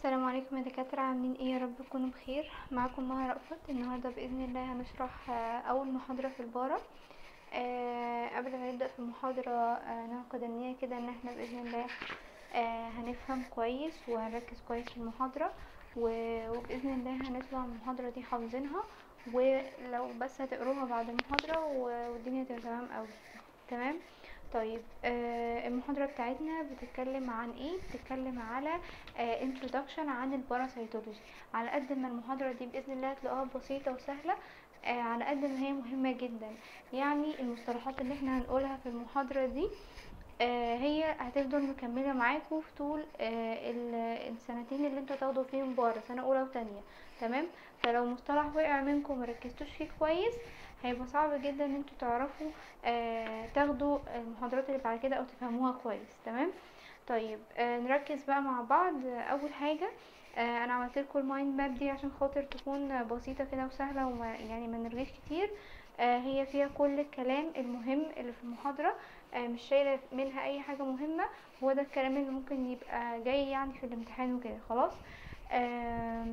السلام عليكم يا دكاترة عاملين ايه يا رب تكونوا بخير معاكم مها رأفت النهاردة بإذن الله هنشرح آه، أول محاضرة في البارة آه، قبل ما نبدأ في المحاضرة آه، نعقد النية كده ان احنا بإذن الله آه، هنفهم كويس وهنركز كويس في المحاضرة و- وبإذن الله هنطلع من المحاضرة دي حافظينها ولو بس هتقروها بعد المحاضرة و- والدنيا تبقى تمام أوي تمام طيب آه المحاضرة بتاعتنا بتتكلم عن ايه بتتكلم على آه introduction عن الباراسيتولوجي على قد ما المحاضرة دي بإذن الله هتلاقوها بسيطة وسهلة آه على قد ما هي مهمة جدا يعني المصطلحات اللي احنا هنقولها في المحاضرة دي آه هي هتفضل مكملة معاكم في طول آه ال- السنتين اللي انتوا تاخدوا فيهم بارا سنة أولى وتانية تمام فلو مصطلح وقع منكم مركزتوش فيه كويس هيبقى صعب جدا ان انتوا تعرفوا آه تاخدوا المحاضرات اللي بعد كده او تفهموها كويس تمام طيب آه نركز بقى مع بعض آه اول حاجه آه انا عملت لكم المايند ماب دي عشان خاطر تكون بسيطه كده وسهله وما يعني ما نرغيش كتير آه هي فيها كل الكلام المهم اللي في المحاضره آه مش شايله منها اي حاجه مهمه هو ده الكلام اللي ممكن يبقى جاي يعني في الامتحان وكده خلاص آه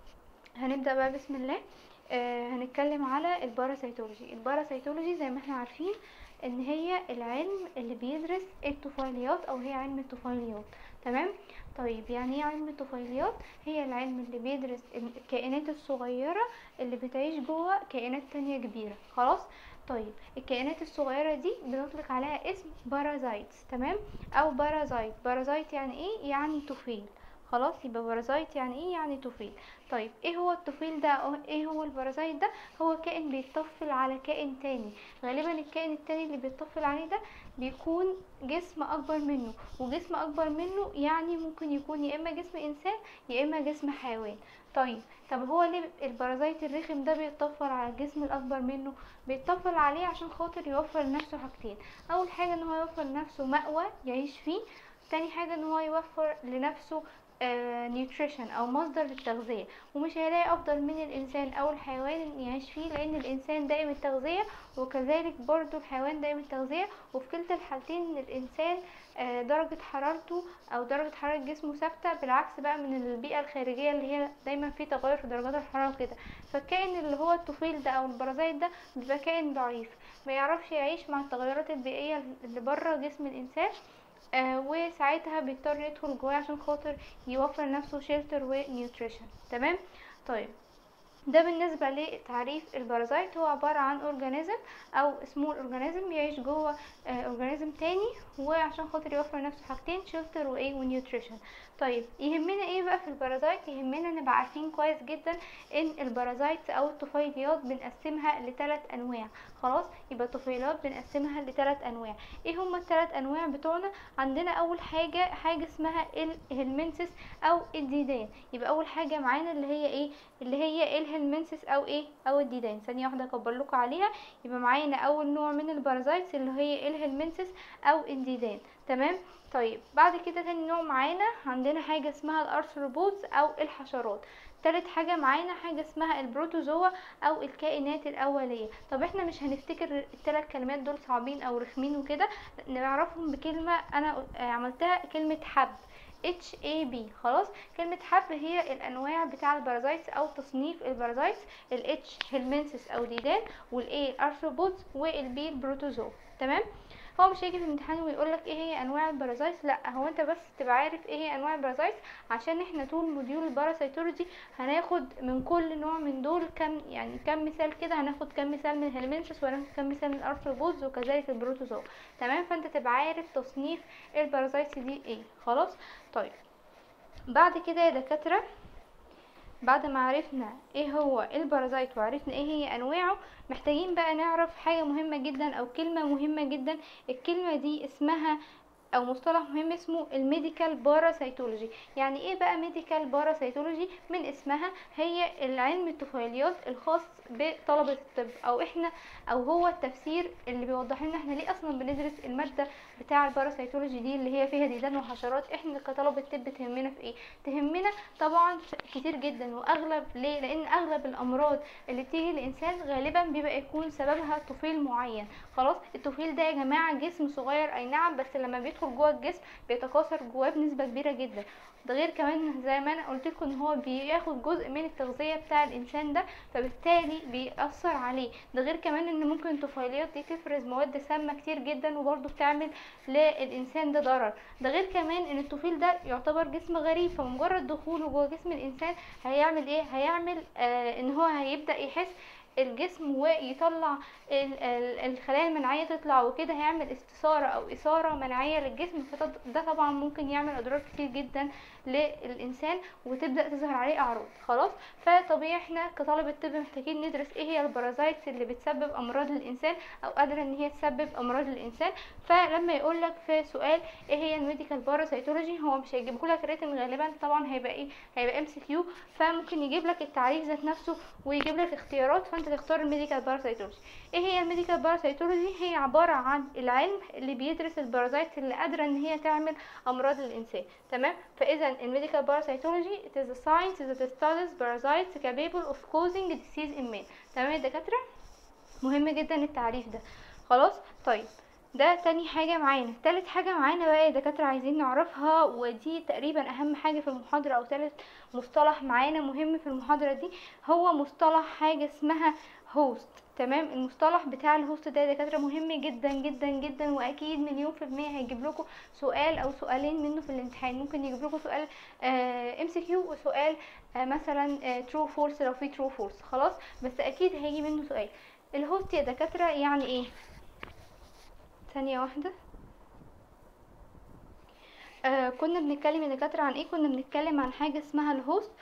هنبدا بقى بسم الله آه هنتكلم على الباراسيتولوجي الباراسيتولوجي زي ما احنا عارفين ان هي العلم اللي بيدرس الطفيليات او هي علم الطفيليات تمام طيب يعني ايه علم الطفيليات هي العلم اللي بيدرس الكائنات الصغيرة اللي بتعيش جوه كائنات تانية كبيرة خلاص طيب الكائنات الصغيرة دي بنطلق عليها اسم بارازايتس تمام او بارازايت بارازايت يعني ايه يعني طفيل خلاص يبقى بارازايت يعني ايه يعني طفيل طيب ايه هو الطفيل ده أو ايه هو البارازايت ده هو كائن بيتطفل على كائن تاني غالبا الكائن التاني اللي بيتطفل عليه ده بيكون جسم اكبر منه وجسم اكبر منه يعني ممكن يكون يا اما جسم انسان يا اما جسم حيوان طيب طب هو ليه البارازايت الرخم ده بيتطفل على الجسم الاكبر منه بيتطفل عليه عشان خاطر يوفر لنفسه حاجتين اول حاجه ان هو يوفر لنفسه مأوى يعيش فيه تاني حاجه ان هو يوفر لنفسه نيوتريشن او مصدر للتغذية ومش هيلاقي افضل من الانسان او الحيوان يعيش فيه لان الانسان دائم التغذية وكذلك برضو الحيوان دائم التغذية وفي كلتا الحالتين ان الانسان آه، درجة حرارته او درجة حرارة جسمه ثابتة بالعكس بقى من البيئة الخارجية اللي هي دايما في تغير في درجات الحرارة كده فالكائن اللي هو الطفيل ده او البرازيت ده بيبقى كائن ضعيف ما يعرفش يعيش مع التغيرات البيئية اللي بره جسم الانسان آه وساعتها بيضطر يدخل جواه عشان خاطر يوفر لنفسه شيلتر ونيوتريشن تمام طيب ده بالنسبة لتعريف البارازايت هو عبارة عن اورجانيزم او سمول اورجانيزم يعيش جوه اورجانيزم تاني وعشان خاطر يوفر لنفسه حاجتين شيلتر وايه ونيوتريشن طيب يهمنا ايه بقى في البارازايت يهمنا نبقى عارفين كويس جدا ان البارازايت او الطفيليات بنقسمها لثلاث انواع خلاص يبقى الطفيليات بنقسمها لثلاث انواع ايه هما الثلاث انواع بتوعنا عندنا اول حاجه حاجه اسمها الهلمنسس او الديدان يبقى اول حاجه معانا اللي هي ايه اللي هي الهلمنسس او ايه او الديدان ثانيه واحده اكبر لكم عليها يبقى معانا اول نوع من البارازايتس اللي هي الهلمنسس او الديدان تمام طيب بعد كده تاني نوع معانا عندنا حاجه اسمها الارثروبودز او الحشرات تالت حاجة معانا حاجة اسمها البروتوزوا او الكائنات الاولية طب احنا مش هنفتكر التلات كلمات دول صعبين او رخمين وكده نعرفهم بكلمة انا عملتها كلمة حب اتش اي بي خلاص كلمة حب هي الانواع بتاع البارازايتس او تصنيف البارازايتس الاتش هيلمنسس او ديدان والاي ارثروبودز والبي البروتوزوا تمام هو مش هيجي في الامتحان ويقول لك ايه هي انواع البارازايتس لا هو انت بس تبقى عارف ايه هي انواع البارازايتس عشان احنا طول موديول الباراسيتولوجي هناخد من كل نوع من دول كم يعني كم مثال كده هناخد كم مثال من الهلمنسس وهناخد كم مثال من الارثروبودز وكذلك البروتوزوا تمام فانت تبقى عارف تصنيف البارازايتس دي ايه خلاص طيب بعد كده يا دكاتره بعد ما عرفنا ايه هو البارازايت وعرفنا ايه هي انواعه محتاجين بقى نعرف حاجة مهمة جدا او كلمة مهمة جدا الكلمة دي اسمها او مصطلح مهم اسمه الميديكال باراسيتولوجي يعني ايه بقى ميديكال باراسيتولوجي من اسمها هي العلم الطفيليات الخاص بطلبة الطب او احنا او هو التفسير اللي بيوضح لنا احنا ليه اصلا بندرس المادة بتاع الباراسيتولوجي دي اللي هي فيها ديدان وحشرات احنا كطلبة طب تهمنا في ايه تهمنا طبعا كتير جدا واغلب ليه لان اغلب الامراض اللي بتيجي للانسان غالبا بيبقى يكون سببها طفيل معين خلاص الطفيل ده يا جماعة جسم صغير اي نعم بس لما بيدخل بيدخل جوه الجسم بيتكاثر جواه بنسبه كبيره جدا ده غير كمان زي ما انا قلت لكم ان هو بياخد جزء من التغذيه بتاع الانسان ده فبالتالي بيأثر عليه ده غير كمان ان ممكن الطفيليات دي تفرز مواد سامه كتير جدا وبرده بتعمل للانسان ده ضرر ده غير كمان ان الطفيل ده يعتبر جسم غريب فمجرد دخوله جوه جسم الانسان هيعمل ايه هيعمل آه ان هو هيبدأ يحس الجسم ويطلع الخلايا المناعيه تطلع وكده هيعمل استثاره او اثاره مناعيه للجسم فده طبعا ممكن يعمل اضرار كتير جدا للانسان وتبدا تظهر عليه اعراض خلاص فطبيعي احنا كطلبه طب محتاجين ندرس ايه هي البارازايتس اللي بتسبب امراض للانسان او قادره ان هي تسبب امراض للانسان فلما يقول لك في سؤال ايه هي الميديكال باراسيتولوجي هو مش هيجيب لك ريتم غالبا طبعا هيبقى ايه هيبقى ام سي كيو فممكن يجيب لك التعريف ذات نفسه ويجيب لك اختيارات فانت تختار الميديكال باراسيتولوجي ايه هي الميديكال باراسيتولوجي هي عباره عن العلم اللي بيدرس البارازايتس اللي قادره ان هي تعمل امراض للانسان تمام فاذا الميديكال باراسيتولوجي it is a science that studies parasites capable of causing disease in man تمام يا دكاتره مهم جدا التعريف ده خلاص طيب ده تاني حاجة معانا تالت حاجة معانا بقى يا دكاترة عايزين نعرفها ودي تقريبا اهم حاجة في المحاضرة او تالت مصطلح معانا مهم في المحاضرة دي هو مصطلح حاجة اسمها هوست تمام المصطلح بتاع الهوست ده يا دكاتره مهم جدا جدا جدا واكيد مليون في الميه هيجيب لكم سؤال او سؤالين منه في الامتحان ممكن يجيب لكم سؤال ام سي كيو وسؤال آه مثلا ترو آه فولس لو في ترو فولس خلاص بس اكيد هيجي منه سؤال الهوست يا دكاتره يعني ايه ثانيه واحده آه كنا بنتكلم يا دكاتره عن ايه كنا بنتكلم عن حاجه اسمها الهوست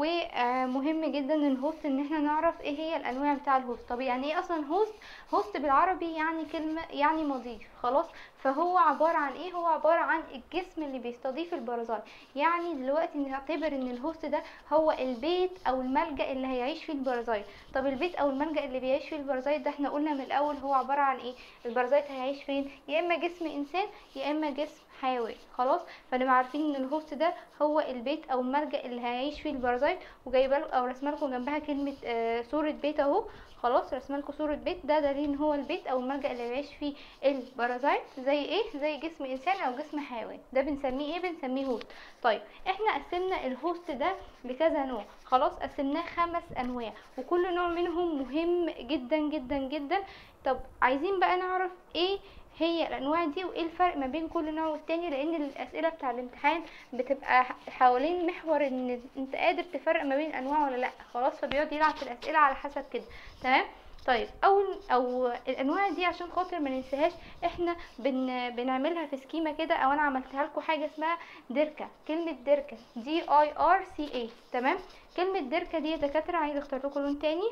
ومهم آه جدا الهوست ان احنا نعرف ايه هي الانواع بتاع الهوست طب يعني ايه اصلا هوست هوست بالعربي يعني كلمه يعني مضيف خلاص فهو عباره عن ايه هو عباره عن الجسم اللي بيستضيف البرازيل يعني دلوقتي نعتبر ان الهوست ده هو البيت او الملجا اللي هيعيش فيه البرازيل طب البيت او الملجا اللي بيعيش فيه البرازيل ده احنا قلنا من الاول هو عباره عن ايه البرازيل هيعيش فين يا اما جسم انسان يا اما جسم حيواني خلاص فنبقى عارفين ان الهوست ده هو البيت او الملجا اللي هيعيش فيه البرازيت وجايبه او رسمه لكم جنبها كلمه آه صوره بيت اهو خلاص رسمه لكم صوره بيت ده دليل ان هو البيت او الملجا اللي بيعيش فيه البرازيت زي ايه زي جسم انسان او جسم حيوان ده بنسميه ايه بنسميه هوست طيب احنا قسمنا الهوست ده لكذا نوع خلاص قسمناه خمس انواع وكل نوع منهم مهم جدا جدا جدا طب عايزين بقى نعرف ايه هي الانواع دي وايه الفرق ما بين كل نوع والتاني لان الاسئله بتاع الامتحان بتبقى حوالين محور ان انت قادر تفرق ما بين الانواع ولا لا خلاص فبيقعد يلعب في الاسئله على حسب كده تمام طيب اول او الانواع دي عشان خاطر ما ننساهاش احنا بن بنعملها في سكيمه كده او انا عملتها لكم حاجه اسمها دركه كلمه دركه دي اي ار سي اي تمام كلمه دركه دي يا دكاتره عايزه اختار لكم لون تاني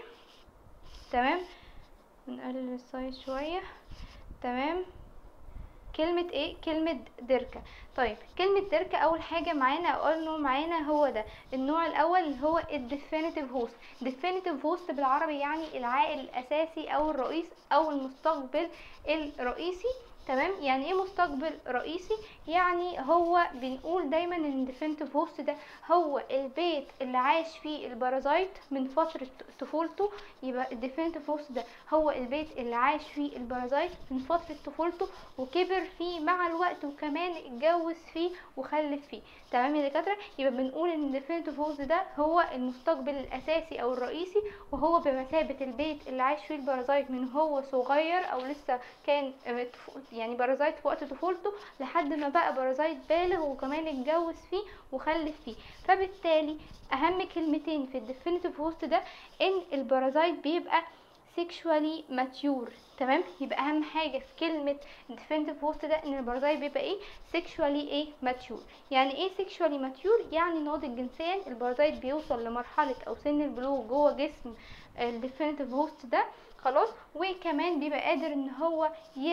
تمام نقلل السايز شويه تمام كلمة ايه كلمة دركة طيب كلمة دركة اول حاجة معانا اول نوع معانا هو ده النوع الاول اللي هو الديفينيتيف هوست ديفينيتيف هوست بالعربي يعني العائل الاساسي او الرئيس او المستقبل الرئيسي تمام يعني ايه مستقبل رئيسي يعني هو بنقول دايما ان الديفينيتيف هوست ده هو البيت اللي عاش فيه البارازايت من فتره طفولته يبقى الديفينيتيف هوست ده هو البيت اللي عاش فيه البارازايت من فتره طفولته وكبر فيه مع الوقت وكمان اتجوز فيه وخلف فيه تمام يا دكاتره يبقى بنقول ان الديفينيتيف هوست ده هو المستقبل الاساسي او الرئيسي وهو بمثابه البيت اللي عاش فيه البارازايت من هو صغير او لسه كان يعني بارازايت في وقت طفولته لحد ما بقى بارازايت بالغ وكمان اتجوز فيه وخلف فيه فبالتالي اهم كلمتين في الديفينيتيف هوست ده ان البارازايت بيبقى sexually mature تمام يبقى اهم حاجه في كلمه definitive host ده ان البارازايت بيبقى ايه sexually ايه mature يعني ايه sexually mature يعني ناضج جنسيا البارازايت بيوصل لمرحله او سن البلوغ جوه جسم الديفينيتيف هوست ده خلاص وكمان بيبقى قادر ان هو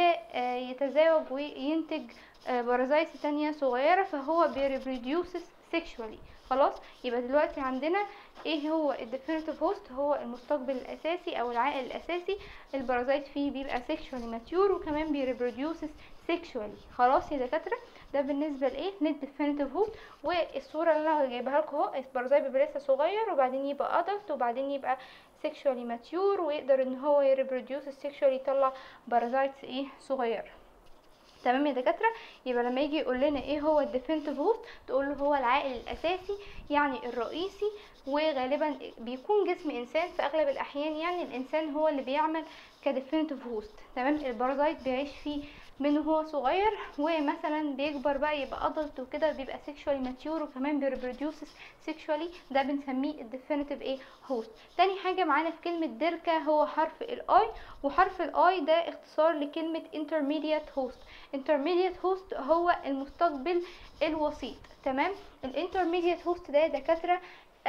يتزاوج وينتج بارازايت تانية صغيرة فهو بيريبروديوسز سيكشوالي خلاص يبقى دلوقتي عندنا ايه هو الديفينيتيف هوست هو المستقبل الاساسي او العائل الاساسي البارازايت فيه بيبقى سيكشوالي ماتيور وكمان بيريبروديوسز سيكشوالي خلاص يا دكاتره ده بالنسبه لايه للديفينيتيف هوست والصوره اللي انا جايبها لكم اهو البارازايت بيبقى لسه صغير وبعدين يبقى ادلت وبعدين يبقى سيكشوالي ماتيور ويقدر ان هو يريبروديوس سيكشوالي يطلع بارازايتس ايه صغيره تمام يا دكاتره يبقى لما يجي يقول لنا ايه هو الديفينيتيف هوست تقول له هو العائل الاساسي يعني الرئيسي وغالبا بيكون جسم انسان في اغلب الاحيان يعني الانسان هو اللي بيعمل كديفينيتيف هوست تمام البارازايت بيعيش فيه من هو صغير ومثلا بيكبر بقى يبقى ادلت وكده بيبقى سيكشوالي ماتيور وكمان بيربروديوسز سيكشوالي ده بنسميه الديفينيتيف ايه هوست تاني حاجه معانا في كلمه ديركا هو حرف الاي وحرف الاي ده اختصار لكلمه intermediate host intermediate host هو المستقبل الوسيط تمام الانترميديت هوست ده دكاتره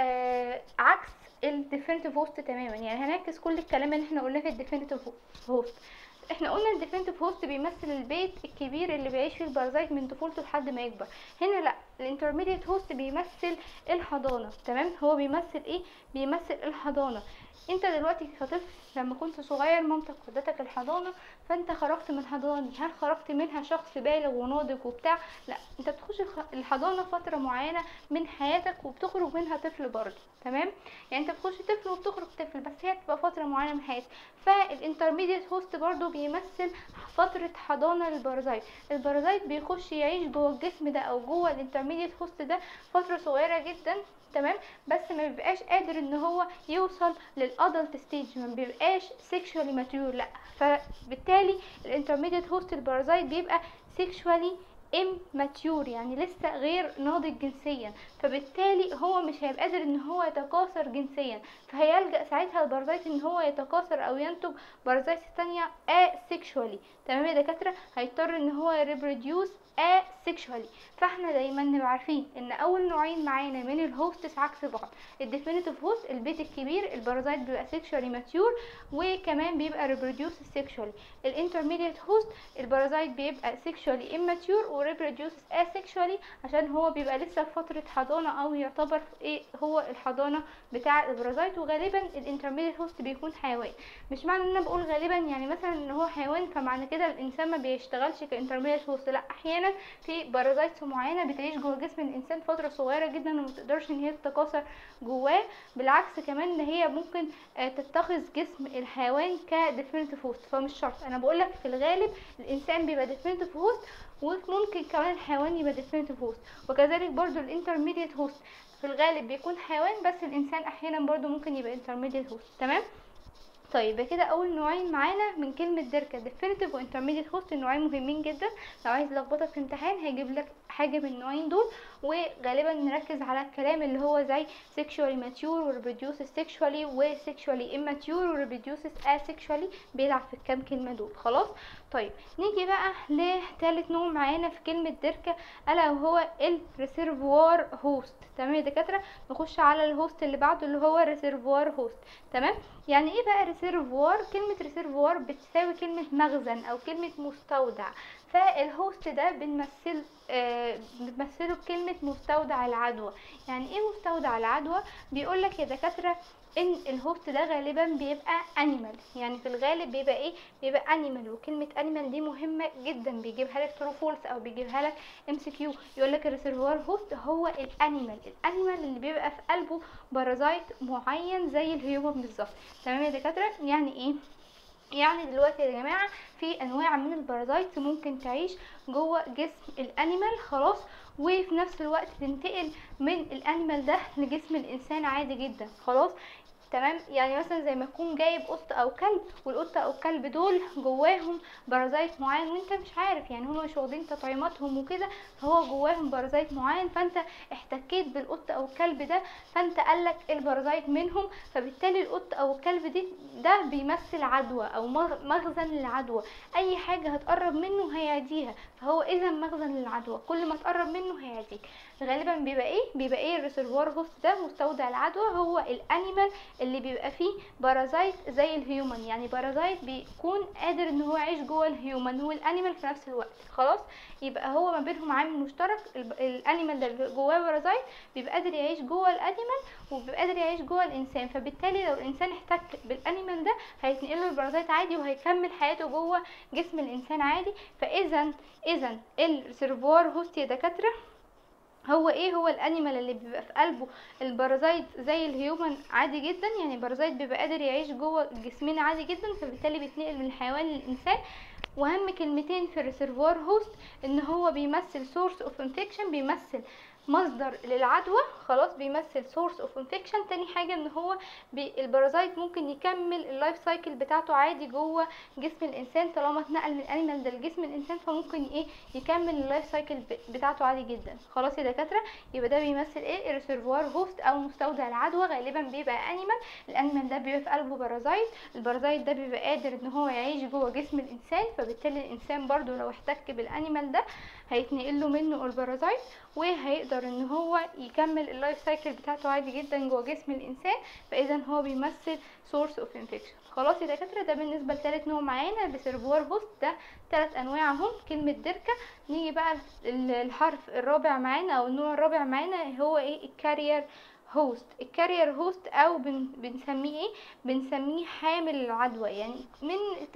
آه عكس الديفينيتيف هوست تماما يعني هنركز كل الكلام اللي احنا قلناه في الديفينيتيف هوست احنا قلنا الديفينيتيف هوست بيمثل البيت الكبير اللي بيعيش فيه البارازايت من طفولته لحد ما يكبر هنا لا الانترميديت هوست بيمثل الحضانه تمام هو بيمثل ايه بيمثل الحضانه انت دلوقتي كطفل لما كنت صغير مامتك ودتك الحضانه فانت خرجت من الحضانه هل خرجت منها شخص بالغ وناضج وبتاع لا انت بتخش الخ- الحضانه فتره معينه من حياتك وبتخرج منها طفل برضه تمام يعني انت بتخش طفل وبتخرج طفل بس هي بتبقى فتره معينه من حياتك فالانترميديت هوست برضه بيمثل فتره حضانه للبارازايت البارازايت بيخش يعيش جوه الجسم ده او جوه الانترميديت هوست ده فتره صغيره جدا تمام بس ما بيبقاش قادر ان هو يوصل للادلت ستيج ما بيبقاش سيكشوالي ماتيور لا فبالتالي الانترميديت هوست البارازايت بيبقى سيكشوالي immature يعني لسه غير ناضج جنسيا فبالتالي هو مش هيبقى قادر ان هو يتكاثر جنسيا فهيلجأ ساعتها البارازايت ان هو يتكاثر او ينتج بارازايت تانية asexually تمام يا دكاترة هيضطر ان هو reproduce asexually فاحنا دايما نبقى عارفين ان اول نوعين معانا من الهوستس عكس بعض الديفينيتيف هوست البيت الكبير البارازايت بيبقى sexually mature وكمان بيبقى reproduce sexually الانترميديت هوست البارازايت بيبقى sexually immature و reproduces asexually عشان هو بيبقى لسه في فترة حضانة او يعتبر ايه هو الحضانة بتاع البارازايت وغالبا الانترميديت هوست بيكون حيوان مش معنى ان انا بقول غالبا يعني مثلا ان هو حيوان فمعنى كده الانسان ما بيشتغلش كانترميديت هوست لا احيانا في بارازايتس معينه بتعيش جوه جسم الانسان فتره صغيره جدا وما تقدرش ان هي تتكاثر جواه بالعكس كمان ان هي ممكن آه، تتخذ جسم الحيوان كديفينيتيف هوست فمش شرط انا بقول لك في الغالب الانسان بيبقى ديفينيتيف هوست وممكن كمان الحيوان يبقى ديفينيتيف هوست وكذلك برضو الانترميديت هوست في الغالب بيكون حيوان بس الانسان احيانا برضو ممكن يبقى انترميديت هوست تمام طيب يبقى كده اول نوعين معانا من كلمه ديركا ديفينيتيف وانترميديت هوست النوعين مهمين جدا لو عايز لخبطه في امتحان هيجيب لك حاجه من النوعين دول وغالبا نركز على الكلام اللي هو زي sexually mature و reproduces sexually و sexually immature و reproduces asexually بيلعب في الكام كلمه دول خلاص طيب نيجي بقى لتالت نوع معانا في كلمه ديركا الا وهو الريسيرفوار هوست تمام يا دكاتره نخش على الهوست اللي بعده اللي هو ريسيرفوار هوست تمام يعني ايه بقى ريسيرفوار كلمه ريسيرفوار بتساوي كلمه مخزن او كلمه مستودع فالهوست ده بنمثل آه بنمثله بكلمه مستودع العدوى يعني ايه مستودع العدوى بيقول لك يا دكاتره ان الهوست ده غالبا بيبقى انيمال يعني في الغالب بيبقى ايه بيبقى انيمال وكلمه انيمال دي مهمه جدا بيجيبها لك ترو فولس او بيجيبها لك ام سي كيو يقول لك الريسيرفوار هوست هو الانيمال الانيمال اللي بيبقى في قلبه بارازايت معين زي الهيومن بالظبط تمام يا دكاتره يعني ايه يعني دلوقتي يا جماعه في انواع من البارازايت ممكن تعيش جوه جسم الانيمال خلاص وفي نفس الوقت تنتقل من الانيمال ده لجسم الانسان عادي جدا خلاص تمام يعني مثلا زي ما تكون جايب قط او كلب والقطه او الكلب دول جواهم بارازايت معين وانت مش عارف يعني هما مش واخدين تطعيماتهم وكده فهو جواهم بارازايت معين فانت احتكيت بالقط او الكلب ده فانت قالك البارازايت منهم فبالتالي القط او الكلب دي ده بيمثل عدوى او مغ- مخزن للعدوى اي حاجه هتقرب منه هيعديها فهو اذا مخزن للعدوى كل ما تقرب منه هيعديك غالبا بيبقى ايه بيبقى ايه الريسيرفوار هوست ده مستودع العدوى هو الانيمال اللي بيبقى فيه بارازايت زي الهيومن يعني بارازايت بيكون قادر ان هو يعيش جوه الهيومن والانيمال في نفس الوقت خلاص يبقى هو ما بينهم عامل مشترك ال- الانيمال ده اللي جواه بارازايت بيبقى قادر يعيش جوه الانيمال وبيبقى قادر يعيش جوه الانسان فبالتالي لو الانسان احتك بالانيمال ده هيتنقل له البارازايت عادي وهيكمل حياته جوه جسم الانسان عادي فاذا اذا الريسيرفوار هوست يا دكاتره هو ايه هو الانيمال اللي بيبقى في قلبه البارازايت زي الهيومن عادي جدا يعني البارازايت بيبقى قادر يعيش جوه جسمنا عادي جدا فبالتالي بيتنقل من الحيوان للانسان واهم كلمتين في الريسيرفوار هوست ان هو بيمثل سورس اوف انفكشن بيمثل مصدر للعدوى خلاص بيمثل سورس اوف انفكشن تاني حاجه ان هو بي البارازايت ممكن يكمل اللايف سايكل بتاعته عادي جوه جسم الانسان طالما اتنقل من الانيمال ده لجسم الانسان فممكن ايه يكمل اللايف سايكل بتاعته عادي جدا خلاص يا دكاتره يبقى ده بيمثل ايه الريسيرفوار هوست او مستودع العدوى غالبا بيبقى انيمال الانيمال ده بيبقى في قلبه بارازايت البارازايت ده بيبقى قادر ان هو يعيش جوه جسم الانسان فبالتالي الانسان برضو لو احتك بالانيمال ده هيتنقل له منه البارازايت وهيقدر ان هو يكمل اللايف سايكل بتاعته عادي جدا جوه جسم الانسان فاذا هو بيمثل سورس اوف انفكشن خلاص يا دكاتره ده بالنسبه لثالث نوع معانا بسيرفوار هوست ده ثلاث انواع اهم كلمه دركه نيجي بقى الحرف الرابع معانا او النوع الرابع معانا هو ايه الكارير هوست الكارير هوست او بن بنسميه ايه بنسميه حامل العدوى يعني من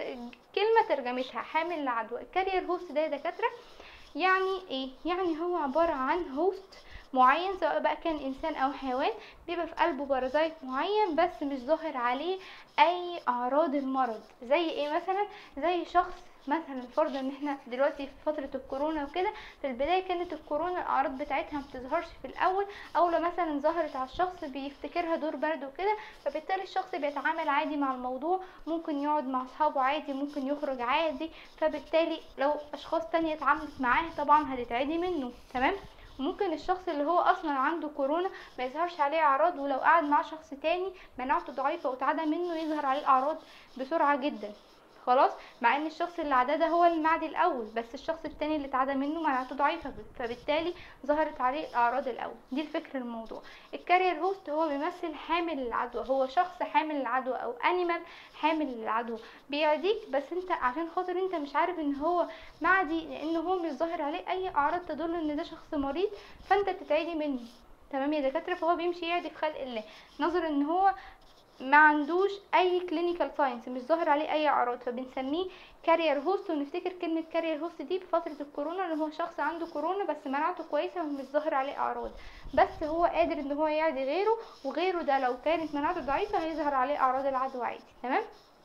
كلمه ترجمتها حامل العدوى الكارير هوست ده يا دكاتره يعني ايه يعني هو عبارة عن هوست معين سواء بقى كان انسان او حيوان بيبقى في قلبه بارازايت معين بس مش ظاهر عليه اي اعراض المرض زي ايه مثلا زي شخص مثلا فرض ان احنا دلوقتي في فتره الكورونا وكده في البدايه كانت الكورونا الاعراض بتاعتها ما بتظهرش في الاول او لو مثلا ظهرت على الشخص بيفتكرها دور برد وكده فبالتالي الشخص بيتعامل عادي مع الموضوع ممكن يقعد مع اصحابه عادي ممكن يخرج عادي فبالتالي لو اشخاص تانية اتعاملت معاه طبعا هتتعدي منه تمام ممكن الشخص اللي هو اصلا عنده كورونا ما يظهرش عليه اعراض ولو قعد مع شخص تاني مناعته ضعيفه واتعدى منه يظهر عليه الاعراض بسرعه جدا خلاص مع ان الشخص اللي عدى ده هو المعدي الاول بس الشخص التاني اللي اتعدى منه مناعته ضعيفه فبالتالي ظهرت عليه الاعراض الاول دي الفكره الموضوع الكارير هوست هو بيمثل حامل العدوى هو شخص حامل العدوى او انيمال حامل العدوى بيعديك بس انت عشان خاطر انت مش عارف ان هو معدي لان هو مش ظاهر عليه اي اعراض تدل ان ده شخص مريض فانت تتعدي منه تمام يا دكاتره فهو بيمشي يعدي في خلق الله نظر ان هو ما عندوش اي كلينيكال ساينس مش ظاهر عليه اي اعراض فبنسميه كارير هوست ونفتكر كلمه كارير هوست دي في فتره الكورونا ان هو شخص عنده كورونا بس مناعته كويسه ومش ظاهر عليه اعراض بس هو قادر ان هو يعدي غيره وغيره ده لو كانت مناعته ضعيفه هيظهر عليه اعراض العدوى عادي تمام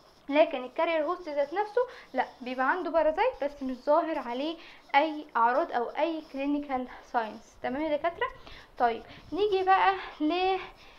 لكن الكارير هوست ذات نفسه لا بيبقى عنده بارازايت بس مش ظاهر عليه اي اعراض او اي كلينيكال ساينس تمام يا دكاتره طيب نيجي بقى ل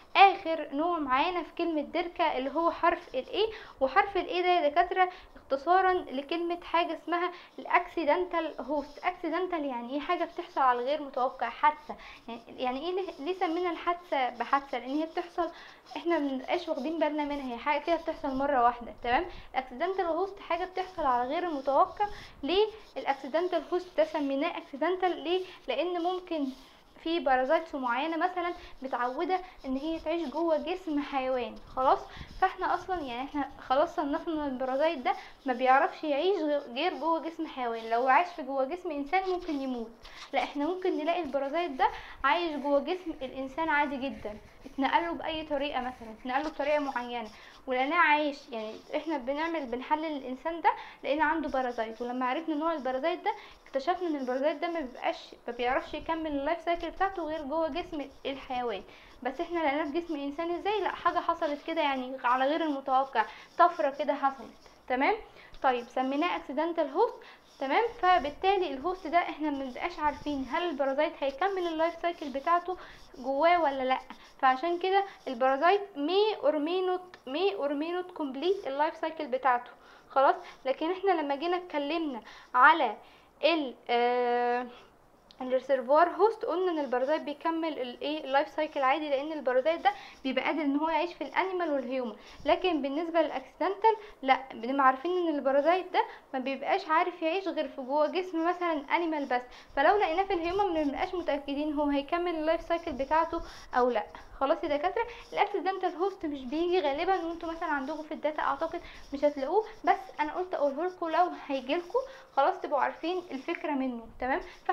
اخر نوع معانا في كلمة دركة اللي هو حرف الاي وحرف الاي ده يا دكاترة اختصارا لكلمة حاجة اسمها الاكسيدنتال هوست اكسيدنتال يعني ايه حاجة بتحصل على غير متوقع حادثة يعني, يعني ايه ليه سمينا الحادثة بحادثة لان هي بتحصل احنا منبقاش واخدين بالنا منها هي حاجة كده بتحصل مرة واحدة تمام الاكسيدنتال هوست حاجة بتحصل على غير المتوقع ليه الاكسيدنتال هوست ده سميناه اكسيدنتال ليه لان ممكن في بارازايتس معينه مثلا متعوده ان هي تعيش جوه جسم حيوان خلاص فاحنا اصلا يعني احنا خلاص صنفنا البارازايت ده ما بيعرفش يعيش غير جوه جسم حيوان لو عاش في جوه جسم انسان ممكن يموت لا احنا ممكن نلاقي البارازايت ده عايش جوه جسم الانسان عادي جدا اتنقله باي طريقه مثلا اتنقله بطريقه معينه ولقيناه عايش يعني احنا بنعمل بنحلل الانسان ده لقينا عنده بارازايت ولما عرفنا نوع البارازايت ده اكتشفنا ان البارازايت ده ما بيبقاش ما بيعرفش يكمل اللايف سايكل بتاعته غير جوه جسم الحيوان بس احنا لقيناه في جسم الانسان ازاي لا حاجه حصلت كده يعني على غير المتوقع طفره كده حصلت تمام طيب سميناه اكسيدنتال هوست تمام فبالتالي الهوست ده احنا مبنبقاش عارفين هل البارازايت هيكمل اللايف سايكل بتاعته جواه ولا لا فعشان كده البارازايت مي اور مي نوت مي اور مي نوت كومبليت اللايف سايكل بتاعته خلاص لكن احنا لما جينا اتكلمنا على ال آه الريسيرفوار هوست قلنا ان البارازايت بيكمل الايه اللايف سايكل عادي لان البارازايت ده بيبقى قادر ان هو يعيش في الانيمال والهيومن لكن بالنسبه للاكسيدنتال لا بنبقى عارفين ان البارازايت ده ما بيبقاش عارف يعيش غير في جوه جسم مثلا انيمال بس فلو لقيناه في الهيومن ما بنبقاش متاكدين هو هيكمل اللايف سايكل بتاعته او لا خلاص يا دكاتره الاكسيدنتال هوست مش بيجي غالبا وانتوا مثلا عندكم في الداتا اعتقد مش هتلاقوه بس انا قلت اقوله لكم لو هيجي لكم خلاص تبقوا عارفين الفكره منه تمام فاحنا دلوقتي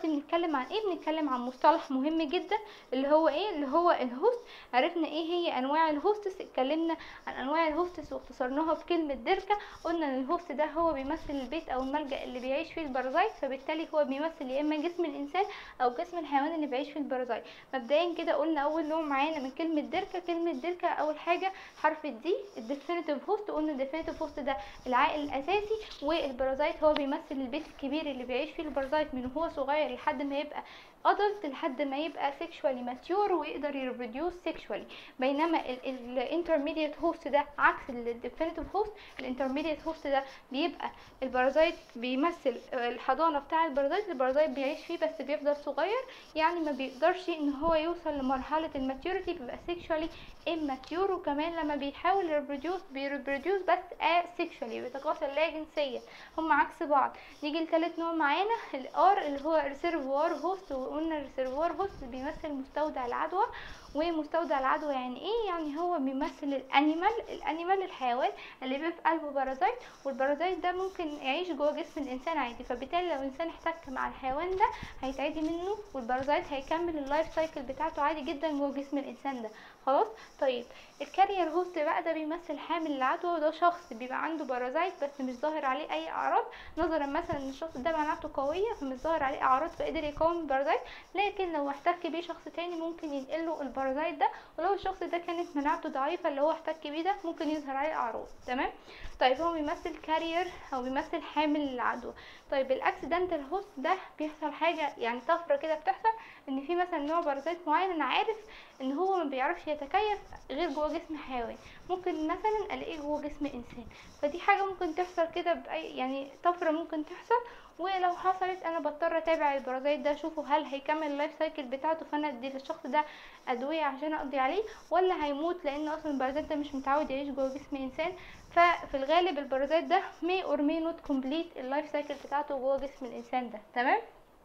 بنتكلم عن ايه بنتكلم عن مصطلح مهم جدا اللي هو ايه اللي هو الهوست عرفنا ايه هي انواع الهوستس اتكلمنا عن انواع الهوستس واختصرناها بكلمه دركه قلنا ان الهوست ده هو بيمثل البيت او الملجا اللي بيعيش فيه البارازايت فبالتالي هو بيمثل يا اما جسم الانسان او جسم الحيوان اللي بيعيش فيه البارازايت مبدئيا كده قلنا اول نوع معانا من كلمه دركه كلمه دركه اول حاجه حرف الدي الديفينيتيف هوست قلنا الديفينيتيف هوست ده العائل الاساسي والبارازايت هو بيمثل البيت الكبير اللي بيعيش فيه البارازايت من هو صغير لحد ما يبقى adult لحد ما يبقى sexually mature ويقدر يريبروديوس sexually بينما الانترميديت هوست ده عكس الديفينيتيف هوست الانترميديت هوست ده بيبقى البارازايت بيمثل الحضانه بتاع البارازايت البارازايت بيعيش فيه بس بيفضل صغير يعني ما بيقدرش ان هو يوصل لمرحله الماتيوريتي بيبقى sexually immature وكمان لما بيحاول يريبروديوس بيريبروديوس بس asexually بيتكاثر لا جنسيا هم عكس بعض نيجي لتالت نوع معانا الار اللي هو ريسيرفوار هوست وقلنا الريسيرفوار هوست بيمثل مستودع العدوى ومستودع العدوى يعني ايه يعني هو بيمثل الانيمال الانيمال الحيوان اللي بيبقى في قلبه بارازايت والبارازايت ده ممكن يعيش جوه جسم الانسان عادي فبالتالي لو انسان احتك مع الحيوان ده هيتعدي منه والبارازايت هيكمل اللايف سايكل بتاعته عادي جدا جوه جسم الانسان ده خلاص طيب الكارير هوست بقى ده بيمثل حامل العدوى وده شخص بيبقى عنده بارازايت بس مش ظاهر عليه اي اعراض نظرا مثلا ان الشخص ده مناعته قويه فمش ظاهر عليه اعراض فقدر يقاوم البارازايت لكن لو احتك بيه شخص تاني ممكن ينقله البارازايت ده ولو الشخص ده كانت مناعته ضعيفه اللي هو احتك بيه ده ممكن يظهر عليه اعراض تمام طيب هو بيمثل كارير او بيمثل حامل العدوى طيب الاكسيدنتال هوست ده بيحصل حاجه يعني طفره كده بتحصل ان في مثلا نوع بارازيت معين انا عارف ان هو ما بيعرفش يتكيف غير جوه جسم حيوان ممكن مثلا الاقيه جوه جسم انسان فدي حاجه ممكن تحصل كده باي يعني طفره ممكن تحصل ولو حصلت انا بضطر اتابع البارازيت ده اشوفه هل هيكمل اللايف سايكل بتاعته فانا ادي للشخص ده ادويه عشان اقضي عليه ولا هيموت لان اصلا البارازيت ده مش متعود يعيش جوه جسم انسان ففي الغالب البارازيت ده may or may not complete اللايف سايكل بتاعته جوه جسم الانسان ده تمام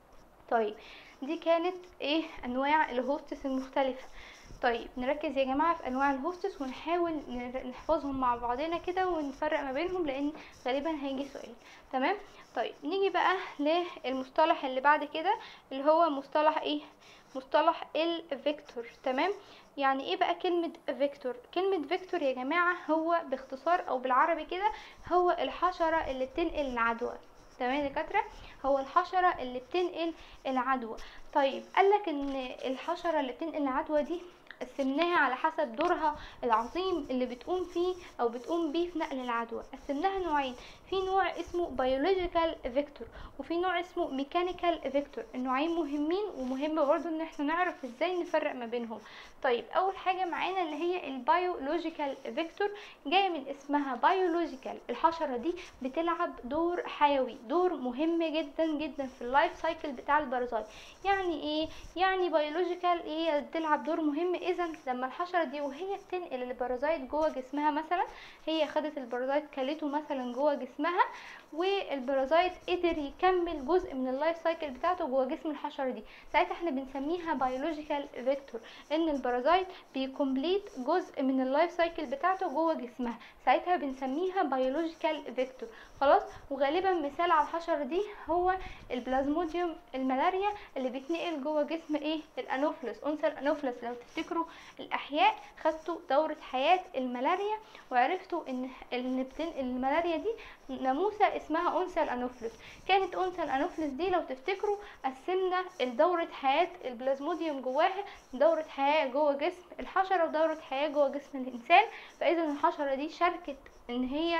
طيب دي كانت ايه انواع الهوستس المختلفه طيب نركز يا جماعه في انواع الهوستس ونحاول نحفظهم مع بعضنا كده ونفرق ما بينهم لان غالبا هيجي سؤال تمام طيب نيجي بقى للمصطلح اللي بعد كده اللي هو مصطلح ايه مصطلح الفيكتور تمام يعني ايه بقى كلمة فيكتور كلمة فيكتور يا جماعة هو باختصار او بالعربي كده هو الحشرة اللي بتنقل العدوى تمام يا دكاترة هو الحشرة اللي بتنقل العدوى طيب قالك ان الحشرة اللي بتنقل العدوى دي قسمناها على حسب دورها العظيم اللي بتقوم فيه او بتقوم بيه في نقل العدوى قسمناها نوعين في نوع اسمه بيولوجيكال فيكتور وفي نوع اسمه ميكانيكال فيكتور النوعين مهمين ومهم برضو ان احنا نعرف ازاي نفرق ما بينهم طيب اول حاجه معانا اللي هي البيولوجيكال فيكتور جايه من اسمها بيولوجيكال الحشره دي بتلعب دور حيوي دور مهم جدا جدا في اللايف سايكل بتاع البارازايت يعني ايه يعني بيولوجيكال هي بتلعب دور مهم اذا لما الحشره دي وهي بتنقل البارازايت جوه جسمها مثلا هي خدت البارازايت كلته مثلا جوه جسمها والبارازايت قدر يكمل جزء من اللايف سايكل بتاعته جوه جسم الحشره دي ساعتها احنا بنسميها بيولوجيكال فيكتور ان البارازايت بيكمبليت جزء من اللايف سايكل بتاعته جوه جسمها ساعتها بنسميها بيولوجيكال فيكتور خلاص وغالبا مثال على الحشره دي هو البلازموديوم الملاريا اللي بيتنقل جوه جسم ايه الانوفلس انثى الانوفلس لو تفتكروا الاحياء خدتوا دوره حياه الملاريا وعرفتوا ان ان بتنقل الملاريا دي ناموسه اسمها انثى الانوفلس كانت انثى الانوفلس دي لو تفتكروا قسمنا دورة حياة البلازموديوم جواها دورة حياة جوه جسم الحشرة ودورة حياة جوه جسم الإنسان فإذا الحشرة دي شاركت إن هي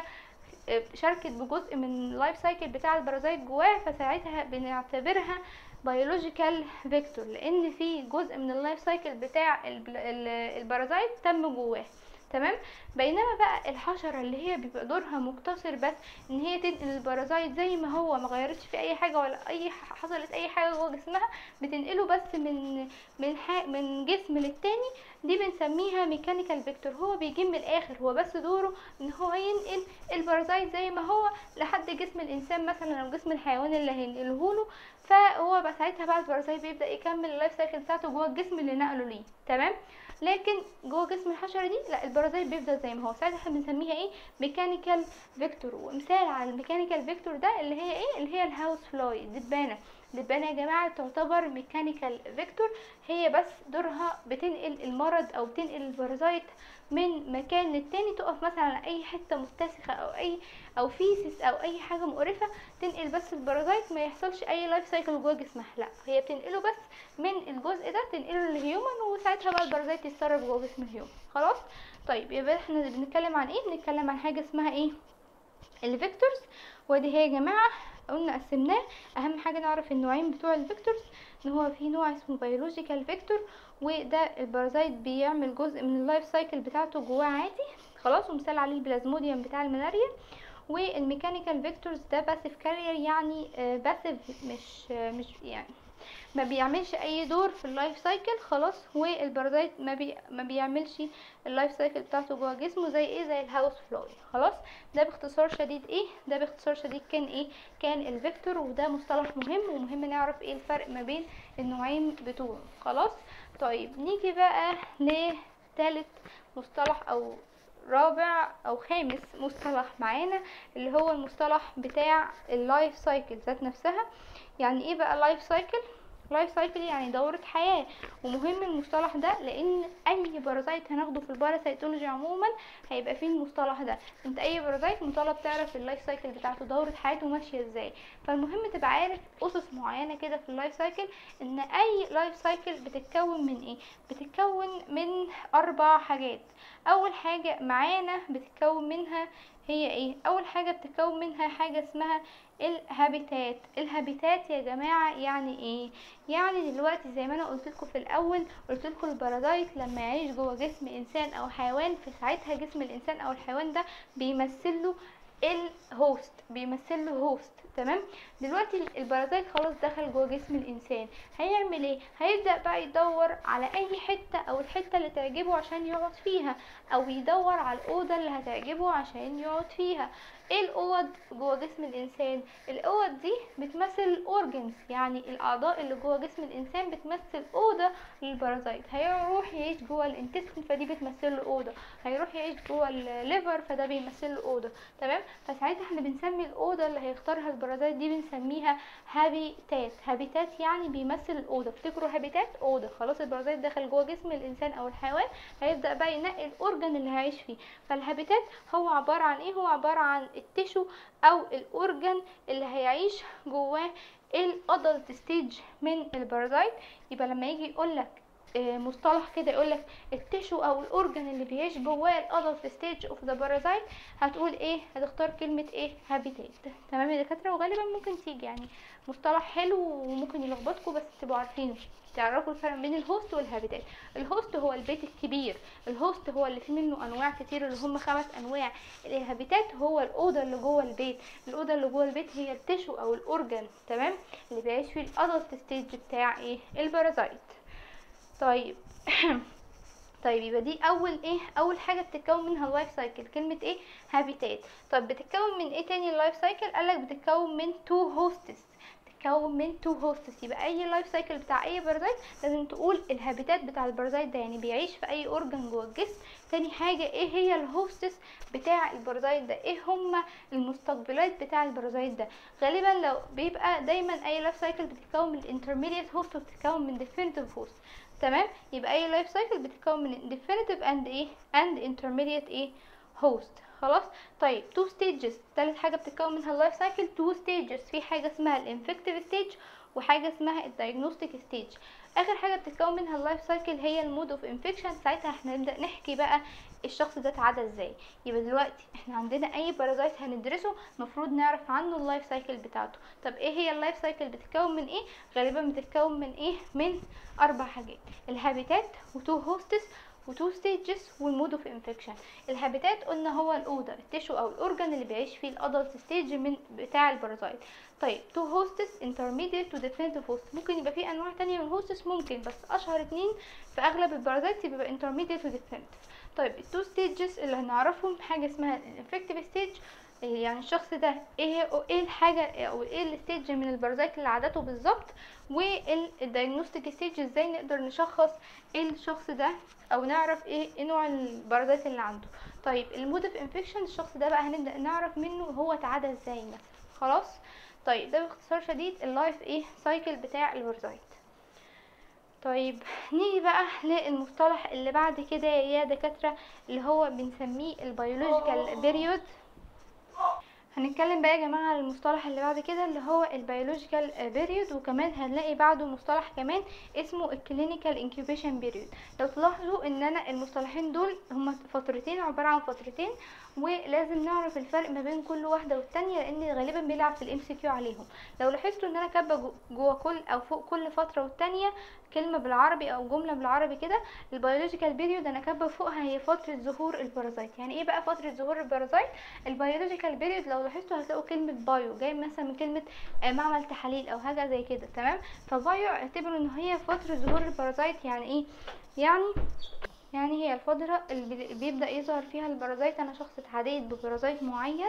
شاركت بجزء من اللايف سايكل بتاع البارازايت جواها فساعتها بنعتبرها بيولوجيكال فيكتور لان في جزء من اللايف سايكل بتاع البارازايت تم جواه تمام بينما بقى الحشره اللي هي بيبقى دورها مقتصر بس ان هي تنقل البارازايت زي ما هو ما غيرتش في اي حاجه ولا اي حصلت اي حاجه جوه جسمها بتنقله بس من من من جسم للتاني دي بنسميها ميكانيكال فيكتور هو بيجي من الاخر هو بس دوره ان هو ينقل البارازايت زي ما هو لحد جسم الانسان مثلا او جسم الحيوان اللي هينقله له فهو بقى ساعتها بقى البارازايت بيبدا يكمل اللايف سايكل بتاعته جوه الجسم اللي نقله ليه تمام لكن جوه جسم الحشره دي لا البارازيت بيفضل زي ما هو ساعتها احنا بنسميها ايه ميكانيكال فيكتور ومثال على الميكانيكال فيكتور ده اللي هي ايه اللي هي الهاوس فلاي الدبانه الدبانه يا جماعه تعتبر ميكانيكال فيكتور هي بس دورها بتنقل المرض او بتنقل البارازايت من مكان للتاني تقف مثلا على اي حته متسخه او اي او فيسس او اي حاجه مقرفه تنقل بس البارازايت ما يحصلش اي لايف سايكل جوه جسمها لا هي بتنقله بس من الجزء ده تنقله للهيومن وساعتها بقى البارازايت يتصرف جوه جسم الهيومن خلاص طيب يبقى احنا بنتكلم عن ايه بنتكلم عن حاجه اسمها ايه الفيكتورز ودي هي يا جماعه قلنا قسمناه اهم حاجه نعرف النوعين بتوع الفيكتورز ان هو في نوع اسمه بيولوجيكال فيكتور وده البارازايت بيعمل جزء من اللايف سايكل بتاعته جواه عادي خلاص ومثال عليه البلازموديوم بتاع الملاريا والميكانيكال فيكتورز ده باسيف كارير يعني باسيف مش مش يعني ما بيعملش اي دور في اللايف سايكل خلاص والبارازايت ما, بي ما بيعملش اللايف سايكل بتاعته جوه جسمه زي ايه زي الهاوس فلاي خلاص ده باختصار شديد ايه ده باختصار شديد كان ايه كان الفيكتور وده مصطلح مهم ومهم نعرف ايه الفرق ما بين النوعين بتوعه خلاص طيب نيجي بقى لثالث مصطلح او رابع او خامس مصطلح معانا اللي هو المصطلح بتاع اللايف سايكل ذات نفسها يعني ايه بقى اللايف سايكل لايف سايكل يعني دورة حياة ومهم المصطلح ده لان اي بارازايت هناخده في الباراسيتولوجي عموما هيبقى فيه المصطلح ده انت اي بارازايت مطالب تعرف اللايف سايكل بتاعته دورة حياته ماشية ازاي فالمهم تبقى عارف اسس معينة كده في اللايف سايكل ان اي لايف سايكل بتتكون من ايه بتتكون من اربع حاجات اول حاجة معانا بتتكون منها هي ايه اول حاجة بتتكون منها حاجة اسمها الهابيتات الهابيتات يا جماعة يعني ايه يعني دلوقتي زي ما انا قلت لكم في الاول قلت لكم البارازايت لما يعيش جوه جسم انسان او حيوان في ساعتها جسم الانسان او الحيوان ده بيمثل له الهوست بيمثل له هوست تمام دلوقتي البارازايت خلاص دخل جوه جسم الانسان هيعمل ايه هيبدا بقى يدور على اي حته او الحته اللي تعجبه عشان يقعد فيها او يدور على الاوضه اللي هتعجبه عشان يقعد فيها ايه الاوض جوه جسم الانسان الاوض دي بتمثل الاورجنز يعني الاعضاء اللي جوه جسم الانسان بتمثل اوضه للبارازايت هيروح يعيش جوه الانتستين فدي بتمثل له اوضه هيروح يعيش جوه الليفر فده بيمثل له اوضه تمام فساعتها احنا بنسمي الاوضه اللي هيختارها البارازايت دي بنسميها هابيتات هابيتات يعني بيمثل الاوضه افتكروا هابيتات اوضه خلاص البارازايت دخل جوه جسم الانسان او الحيوان هيبدا بقى ينقي الاورجن اللي هيعيش فيه فالهابيتات هو عباره عن ايه هو عباره عن التشو او الاورجن اللي هيعيش جواه الادلت ستيج من البارازايت يبقى لما يجي يقولك مصطلح كده يقولك التشو او الاورجن اللي بيعيش جواه الادلت ستيج اوف ذا بارازايت هتقول ايه هتختار كلمه ايه هابيتات تمام يا دكاتره وغالبا ممكن تيجي يعني مصطلح حلو وممكن يلخبطكم بس تبقوا عارفينه تعرفوا الفرق بين الهوست والهابيتات الهوست هو البيت الكبير الهوست هو اللي فيه منه انواع كتير اللي هم خمس انواع الهابيتات هو الاوضه اللي جوه البيت الاوضه اللي جوه البيت هي التشو او الاورجن تمام اللي بيعيش فيه الادلت ستيج بتاع ايه البارازايت طيب طيب يبقى دي اول ايه اول حاجه بتتكون منها اللايف سايكل كلمه ايه هابيتات طب بتتكون من ايه تاني اللايف سايكل قالك بتتكون من تو هوستس بتتكون من تو هوستس يبقى اي لايف سايكل بتاع اي بارازايت لازم تقول الهابيتات بتاع البارازايت ده يعني بيعيش في اي اورجن جوه الجسم تاني حاجه ايه هي الهوستس بتاع البارازايت ده ايه هما المستقبلات بتاع البارازايت ده غالبا لو بيبقى دايما اي لايف سايكل بتتكون من الانترميديت هوست وبتتكون من ديفينيتيف هوست تمام يبقى اي لايف سايكل بتتكون من definitive and ايه and intermediate ايه host خلاص طيب two stages تالت حاجه بتتكون منها اللايف سايكل two stages في حاجه اسمها الانفكتيف ستيج وحاجه اسمها الدايجنوستيك ستيج اخر حاجه بتتكون منها اللايف سايكل هي المود اوف انفكشن ساعتها احنا نبدا نحكي بقى الشخص ده اتعدى ازاي يبقى دلوقتي احنا عندنا اي بارازايت هندرسه المفروض نعرف عنه اللايف سايكل بتاعته طب ايه هي اللايف سايكل بتتكون من ايه غالبا بتتكون من ايه من اربع حاجات الهابيتات وتو هوستس وتو ستيجز والمود اوف انفكشن الهابيتات قلنا هو الاوضه التشو او الاورجن اللي بيعيش فيه الادلت ستيج من بتاع البارازايت طيب تو هوستس انترميديت وديفينيتيف هوست ممكن يبقى في انواع تانية من الهوستس ممكن بس اشهر اتنين في اغلب البارازايت بيبقى انترميديت وديفينيتيف طيب التو ستيجز اللي هنعرفهم حاجه اسمها الانفكتيف ستيج يعني الشخص ده ايه ايه الحاجه او ايه الستيج من البارازايت اللي عادته بالظبط والدايجنوستيك ستيج ازاي نقدر نشخص ايه الشخص ده او نعرف ايه, إيه نوع البارازايت اللي عنده طيب المود اوف انفكشن الشخص ده بقى هنبدا نعرف منه هو اتعدى ازاي مثلا خلاص طيب ده باختصار شديد اللايف ايه سايكل بتاع البارازايت طيب نيجي بقى للمصطلح اللي بعد كده يا دكاترة اللي هو بنسميه البيولوجيكال بيريود هنتكلم بقى يا جماعة على المصطلح اللي بعد كده اللي هو البيولوجيكال بيريود وكمان هنلاقي بعده مصطلح كمان اسمه الكلينيكال انكيوبيشن بيريود لو تلاحظوا ان انا المصطلحين دول هما فترتين عبارة عن فترتين ولازم نعرف الفرق ما بين كل واحدة والتانية لان غالبا بيلعب في الام سي كيو عليهم لو لاحظتوا ان انا كاتبة جو- جوا كل او فوق كل فترة والتانية كلمة بالعربي او جملة بالعربي كده البيولوجيكال بيريود انا كاتبة فوقها هي فترة ظهور البارازايت يعني ايه بقى فترة ظهور البارازايت البيولوجيكال بيريود لو لاحظتوا هتلاقوا كلمة بايو جاي مثلا من كلمة آه، معمل تحاليل او حاجة زي كده تمام فبايو اعتبروا ان هي فترة ظهور البارازايت يعني ايه يعني يعني هي الفترة اللي بي- بيبدأ يظهر فيها البارازايت أنا شخص اتعديت ببارازايت معين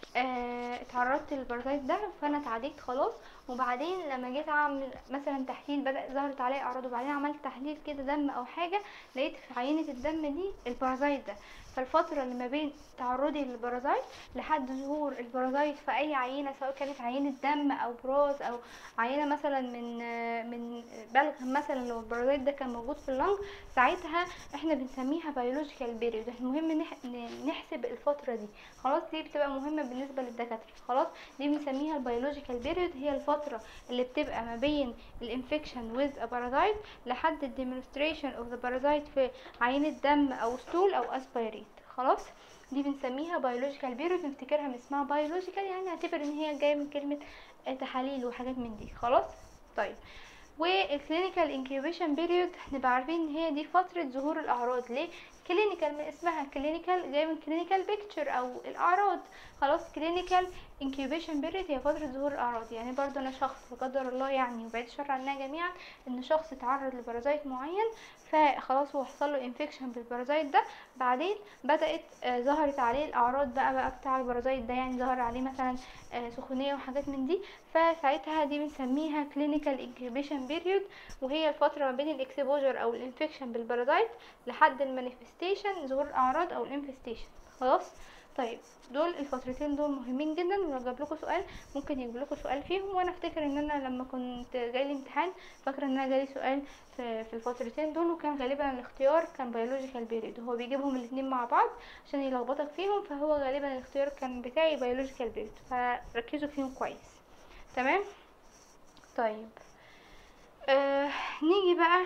آه، اتعرضت للبارازايت ده فأنا اتعديت خلاص وبعدين لما جيت أعمل مثلا تحليل بدأ ظهرت عليه أعراض وبعدين عملت تحليل كده دم أو حاجة لقيت في عينة الدم دي البارازايت ده فالفترة اللي ما بين تعرضي للبارازايت لحد ظهور البارازايت في أي عينة سواء كانت عينة دم أو براز أو عينة مثلا من آه، من بلغم مثلا لو البارازايت ده كان موجود في اللنج ساعتها احنا بنسميها بيولوجيكال بيريود المهم نح- ن- نحسب الفترة دي خلاص دي بتبقى مهمة بالنسبة للدكاترة خلاص دي بنسميها البيولوجيكال بيريود هي الفترة اللي بتبقى ما بين الانفكشن with a parasite لحد الديمونستريشن اوف ذا parasite في عينة دم او ستول او اسبيريت خلاص دي بنسميها بيولوجيكال بيريود نفتكرها من اسمها بيولوجيكال يعني نعتبر ان هي جايه من كلمه آه، تحاليل وحاجات من دي خلاص طيب والكلينيكال انكيوبيشن بيريود نبقى عارفين ان هي دي فتره ظهور الاعراض ليه كلينيكال من اسمها كلينيكال جاي من كلينيكال بيكتشر او الاعراض خلاص كلينيكال انكيوبيشن بيريود هي فتره ظهور الاعراض يعني برضو انا شخص لا قدر الله يعني وبعيد الشر عننا جميعا ان شخص اتعرض لبارازايت معين فخلاص هو حصل له انفكشن بالبارازايت ده بعدين بدات آه، ظهرت عليه الاعراض بقى بقى بتاع البارازايت ده يعني ظهر عليه مثلا آه، سخونيه وحاجات من دي فساعتها دي بنسميها كلينيكال انكيوبيشن بيريود وهي الفتره ما بين الاكسبوجر او الانفكشن بالبارازايت لحد المانيفستيشن ظهور الاعراض او الانفستيشن خلاص طيب دول الفترتين دول مهمين جدا ولو جاب لكم سؤال ممكن يجيب لكم سؤال فيهم وانا افتكر ان انا لما كنت جاي لي امتحان فاكره ان انا جالي سؤال في, في الفترتين دول وكان غالبا الاختيار كان بيولوجيكال بيريود هو بيجيبهم الاثنين مع بعض عشان يلخبطك فيهم فهو غالبا الاختيار كان بتاعي بيولوجيكال بيريود فركزوا فيهم كويس تمام طيب آه نيجي بقى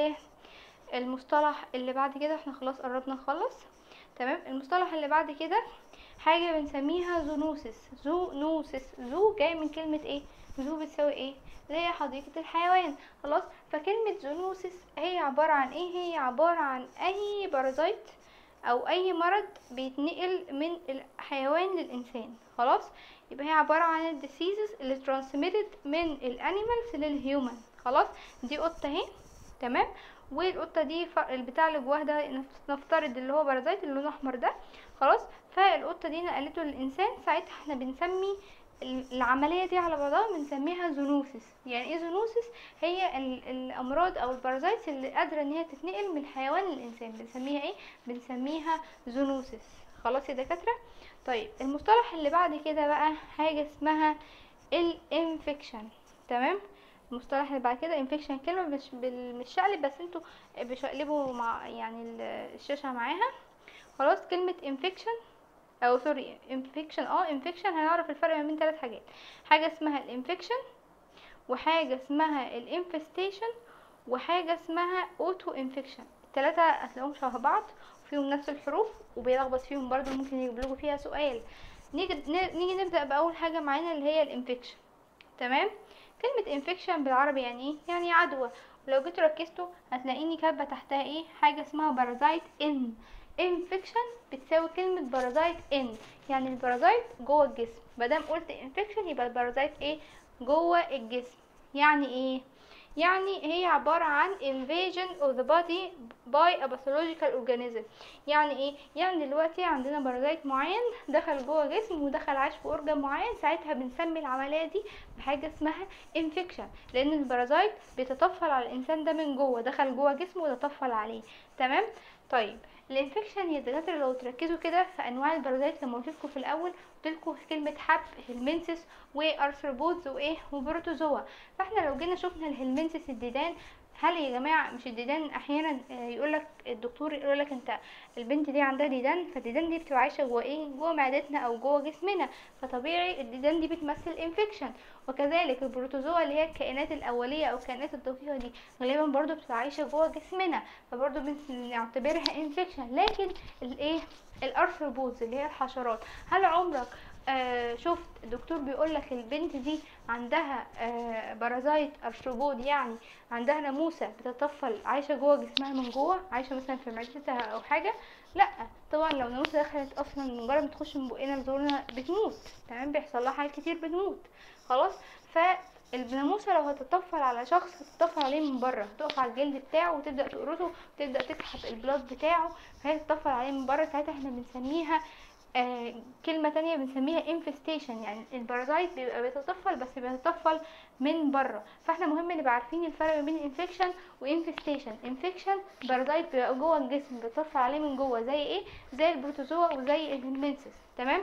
للمصطلح اللي بعد كده احنا خلاص قربنا نخلص تمام المصطلح اللي بعد كده حاجة بنسميها زونوسيس زونوسيس زو جاي من كلمة ايه زو بتساوي ايه اللي هي حديقة الحيوان خلاص فكلمة زونوسيس هي عبارة عن ايه هي عبارة عن اي بارازايت او اي مرض بيتنقل من الحيوان للانسان خلاص يبقى هي عبارة عن الديسيزز اللي ترانسميتد من الانيمالز للهيومن خلاص دي قطة اهي تمام والقطه دي ف- البتاع اللي جواها ده نف- نفترض اللي هو بارازايت اللي لونه احمر ده خلاص فالقطه دي نقلته للانسان ساعتها احنا بنسمي ال- العمليه دي على بعضها بنسميها زونوسيس يعني ايه زونوسيس هي ال- الامراض او البارازايتس اللي قادره ان هي تتنقل من الحيوان للانسان بنسميها ايه بنسميها زونوسيس خلاص يا دكاتره طيب المصطلح اللي بعد كده بقى حاجه اسمها الانفكشن تمام المصطلح اللي بعد كده انفكشن كلمه مش بال- مش شقلب بس انتوا بشقلبوا مع يعني ال- الشاشه معاها خلاص كلمه انفكشن او سوري انفكشن اه انفكشن هنعرف الفرق ما بين ثلاث حاجات حاجه اسمها الانفكشن وحاجه اسمها الانفستيشن وحاجه اسمها اوتو انفكشن الثلاثه هتلاقوهم شبه بعض وفيهم نفس الحروف وبيلخبط فيهم برضو ممكن يجيب لكم فيها سؤال نيجي ن- نيجي نبدا باول حاجه معانا اللي هي الانفكشن تمام كلمة انفكشن بالعربي يعني ايه؟ يعني عدوى ولو جيتوا ركزتوا هتلاقيني كاتبة تحتها ايه؟ حاجة اسمها بارازايت ان انفكشن بتساوي كلمة بارازايت ان يعني البارازايت جوه الجسم مادام قلت انفكشن يبقى البارازايت ايه؟ جوه الجسم يعني ايه؟ يعني هي عبارة عن invasion of the body by a pathological organism يعني ايه يعني دلوقتي عندنا بارازايت معين دخل جوه جسم ودخل عاش في اورجان معين ساعتها بنسمي العمليه دي بحاجه اسمها انفكشن لان البارازايت بيتطفل على الانسان ده من جوه دخل جوه جسمه وتطفل عليه تمام طيب الانفكشن يا دكاتره لو تركزوا كده في انواع البرازيت لما قلت لكم في الاول قلت لكم كلمه حب هلمنسس وارثروبودز وايه وبروتوزوا فاحنا لو جينا شفنا الهلمنسس الديدان هل يا جماعه مش الديدان احيانا يقول لك الدكتور يقول لك انت البنت دي عندها ديدان فالديدان دي بتبقى عايشه جوه ايه جوه معدتنا او جوه جسمنا فطبيعي الديدان دي بتمثل انفكشن وكذلك البروتوزوا اللي هي الكائنات الاوليه او الكائنات الدقيقه دي غالبا برضو بتبقى عايشه جوه جسمنا فبرضو بنعتبرها انفكشن لكن الايه الارثروبودز اللي هي الحشرات هل عمرك آه شفت الدكتور بيقول لك البنت دي عندها آه بارازايت ارثروبود يعني عندها ناموسه بتطفل عايشه جوه جسمها من جوه عايشه مثلا في معدتها او حاجه لا طبعا لو ناموسه دخلت اصلا مجرد ما تخش من بقنا لزورنا بتموت تمام بيحصل لها حاجات كتير بتموت خلاص فالناموسه لو هتطفل على شخص هتطفل عليه من بره تقف على الجلد بتاعه وتبدا تقرصه وتبدا تسحب البلاد بتاعه فهي تطفل عليه من بره ساعتها احنا بنسميها آه كلمة تانية بنسميها infestation يعني البارازايت بيبقى بيتطفل بس بيتطفل من بره فاحنا مهم نبقى عارفين الفرق ما بين infection و infestation infection بارازايت بيبقى جوه الجسم بيتطفل عليه من جوه زي ايه زي البروتوزوا وزي الهلمنسس تمام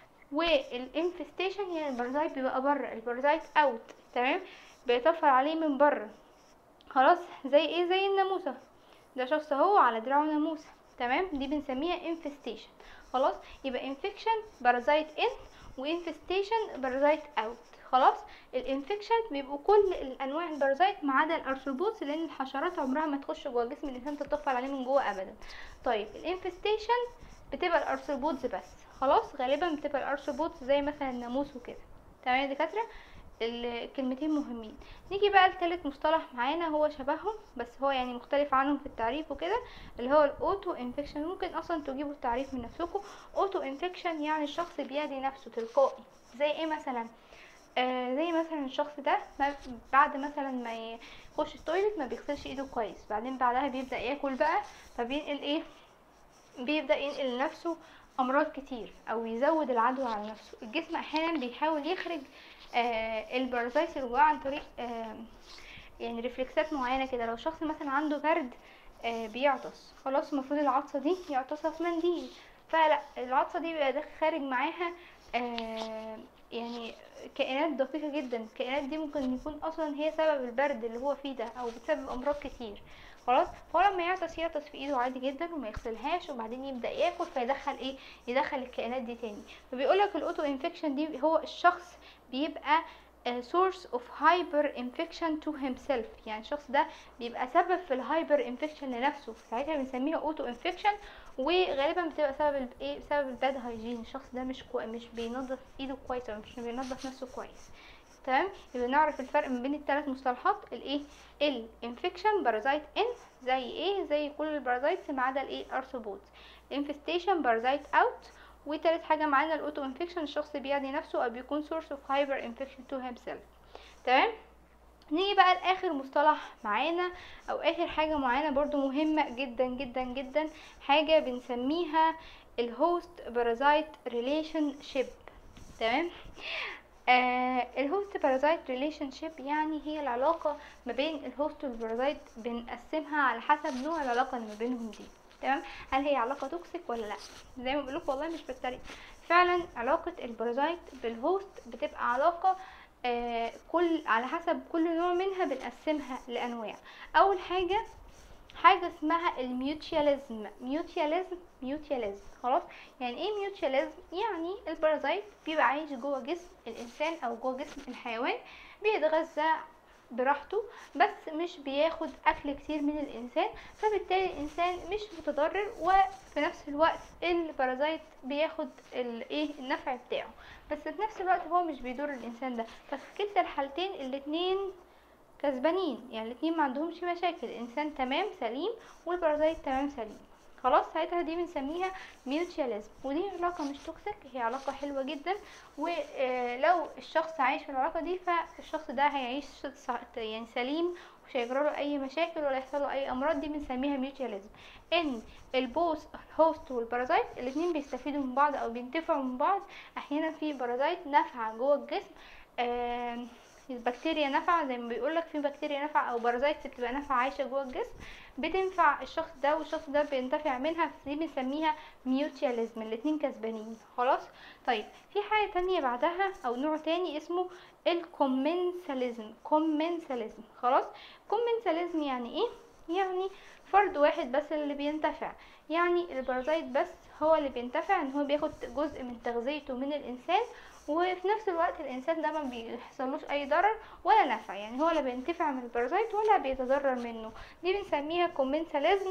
والانفستيشن يعني البارازايت بيبقى بره البارازايت اوت تمام بيطفل عليه من بره خلاص زي ايه زي الناموسه ده شخص اهو على دراعه ناموسه تمام دي بنسميها infestation خلاص يبقى infection بارازايت in وانفستيشن بارازايت اوت خلاص الانفكشن بيبقوا كل الانواع البارازايت ما عدا الارثروبودز لان الحشرات عمرها ما تخش جوه جسم الانسان تطفل عليه من جوه ابدا طيب الانفستيشن بتبقى الارثروبودز بس خلاص غالبا بتبقى الارثروبودز زي مثلا الناموس وكده تمام يا دكاتره الكلمتين مهمين نيجي بقى لتالت مصطلح معانا هو شبههم بس هو يعني مختلف عنهم في التعريف وكده اللي هو الاوتو انفكشن ممكن اصلا تجيبوا التعريف من نفسكم اوتو انفكشن يعني الشخص بيدي نفسه تلقائي زي ايه مثلا آه زي مثلا الشخص ده ما بعد مثلا ما يخش التويلت ما بيغسلش ايده كويس بعدين بعدها بيبدا ياكل بقى فبينقل ايه بيبدا ينقل لنفسه امراض كتير او يزود العدوى على نفسه الجسم احيانا بيحاول يخرج آه البارازايت اللي جواه عن طريق آه يعني ريفلكسات معينه كده لو شخص مثلا عنده برد آه بيعطس خلاص المفروض العطسه دي يعطسها في منديل فلا العطسه دي بيبقى ده خارج معاها آه يعني كائنات دقيقه جدا الكائنات دي ممكن يكون اصلا هي سبب البرد اللي هو فيه ده او بتسبب امراض كتير خلاص فهو لما يعطس يعطس في ايده عادي جدا وما يغسلهاش وبعدين يبدا ياكل فيدخل ايه يدخل الكائنات دي تاني فبيقول لك الاوتو انفكشن دي هو الشخص بيبقى source of hyper infection to himself يعني الشخص ده بيبقى سبب في الهايبر انفكشن لنفسه ساعتها بنسميها اوتو انفكشن وغالبا بتبقى سبب ايه بسبب الباد هايجين الشخص ده مش كو... مش بينظف ايده كويس او مش بينظف نفسه كويس تمام يبقى نعرف الفرق ما بين الثلاث مصطلحات الايه الانفكشن بارازايت ان زي ايه زي كل البارازايتس ما عدا الايه ارثروبودز انفستيشن بارازايت اوت وتالت حاجة معانا الاوتو انفكشن الشخص بيعدي نفسه او بيكون source of hyper infection to himself تمام نيجي بقى لاخر مصطلح معانا او اخر حاجة معانا برضو مهمة جدا جدا جدا حاجة بنسميها الهوست بارازايت ريليشن شيب تمام آه الهوست بارازايت ريليشن شيب يعني هي العلاقة ما بين الهوست والبارازايت بنقسمها على حسب نوع العلاقة اللي ما بينهم دي تمام هل هي علاقة توكسيك ولا لا زي ما بقولك والله مش بتريق فعلا علاقة البارازايت بالهوست بتبقى علاقة آه كل على حسب كل نوع منها بنقسمها لانواع اول حاجة حاجة اسمها الميوتياليزم ميوتياليزم ميوتياليزم خلاص يعني ايه ميوتياليزم يعني البارازايت بيبقى عايش جوه جسم الانسان او جوه جسم الحيوان بيتغذى براحته بس مش بياخد اكل كتير من الانسان فبالتالي الانسان مش متضرر وفي نفس الوقت البارازايت بياخد الايه النفع بتاعه بس في نفس الوقت هو مش بيضر الانسان ده ففي كلتا الحالتين الاتنين كسبانين يعني الاتنين ما عندهمش مشاكل الانسان تمام سليم والبارازايت تمام سليم خلاص ساعتها دي بنسميها ميوتشاليزم ودي علاقه مش توكسيك هي علاقه حلوه جدا ولو الشخص عايش في العلاقه دي فالشخص ده هيعيش يعني سليم مش هيجرى له اي مشاكل ولا يحصل له اي امراض دي بنسميها ميوتشاليزم ان البوس الهوست والبارازايت الاثنين بيستفيدوا من بعض او بينتفعوا من بعض احيانا في بارازايت نافعه جوه الجسم البكتيريا نافعه زي ما بيقولك في بكتيريا نافعه او بارازايت بتبقى نافعه عايشه جوه الجسم بتنفع الشخص ده والشخص ده بينتفع منها دي بنسميها ميوتياليزم الاتنين كسبانين خلاص طيب في حاجه تانية بعدها او نوع تاني اسمه الكومنساليزم كومنساليزم خلاص كومنساليزم يعني ايه يعني فرد واحد بس اللي بينتفع يعني البارازايت بس هو اللي بينتفع ان هو بياخد جزء من تغذيته من الانسان وفي نفس الوقت الانسان ده ما بيحصلوش اي ضرر ولا نفع يعني هو لا بينتفع من البارازايت ولا بيتضرر منه دي بنسميها كومنساليزم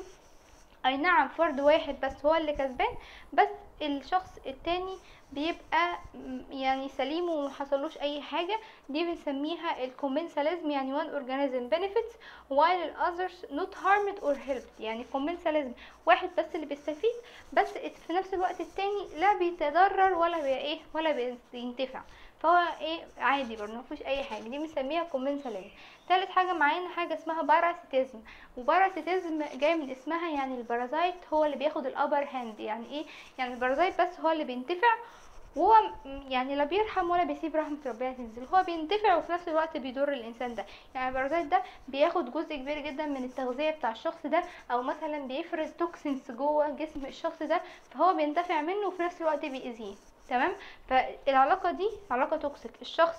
اي نعم فرد واحد بس هو اللي كسبان بس الشخص التاني بيبقى يعني سليم ومحصلوش اي حاجة دي بنسميها الكومنساليزم يعني one organism benefits while others not harmed or helped يعني كومنساليزم واحد بس اللي بيستفيد بس في نفس الوقت التاني لا بيتضرر ولا بي ايه ولا بينتفع فهو ايه عادي برضه مفيش اي حاجه دي بنسميها كومنساليزم تالت حاجه معانا حاجه اسمها باراسيتيزم وباراسيتيزم جاي من اسمها يعني البارازايت هو اللي بياخد الابر هاند يعني ايه يعني البارازايت بس هو اللي بينتفع وهو يعني لا بيرحم ولا بيسيب رحمة ربنا تنزل هو بينتفع وفي نفس الوقت بيضر الانسان ده يعني البارازايت ده بياخد جزء كبير جدا من التغذية بتاع الشخص ده او مثلا بيفرز توكسينز جوه جسم الشخص ده فهو بينتفع منه وفي نفس الوقت بيأذيه تمام فالعلاقة دي علاقة توكسيك الشخص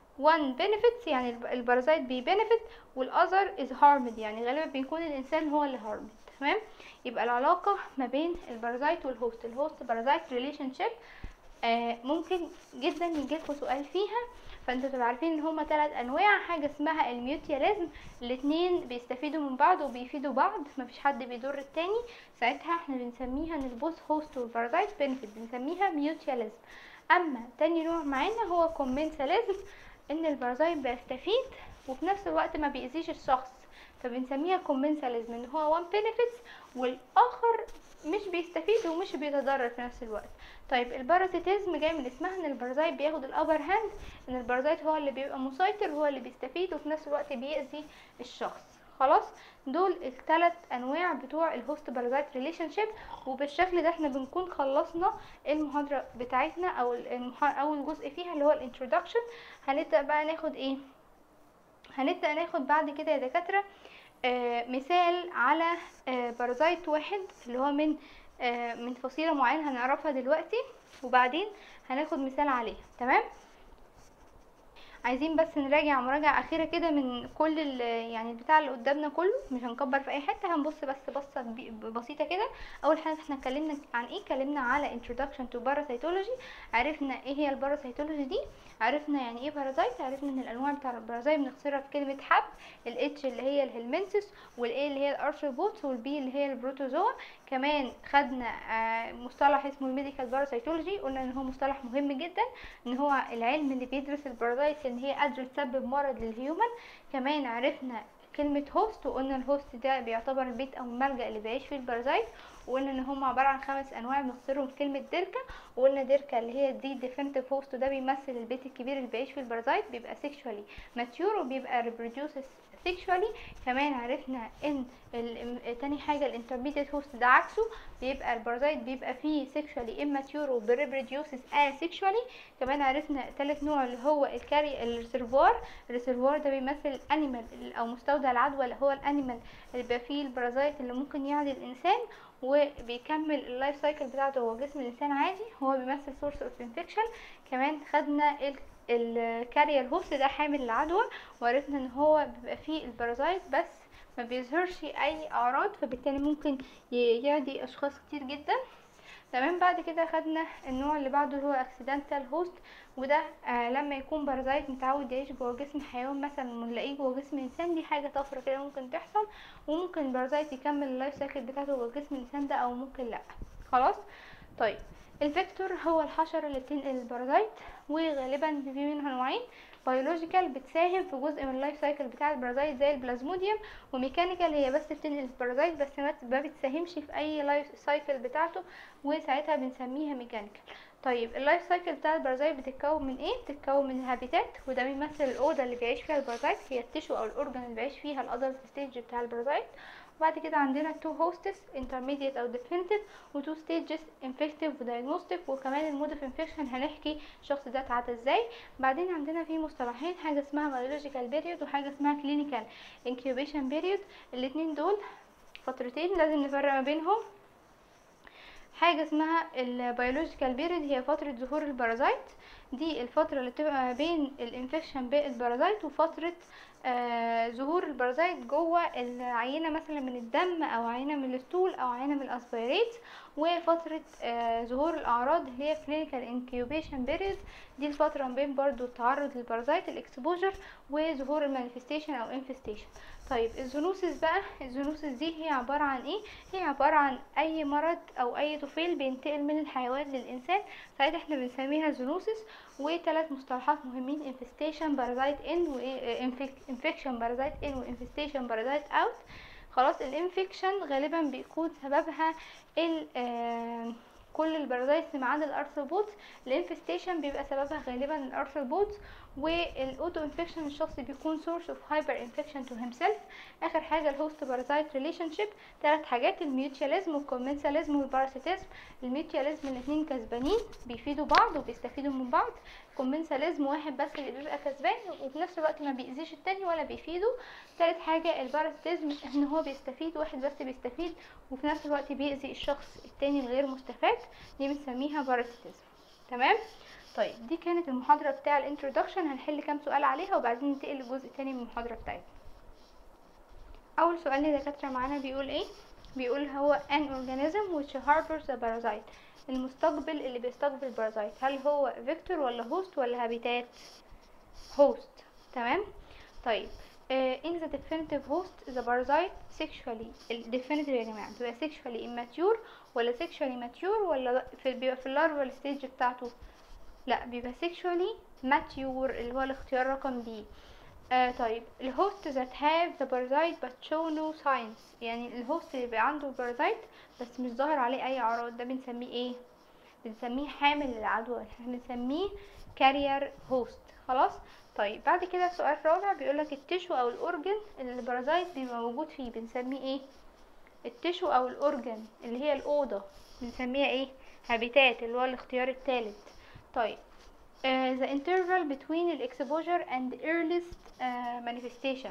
one benefits يعني البارازايت بي benefit والاذر is harmed يعني غالبا بيكون الانسان هو اللي harmed تمام يبقى العلاقة ما بين البارازايت والهوست الهوست بارازايت ريليشن شيب آه ممكن جدا يجيلكوا سؤال فيها فانتوا تبقوا عارفين ان هما ثلاث انواع حاجه اسمها الميوتياليزم الاتنين بيستفيدوا من بعض وبيفيدوا بعض مفيش حد بيضر التاني ساعتها احنا بنسميها ان البوث هوست والبارازايت بنفيت بنسميها ميوتياليزم اما تاني نوع معانا هو كومنساليزم ان البارازايت بيستفيد وفي نفس الوقت ما بيأذيش الشخص فبنسميها كومنساليزم ان هو وان بينيفيتس والاخر مش بيستفيد ومش بيتضرر في نفس الوقت طيب البارازيتيزم جاي من اسمها ان البارازايت بياخد الابر هاند ان البارازايت هو اللي بيبقى مسيطر هو اللي بيستفيد وفي نفس الوقت بيأذي الشخص خلاص دول الثلاث انواع بتوع الهوست بارازايت ريليشن شيب وبالشكل ده احنا بنكون خلصنا المحاضره بتاعتنا او المح... اول جزء فيها اللي هو الانترودكشن هنبدا بقى ناخد ايه هنبدا ناخد بعد كده يا دكاتره آه مثال على آه بارازايت واحد اللي هو من آه من فصيله معينه هنعرفها دلوقتي وبعدين هناخد مثال عليها تمام عايزين بس نراجع مراجعة أخيرة كده من كل يعني البتاع اللي قدامنا كله مش هنكبر في أي حتة هنبص بس بصة بسيطة كده أول حاجة احنا اتكلمنا عن ايه اتكلمنا على introduction to parasitology عرفنا ايه هي الباراسيتولوجي دي عرفنا يعني ايه بارازايت عرفنا ان الانواع بتاع البارازايت بنختصرها في كلمه حب الاتش اللي هي الهلمنسس والاي اللي هي الارثروبودز والبي اللي هي البروتوزوا كمان خدنا آه مصطلح اسمه الميديكال باراسيتولوجي قلنا ان هو مصطلح مهم جدا ان هو العلم اللي بيدرس البارازايت ان هي قادره تسبب مرض للهيومن كمان عرفنا كلمة هوست وقلنا الهوست ده بيعتبر البيت او الملجأ اللي بيعيش فيه البارازايت وقلنا ان هم عبارة عن خمس انواع بنختصرهم في كلمة ديركا وقلنا ديركا اللي هي دي ديفنتيف هوست وده بيمثل البيت الكبير اللي بيعيش فيه البارازايت بيبقى سيكشوالي ماتيور وبيبقى ريبروديوسز سيكشوالي كمان عرفنا ان تاني حاجه الانترميديت هوست ده عكسه بيبقى البارازايت بيبقى فيه سيكشوالي اماتيور وبريبروديوسز اسيكشوالي كمان عرفنا تالت نوع اللي هو الكاري الريسيرفوار الريسيرفوار ده بيمثل الانيمال او مستودع العدوى اللي هو الانيمال اللي بيبقى فيه البارازايت اللي ممكن يعدي الانسان وبيكمل اللايف سايكل بتاعته هو جسم الانسان عادي هو بيمثل سورس اوف انفكشن كمان خدنا الكارير هوست ده حامل العدوى وعرفنا ان هو بيبقى فيه البارازايت بس ما بيظهرش اي اعراض فبالتالي ممكن يعدي اشخاص كتير جدا تمام بعد كده خدنا النوع اللي بعده اللي هو اكسيدنتال هوست وده آه لما يكون بارازايت متعود يعيش جوه جسم حيوان مثلا ونلاقيه جوه جسم انسان دي حاجه طفره كده ممكن تحصل وممكن البارازايت يكمل اللايف سايكل بتاعته جوه جسم الانسان ده او ممكن لا خلاص طيب الفيكتور هو الحشرة اللي بتنقل البارازايت وغالبا في منها نوعين بيولوجيكال بتساهم في جزء من اللايف سايكل بتاع البارازايت زي البلازموديوم وميكانيكال هي بس بتنقل البارازايت بس ما بتساهمش في اي لايف سايكل بتاعته وساعتها بنسميها ميكانيكال طيب اللايف سايكل بتاع البارازايت بتتكون من ايه بتتكون من الهابيتات وده بيمثل الاوضه اللي بيعيش فيها البارازايت هي التشو او الاورجن اللي بيعيش فيها الادلت ستيج بتاع البارازايت وبعد كده عندنا تو هوستس intermediate او definitive وتو stages infective ودايجنوستيك وكمان المود اوف انفكشن هنحكي الشخص ده اتعدى ازاي بعدين عندنا في مصطلحين حاجه اسمها biological period وحاجه اسمها clinical incubation period الاتنين دول فترتين لازم نفرق ما بينهم حاجه اسمها البيولوجيكال بيريد هي فتره ظهور البارازايت دي الفتره اللي بتبقى ما بين الانفكشن بالبارازايت وفتره آه ظهور البارازايت جوه العينه مثلا من الدم او عينه من الستول او عينه من الاسبيريت وفتره آه ظهور الاعراض اللي هي كلينيكال انكيوبيشن بيريد دي الفتره ما بين برضو التعرض للبارازايت الاكسبوجر وظهور المانيفستيشن او انفستيشن طيب الزونوسيس بقى الزونوسيس دي هي عبارة عن ايه هي عبارة عن اي مرض او اي طفيل بينتقل من الحيوان للانسان ساعتها احنا بنسميها زونوسيس وثلاث مصطلحات مهمين انفستيشن بارازايت ان وانفكشن بارازايت ان وانفستيشن بارازايت اوت خلاص الانفكشن غالبا بيكون سببها ال آه كل البارازايتس ما عدا الارثروبودز الانفستيشن بيبقى سببها غالبا الارثروبودز والاوتو انفكشن الشخص بيكون سورس اوف هايبر انفكشن تو هيم سيلف اخر حاجه الهوست بارازايت ريليشن شيب ثلاث حاجات الميوتشاليزم والكومنساليزم والباراسيتيزم الميوتشاليزم الاثنين كسبانين بيفيدوا بعض وبيستفيدوا من بعض كومنساليزم واحد بس اللي بيبقى كسبان وفي نفس الوقت ما بيأذيش التاني ولا بيفيده ثالث حاجه الباراسيتيزم ان هو بيستفيد واحد بس بيستفيد وفي نفس الوقت بيأذي الشخص التاني الغير مستفاد دي بنسميها باراسيتيزم تمام طيب دي كانت المحاضرة بتاع الانترودكشن هنحل كام سؤال عليها وبعدين ننتقل للجزء التاني من المحاضرة بتاعتنا أول سؤال لدكاترة معانا بيقول ايه بيقول هو an organism which harbors a parasite المستقبل اللي بيستقبل البارازايت هل هو فيكتور ولا هوست ولا هابيتات هوست تمام طيب uh, in the definitive host the parasite sexually الديفينيتيف يا جماعة بيبقى sexually immature ولا sexually mature ولا في بيبقى في اللارفال ستيج بتاعته لا بيبقى sexually mature اللي هو الاختيار رقم بي آه طيب الهوست that have the parasite but show no signs يعني الهوست اللي بيبقى عنده البارازايت بس مش ظاهر عليه اي اعراض ده بنسميه ايه بنسميه حامل للعدوى احنا بنسميه كارير هوست خلاص طيب بعد كده السؤال الرابع بيقولك التشو او الاورجن اللي البارازايت بيبقى موجود فيه بنسميه ايه التشو او الاورجن اللي هي الاوضه بنسميها ايه هابيتات اللي هو الاختيار الثالث طيب uh, the interval between the exposure and earliest uh, manifestation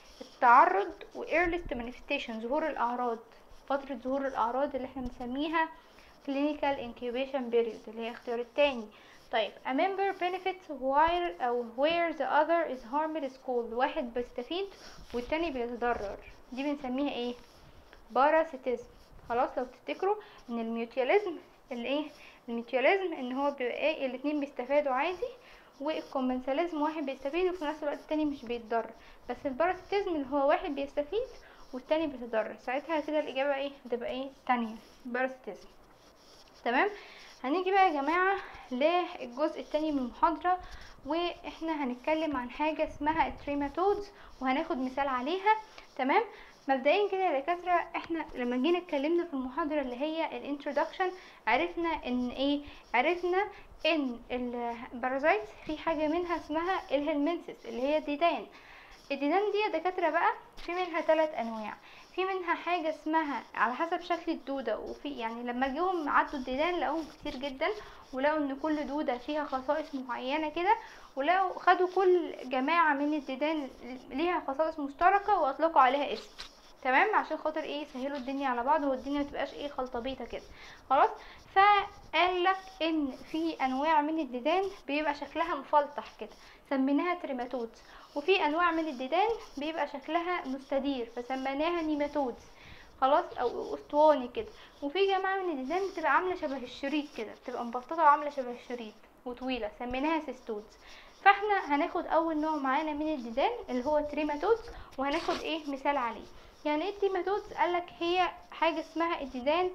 التعرض و earliest manifestation ظهور الأعراض فترة ظهور الأعراض اللي احنا بنسميها clinical incubation period اللي هي اختيار التاني طيب a member benefits while أو where the other is harmed is called واحد بيستفيد والتاني بيتضرر دي بنسميها ايه باراسيتيزم خلاص لو تفتكروا ان الميوتياليزم الايه الميوتياليزم ان هو بيبقى ايه الاتنين بيستفادوا عادي والكومنساليزم واحد بيستفيد وفي نفس الوقت التاني مش بيتضرر بس الباراسيتيزم اللي هو واحد بيستفيد والتاني بيتضرر ساعتها كده الاجابه ايه هتبقى ايه تانية باراسيتيزم تمام هنيجي بقى يا جماعه للجزء التاني من المحاضره واحنا هنتكلم عن حاجه اسمها التريماتودز وهناخد مثال عليها تمام مبدئيا كده يا دكاتره احنا لما جينا اتكلمنا في المحاضره اللي هي الانترودكشن عرفنا ان ايه عرفنا ان البارازايت في حاجه منها اسمها الهلمنسس اللي هي الديدان الديدان دي يا دكاتره بقى في منها ثلاث انواع في منها حاجة اسمها على حسب شكل الدودة وفي يعني لما جيهم عدوا الديدان لقوهم كتير جدا ولقوا ان كل دودة فيها خصائص معينة كده ولقوا خدوا كل جماعة من الديدان ليها خصائص مشتركة واطلقوا عليها اسم تمام عشان خاطر ايه يسهلوا الدنيا على بعض والدنيا متبقاش ايه خلطبيطه كده خلاص فقال لك ان في انواع من الديدان بيبقى شكلها مفلطح كده سميناها تريماتودز وفي انواع من الديدان بيبقى شكلها مستدير فسميناها نيماتودز خلاص او اسطواني كده وفي جماعه من الديدان بتبقى عامله شبه الشريط كده بتبقى مبططه وعامله شبه الشريط وطويله سميناها سيستودز فاحنا هناخد اول نوع معانا من الديدان اللي هو تريماتودز وهناخد ايه مثال عليه يعني ايه التيماتودز قالك هي حاجه اسمها الديدان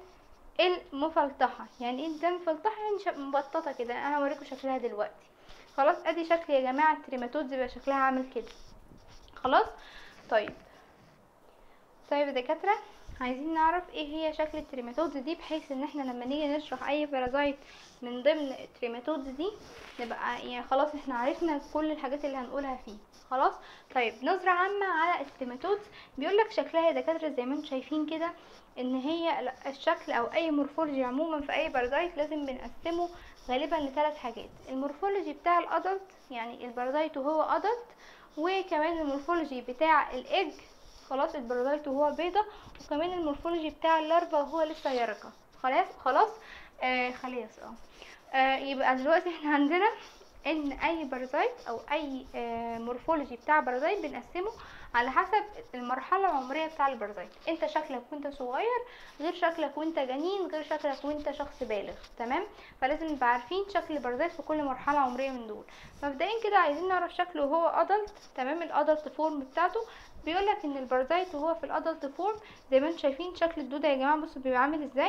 المفلطحه يعني ايه الديدان المفلطحه يعني مبططه كده انا هوريكم شكلها دلوقتي خلاص ادي شكل يا جماعه التريماتودز بيبقى شكلها عامل كده خلاص طيب طيب يا دكاتره عايزين نعرف ايه هي شكل التريماتودز دي بحيث ان احنا لما نيجي نشرح اي بارازايت من ضمن التريماتودز دي نبقى يعني خلاص احنا عرفنا كل الحاجات اللي هنقولها فيه خلاص طيب نظرة عامة على التريماتودز بيقولك شكلها يا دكاترة زي ما انتم شايفين كده ان هي الشكل او اي مورفولوجي عموما في اي بارازايت لازم بنقسمه غالبا لثلاث حاجات المورفولوجي بتاع الادلت يعني البارازايت وهو ادلت وكمان المورفولوجي بتاع الايج خلاص البارازايت وهو بيضة وكمان المورفولوجي بتاع اللارفا وهو لسه يرقة خلاص خلاص آه خلاص اه آه يبقى دلوقتي احنا عندنا ان اي بارازايت او اي آه مورفولوجي بتاع بارازايت بنقسمه على حسب المرحله العمريه بتاع البارازايت انت شكلك وانت صغير غير شكلك وانت جنين غير شكلك وانت شخص بالغ تمام فلازم نبقى عارفين شكل البارازايت في كل مرحله عمريه من دول مبدئيا كده عايزين نعرف شكله وهو ادلت تمام الادلت فورم بتاعته بيقولك ان البارازايت وهو في الادلت فورم زي ما انتم شايفين شكل الدوده يا جماعه بصوا بيبقى عامل ازاي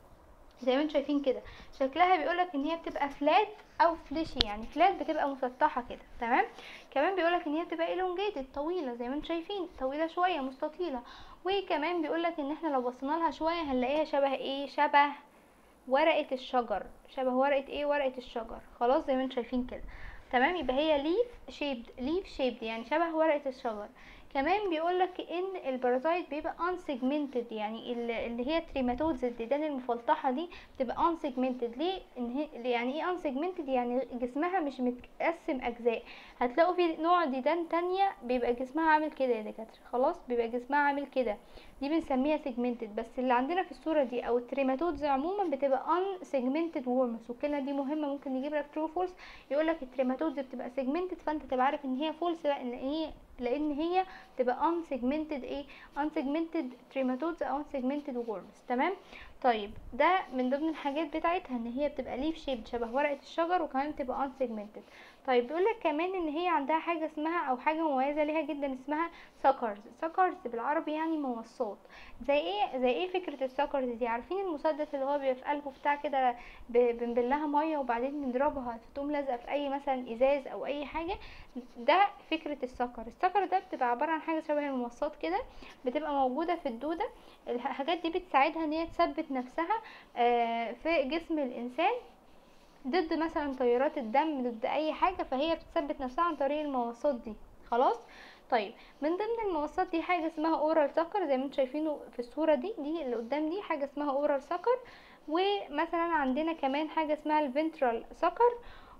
زي ما انتم شايفين كده شكلها بيقولك ان هي بتبقى فلات او فليشي يعني فلات بتبقى مسطحه كده تمام كمان بيقولك ان هي بتبقى elongated طويله زي ما انتم شايفين طويله شويه مستطيله وكمان بيقولك ان احنا لو بصينا لها شويه هنلاقيها شبه ايه شبه ورقه الشجر شبه ورقه ايه ورقه الشجر خلاص زي ما انتم شايفين كده تمام يبقى هي ليف شيبد ليف شيبد يعني شبه ورقه الشجر كمان بيقولك ان البارازايت بيبقى unsegmented يعني اللي هي تريماتودز الديدان المفلطحه دي بتبقى unsegmented ليه ان هي يعني ايه unsegmented يعني جسمها مش متقسم اجزاء هتلاقوا في نوع ديدان تانية بيبقى جسمها عامل كده يا دكاتره خلاص بيبقى جسمها عامل كده دي بنسميها segmented بس اللي عندنا في الصوره دي او التريماتودز عموما بتبقى unsegmented worms والكلمه دي مهمه ممكن نجيب لك true false يقول لك التريماتودز بتبقى segmented فانت تبقى عارف ان هي false بقى ان هي لان هي تبقى unsegmented ايه unsegmented trematodes او unsegmented worms تمام طيب ده من ضمن الحاجات بتاعتها ان هي بتبقى ليف شيب شبه ورقه الشجر وكمان بتبقى unsegmented طيب بيقول لك كمان ان هي عندها حاجه اسمها او حاجه مميزه ليها جدا اسمها سكرز سكرز بالعربي يعني موصات زي ايه زي ايه فكره السكرز دي عارفين المسدس اللي هو بيبقى في قلبه بتاع كده بنبلها ميه وبعدين نضربها فتقوم لازقه في اي مثلا ازاز او اي حاجه ده فكره السكر السكر ده بتبقى عباره عن حاجه شبه الموصات كده بتبقى موجوده في الدوده الحاجات دي بتساعدها ان هي تثبت نفسها في جسم الانسان ضد مثلا تيارات الدم ضد اي حاجه فهي بتثبت نفسها عن طريق الموصات دي خلاص طيب من ضمن الموصات دي حاجه اسمها اورال سكر زي ما انتم شايفينه في الصوره دي دي اللي قدام دي حاجه اسمها اورال سكر ومثلا عندنا كمان حاجه اسمها الفنترال سكر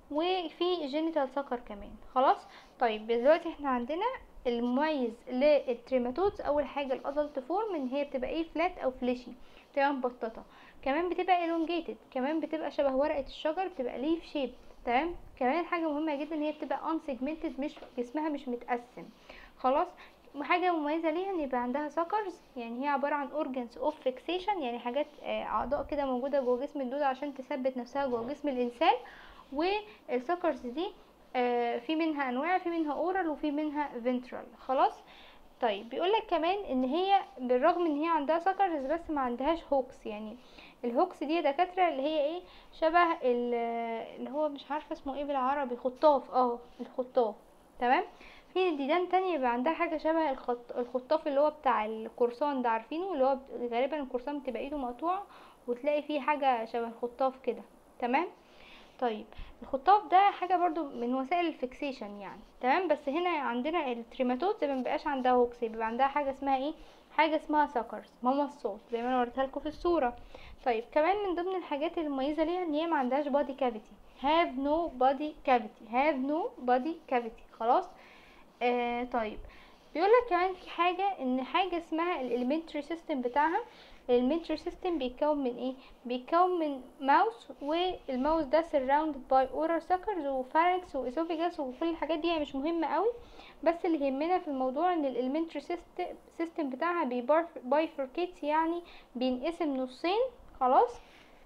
وفي جينيتال سكر كمان خلاص طيب دلوقتي احنا عندنا المميز للتريماتودز اول حاجه الادلت فورم ان هي بتبقى ايه فلات او فليشي بتبقى مبططه كمان بتبقى elongated كمان بتبقى شبه ورقه الشجر بتبقى ليف شيب تمام كمان حاجه مهمه جدا ان هي بتبقى unsegmented مش جسمها مش متقسم خلاص حاجة مميزة ليها ان يبقى عندها سكرز يعني هي عبارة عن organs of fixation يعني حاجات اعضاء كده موجودة جوه جسم الدودة عشان تثبت نفسها جوه جسم الانسان والسكرز دي في منها انواع في منها اورال وفي منها فنترال خلاص طيب بيقولك كمان ان هي بالرغم ان هي عندها سكرز بس ما عندهاش هوكس يعني الهوكس دي دكاتره اللي هي ايه شبه اللي هو مش عارفه اسمه ايه بالعربي خطاف اه الخطاف تمام في ديدان تانية يبقى عندها حاجة شبه الخط... الخطاف اللي هو بتاع القرصان ده عارفينه اللي هو غالبا القرصان بتبقى ايده مقطوعة وتلاقي فيه حاجة شبه الخطاف كده تمام طيب الخطاف ده حاجة برضو من وسائل الفيكسيشن يعني تمام بس هنا عندنا التريماتود ما بيبقاش عندها هوكس بيبقى عندها حاجة اسمها ايه حاجة اسمها سكرز ممصات زي ما انا وريتها لكم في الصورة طيب كمان من ضمن الحاجات المميزة ليها ان هي ما عندهاش body cavity have no body cavity have no body cavity خلاص آه طيب بيقول لك كمان في حاجة ان حاجة اسمها الاليمنتري سيستم بتاعها الاليمنتري سيستم بيتكون من ايه بيتكون من ماوس والماوس ده surrounded by oral suckers وفارنكس واسوفيجاس وكل الحاجات دي مش مهمة قوي بس اللي يهمنا في الموضوع ان الاليمنتري سيستم بتاعها بيبايفركيت يعني بينقسم نصين خلاص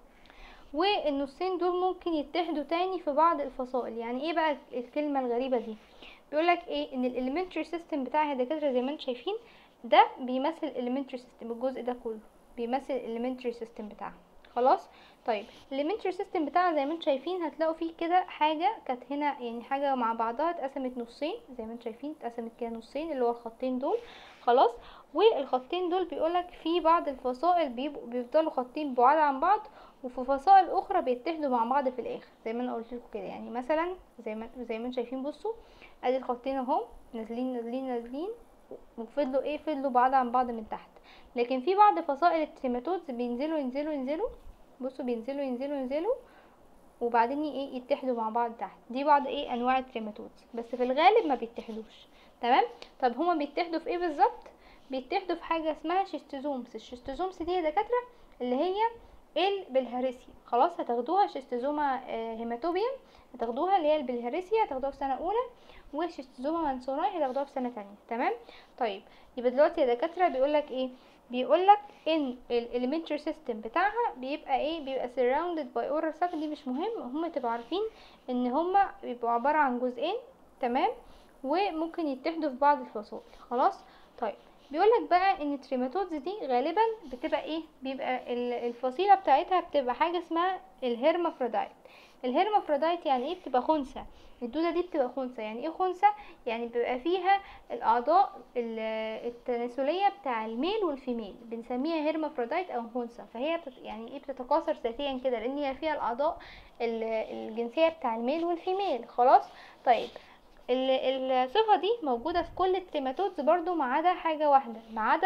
والنصين دول ممكن يتحدوا تاني في بعض الفصائل يعني ايه بقى الكلمة الغريبة دي بيقولك ايه ان الاليمنتري سيستم بتاعها دكاتره زي ما انتم شايفين ده بيمثل الاليمنتري سيستم الجزء ده كله بيمثل الاليمنتري سيستم بتاعها خلاص طيب الاليمنتري سيستم بتاعنا زي ما انتم شايفين هتلاقوا فيه كده حاجه كانت هنا يعني حاجه مع بعضها اتقسمت نصين زي ما انتم شايفين اتقسمت كده نصين اللي هو الخطين دول خلاص والخطين دول بيقولك في بعض الفصائل بيبقوا بيفضلوا خطين بعاد عن بعض وفي فصائل اخرى بيتحدوا مع بعض في الاخر زي ما انا قلت لكم كده يعني مثلا زي ما زي ما انتم شايفين بصوا ادي الخطين اهو نازلين نازلين نازلين وفضلوا ايه فضلوا بعاد عن بعض من تحت لكن في بعض فصائل التريماتودز بينزلوا ينزلوا ينزلوا بصوا بينزلوا ينزلوا ينزلوا وبعدين ايه يتحدوا مع بعض تحت دي بعض ايه انواع التريماتودز بس في الغالب ما بيتحدوش تمام طب هما بيتحدوا في ايه بالظبط بيتحدوا في حاجه اسمها شيستوزومس الشيستوزومس دي يا دكاتره اللي هي البلهارسيا خلاص هتاخدوها شيستوزوما آه، هيماتوبيوم هتاخدوها اللي هي البلهارسيا هتاخدوها في سنه اولى وشيستوزوما منسوراي هتاخدوها في سنه تانية تمام طيب يبقى دلوقتي يا دكاتره بيقولك ايه بيقولك ان الاليمنتري سيستم بتاعها بيبقى ايه بيبقى surrounded by oral sac دي مش مهم هم تبقوا عارفين ان هما بيبقوا عباره عن جزئين تمام وممكن يتحدوا في بعض الفصائل خلاص طيب بيقولك بقى ان التريماتودز دي غالبا بتبقى ايه بيبقى ال- الفصيله بتاعتها بتبقى حاجه اسمها الهرمافروديت الهرمافروديت يعني ايه بتبقى خنثى الدوده دي بتبقى خنثى يعني ايه خنثى يعني بيبقى فيها الاعضاء ال- التناسليه بتاع الميل والفيميل بنسميها هرمافروديت او خنثى فهي بتت يعني ايه بتتكاثر ذاتيا كده لان هي فيها الاعضاء ال- الجنسيه بتاع الميل والفيميل خلاص طيب ال- الصفة دي موجودة في كل التريماتودز برضو ما عدا حاجة واحدة ما عدا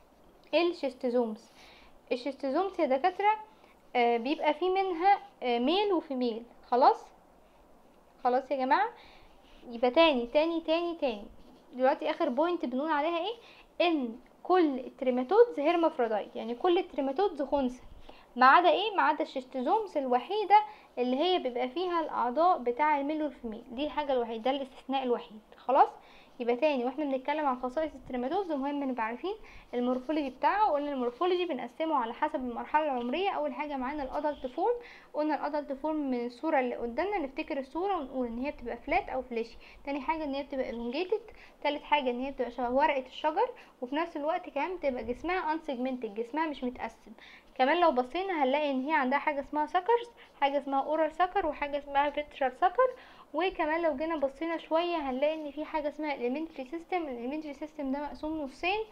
الشيستوزومز الشيستوزومز يا دكاترة آه، بيبقى في منها آه، ميل وفيميل خلاص خلاص يا جماعة يبقى تاني تاني تاني تاني دلوقتي اخر بوينت بنقول عليها ايه ان كل التريماتودز هيرمافروديت يعني كل التريماتودز خنثى ما عدا ايه ما عدا الشيستوزومز الوحيده اللي هي بيبقى فيها الاعضاء بتاع الميل والفيميل دي الحاجه الوحيده ده الاستثناء الوحيد خلاص يبقى تاني واحنا بنتكلم عن خصائص التريماتوز مهم نبقى عارفين المورفولوجي بتاعه قلنا المورفولوجي بنقسمه على حسب المرحله العمريه اول حاجه معانا الادلت فورم قلنا الادلت فورم من الصوره اللي قدامنا نفتكر الصوره ونقول ان هي بتبقى فلات او فلاشي تاني حاجه ان هي بتبقى elongated تالت حاجه ان هي بتبقى شبه ورقه الشجر وفي نفس الوقت كمان بتبقى جسمها unsegmented جسمها مش متقسم كمان لو بصينا هنلاقي ان هي عندها حاجه اسمها سكرز حاجه اسمها اورال سكر وحاجه اسمها فيترال سكر وكمان لو جينا بصينا شويه هنلاقي ان في حاجه اسمها elementary system elementary system ده مقسوم نصين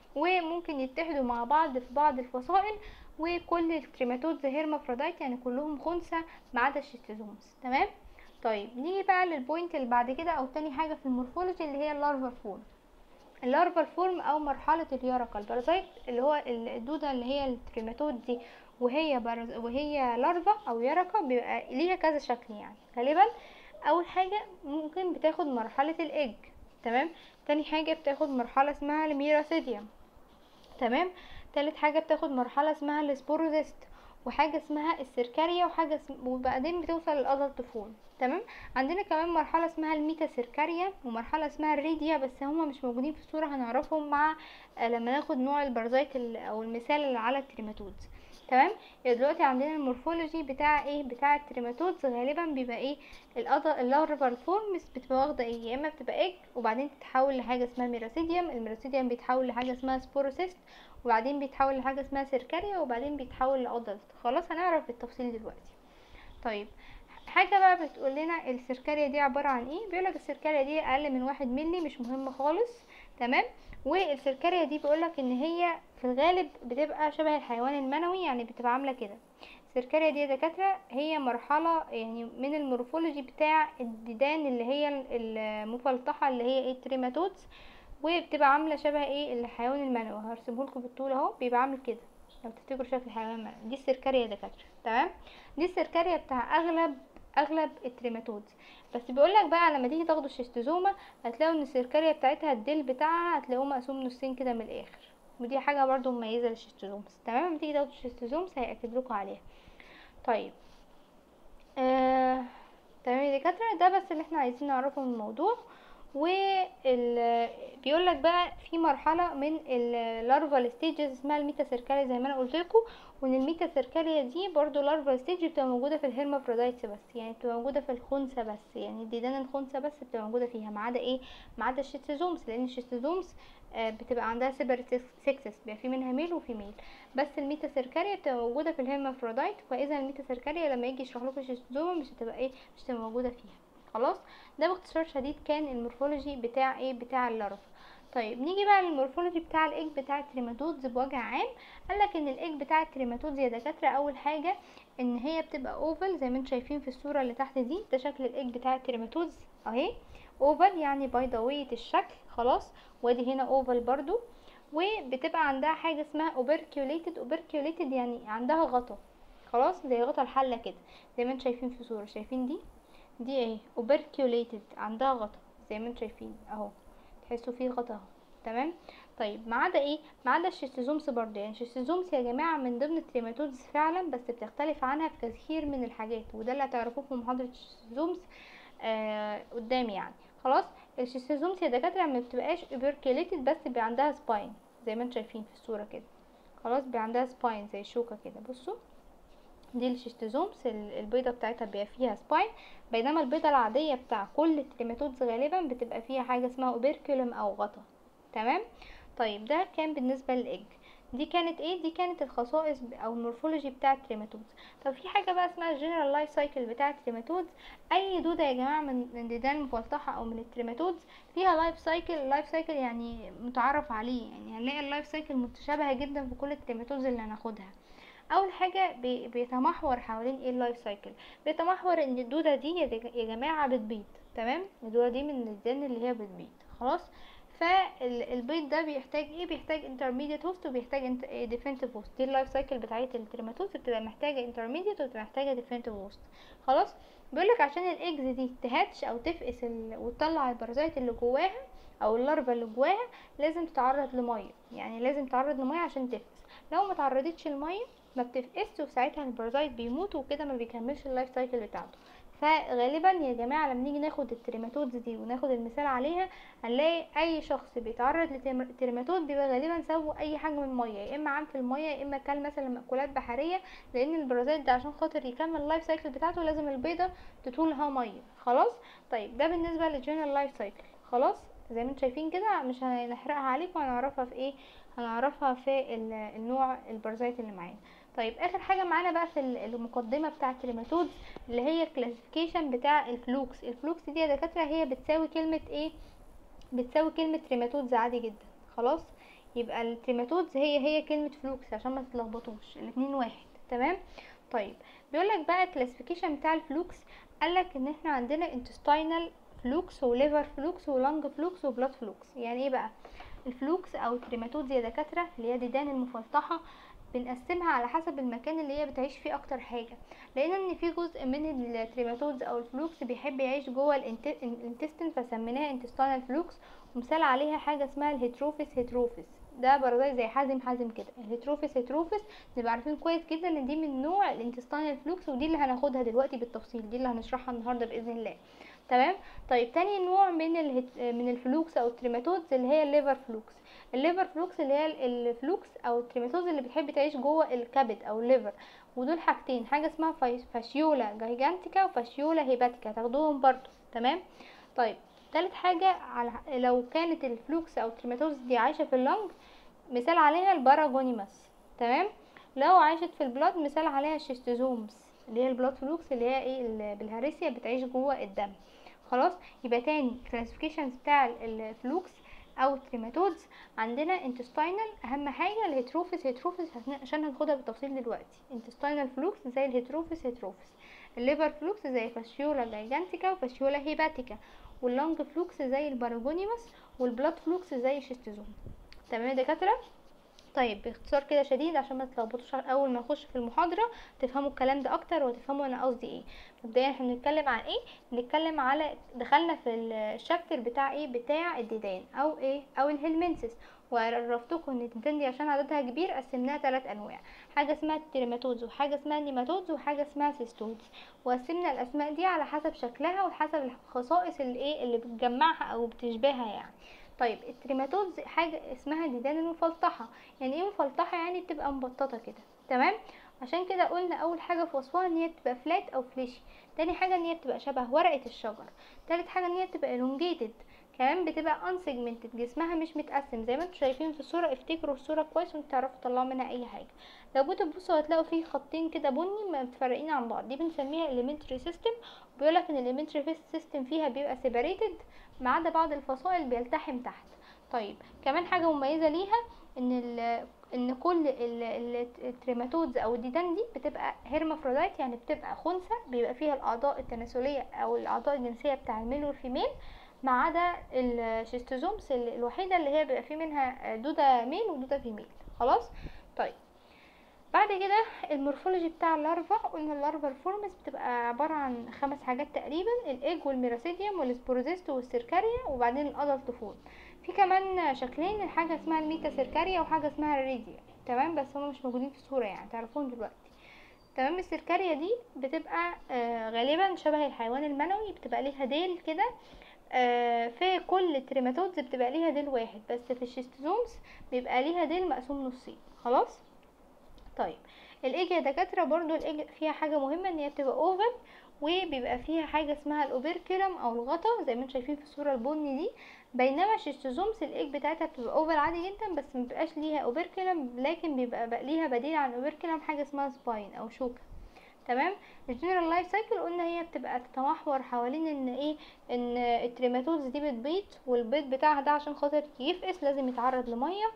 وممكن يتحدوا مع بعض في بعض الفصائل وكل التريماتودز هيرمافروديت يعني كلهم خنثى ما عدا الشيستوزومز تمام طيب نيجي بقى للبوينت اللي بعد كده او تاني حاجه في المورفولوجي اللي هي اللارفا فورم اللارفال فورم او مرحله اليرقه البارازيت اللي هو الدوده اللي هي التريماتود دي وهي برز وهي لارفا او يرقه بيبقى ليها كذا شكل يعني غالبا اول حاجه ممكن بتاخد مرحله الايج تمام تاني حاجه بتاخد مرحله اسمها الميراسيديوم تمام تالت حاجه بتاخد مرحله اسمها السبوروزيست وحاجه اسمها السيركاريا وحاجه اسم... وبعدين بتوصل للادلت فورم تمام عندنا كمان مرحله اسمها الميتا سيركاريا ومرحله اسمها الريديا بس هما مش موجودين في الصوره هنعرفهم مع آه، لما ناخد نوع البرزيت ال- او المثال اللي على التريماتودز تمام يبقى دلوقتي عندنا المورفولوجي بتاع ايه بتاع التريماتودز غالبا بيبقى ايه الأض- اللارفال فورمز بتبقى واخده ايه يا اما بتبقى ايج وبعدين تتحول لحاجه اسمها ميراسيديوم الميراسيديوم بيتحول لحاجه اسمها سبوروسيست وبعدين بيتحول لحاجه اسمها سيركاريا وبعدين بيتحول لادلت خلاص هنعرف بالتفصيل دلوقتي طيب حاجة بقى بتقول لنا السيركاريا دي عبارة عن ايه بيقولك السيركاريا دي اقل من واحد ملي مش مهم خالص تمام والسيركاريا دي بيقولك ان هي في الغالب بتبقى شبه الحيوان المنوي يعني بتبقى عاملة كده السيركاريا دي يا دكاترة هي مرحلة يعني من المورفولوجي بتاع الديدان اللي هي ال- المفلطحة اللي هي ايه تريماتودز وبتبقى عاملة شبه ايه الحيوان المنوي هرسمهولكوا بالطول اهو بيبقى عامل كده لو تفتكروا شكل الحيوان المنوي دي السيركاريا يا دكاترة تمام دي السيركاريا بتاع اغلب اغلب التريماتودز بس بيقولك بقى لما تيجي تاخدوا الشيستوزوما هتلاقوا ان السيركاريا بتاعتها الديل بتاعها هتلاقوه مقسوم نصين كده من الاخر ودي حاجه برضو مميزه للشيستوزومز تمام لما تيجي تاخدوا الشيستوزومز هياكد لكم عليها طيب آه... تمام يا دكاتره ده بس اللي احنا عايزين نعرفه من الموضوع وال بيقول لك بقى في مرحله من اللارفال ستيجز اسمها الميتا سيركاليا زي ما انا قلت لكم وان الميتا سيركاليا دي برضو لارفال ستيج بتبقى موجوده في الهيرمافروديتس بس يعني بتبقى موجوده في الخنثى بس يعني ديدان الخنثى بس بتبقى موجوده فيها ما عدا ايه ما عدا الشيستوزومز لان الشيستوزومز آه، بتبقى عندها سيبريت سكسس بيبقى في منها ميل وفي ميل بس الميتا سيركاريا بتبقى موجوده في الهيرمافروديت فاذا الميتا سيركاريا لما يجي يشرح لكم الشيستوزوم مش هتبقى ايه مش هتبقى موجوده فيها خلاص ده باختصار شديد كان المورفولوجي بتاع ايه بتاع اللارف طيب نيجي بقى للمورفولوجي بتاع الايج بتاع التريماتودز بوجه عام قالك ان الايج بتاع التريماتودز يا دكاتره اول حاجه ان هي بتبقى اوفل زي ما انتم شايفين في الصوره اللي تحت دي ده شكل الايج بتاع التريماتودز اهي اوفل يعني بيضاويه الشكل خلاص وادي هنا اوفل برضو وبتبقى عندها حاجه اسمها اوبركيوليتد اوبركيوليتد يعني عندها غطا خلاص زي غطا الحله كده زي ما انتم شايفين في الصوره شايفين دي دي اهي اوبركيوليتد عندها غطا زي ما انتم شايفين اهو تحسوا فيه غطا اهو تمام طيب ما عدا ايه ما عدا الشيستوزومس برضه يعني الشيستوزومس يا جماعه من ضمن التريماتودز فعلا بس بتختلف عنها في كثير من الحاجات وده اللي هتعرفوه في محاضره الشيستوزومس آه قدام يعني خلاص الشيستوزومس يا دكاتره ما بتبقاش اوبركيوليتد بس بيبقى عندها سباين زي ما انتم شايفين في الصوره كده خلاص بيبقى عندها سباين زي شوكه كده بصوا دي الشيستوزومس البيضه بتاعتها بيبقى فيها سباين بينما البيضه العاديه بتاع كل التريماتودز غالبا بتبقى فيها حاجه اسمها اوبركيولم او غطا تمام طيب ده كان بالنسبه للايج دي كانت ايه دي كانت الخصائص او المورفولوجي بتاع التريماتودز طب في حاجه بقى اسمها الجنرال لايف سايكل بتاع التريماتودز اي دوده يا جماعه من من ديدان المفلطحه او من التريماتودز فيها لايف سايكل اللايف سايكل يعني متعرف عليه يعني هنلاقي اللايف سايكل متشابهه جدا في كل التريماتودز اللي هناخدها اول حاجه بي بيتمحور حوالين ايه اللايف سايكل بيتمحور ان الدوده دي يا جماعه بتبيض تمام الدوده دي من الدين اللي هي بتبيض خلاص فالبيض ده بيحتاج ايه بيحتاج انترميديت هوست وبيحتاج ديفنتيف هوست دي اللايف سايكل بتاعه التريماتوز بتبقى محتاجه انترميديت وبتبقى محتاجه ديفنتيف هوست خلاص بيقولك عشان الايجز دي تهاتش او تفقس ال... وتطلع البرازيت اللي جواها او اللارفا اللي جواها لازم تتعرض لميه يعني لازم تتعرض لميه عشان تفقس لو ما تعرضتش لميه ما بتفقسش وساعتها البرازيت بيموت وكده ما بيكملش اللايف سايكل بتاعته فغالبا يا جماعه لما نيجي ناخد التريماتودز دي وناخد المثال عليها هنلاقي اي شخص بيتعرض لتريماتود بيبقى غالبا سببه اي حاجه من الميه يا اما عام في الميه يا اما كل مثلا مأكولات بحريه لان البرازيت ده عشان خاطر يكمل اللايف سايكل بتاعته لازم البيضه تطولها ميه خلاص طيب ده بالنسبه للجنرال لايف سايكل خلاص زي ما انتم شايفين كده مش هنحرقها عليكم هنعرفها في ايه هنعرفها في النوع البرازيت اللي معانا طيب اخر حاجه معانا بقى في المقدمه بتاعه التريماتودز اللي هي الكلاسيفيكيشن بتاع الفلوكس الفلوكس دي يا دكاتره هي بتساوي كلمه ايه بتساوي كلمه تريماتودز عادي جدا خلاص يبقى التريماتودز هي هي كلمه فلوكس عشان ما تتلخبطوش الاتنين واحد تمام طيب بيقول لك بقى الكلاسيفيكيشن بتاع الفلوكس قالك ان احنا عندنا انتستاينال فلوكس وليفر فلوكس ولانج فلوكس وبلاد فلوكس يعني ايه بقى الفلوكس او التريماتودز يا دكاتره اللي هي ديدان المفلطحه بنقسمها على حسب المكان اللي هي بتعيش فيه اكتر حاجه لان ان في جزء من التريماتودز او الفلوكس بيحب يعيش جوه الانتستين فسميناها انتستينال فلوكس ومثال عليها حاجه اسمها الهيتروفيس هيتروفيس ده برضه زي حازم حازم كده الهيتروفيس هيتروفيس نبقى عارفين كويس جدا ان دي من نوع الانتستينال فلوكس ودي اللي هناخدها دلوقتي بالتفصيل دي اللي هنشرحها النهارده باذن الله تمام طيب تاني نوع من الهت... من الفلوكس او التريماتودز اللي هي الليفر فلوكس الليفر فلوكس اللي هي الفلوكس او التريماتوز اللي بتحب تعيش جوه الكبد او الليفر ودول حاجتين حاجه اسمها فاشيولا جايجانتيكا وفاشيولا هيباتيكا تاخدوهم برضو تمام طيب تالت حاجه على لو كانت الفلوكس او التريماتوز دي عايشه في اللنج مثال عليها الباراجونيماس تمام لو عاشت في البلاد مثال عليها الشيستوزومز اللي هي البلاد فلوكس اللي هي ايه بالهارسيا بتعيش جوه الدم خلاص يبقى تاني كلاسيفيكيشنز بتاع الفلوكس او التريماتودز عندنا انتستينال اهم حاجه الهيتروفيس هيتروفيس عشان هناخدها بالتفصيل دلوقتي انتستينال فلوكس زي الهيتروفيس هيتروفيس الليفر فلوكس زي فاشيولا جايجانتيكا وفاشيولا هيباتيكا واللونج فلوكس زي الباراجونيماس والبلاد فلوكس زي الشيستوزوم تمام يا دكاتره طيب باختصار كده شديد عشان ما تلخبطوش اول ما نخش في المحاضره تفهموا الكلام ده اكتر وتفهموا انا قصدي ايه مبدئيا احنا بنتكلم عن ايه بنتكلم على دخلنا في الشابتر بتاع ايه بتاع الديدان او ايه او الهلمنسس وعرفتكم ان الديدان دي عشان عددها كبير قسمناها ثلاث انواع حاجه اسمها التريماتودز وحاجه اسمها النيماتودز وحاجه اسمها سيستودز وقسمنا الاسماء دي على حسب شكلها وحسب الخصائص اللي ايه اللي بتجمعها او بتشبهها يعني طيب التريماتودز حاجه اسمها ديدان المفلطحه يعني ايه مفلطحه يعني بتبقى مبططه كده تمام عشان كده قلنا اول حاجه في وصفها ان هي بتبقى فلات او فليشي تاني حاجه ان هي بتبقى شبه ورقه الشجر تالت حاجه ان هي بتبقى elongated كمان بتبقى unsegmented جسمها مش متقسم زي ما انتم شايفين في الصوره افتكروا الصوره كويس وانتوا تعرفوا تطلعوا منها اي حاجه لو جيتوا تبصوا هتلاقوا فيه خطين كده بني متفرقين عن بعض دي بنسميها elementary system وبيقولك ان elementary system فيها بيبقى separated ما عدا بعض الفصائل بيلتحم تحت طيب كمان حاجه مميزه ليها ان ال ان كل التريماتودز او الديدان دي بتبقى هيرمافروديت يعني بتبقى خنثى بيبقى فيها الاعضاء التناسليه او الاعضاء الجنسيه بتاع الميل والفيميل ما عدا الشيستوزومس الوحيده اللي هي بيبقى في منها دوده ميل ودوده فيميل خلاص طيب بعد كده المورفولوجي بتاع اللارفا قلنا اللارفا الفورمز بتبقى عبارة عن خمس حاجات تقريبا الايج والميراسيديوم والسبوروزيست والسيركاريا وبعدين الادلت فول في كمان شكلين حاجة اسمها الميتا سيركاريا وحاجة اسمها الريديا تمام بس هما مش موجودين في الصورة يعني تعرفون دلوقتي تمام السيركاريا دي بتبقى آه غالبا شبه الحيوان المنوي بتبقى ليها ديل كده آه في كل التريماتودز بتبقى ليها ديل واحد بس في الشيستوزومز بيبقى ليها ديل مقسوم نصين خلاص طيب الايج يا دكاتره برضو الايج فيها حاجه مهمه ان هي بتبقى اوفل وبيبقى فيها حاجه اسمها الاوبركيولم او الغطا زي ما انتم شايفين في الصوره البني دي بينما الشيستوزومز الايج بتاعتها بتبقى اوفل عادي جدا بس مبيبقاش ليها اوبركيولم لكن بيبقى بقى ليها بديل عن الاوبركيولم حاجه اسمها سباين او شوكه تمام الجنرال لايف سايكل قلنا هي بتبقى تتمحور حوالين ان ايه ان التريماتودز دي بتبيض والبيض بتاعها ده عشان خاطر يفقس لازم يتعرض لميه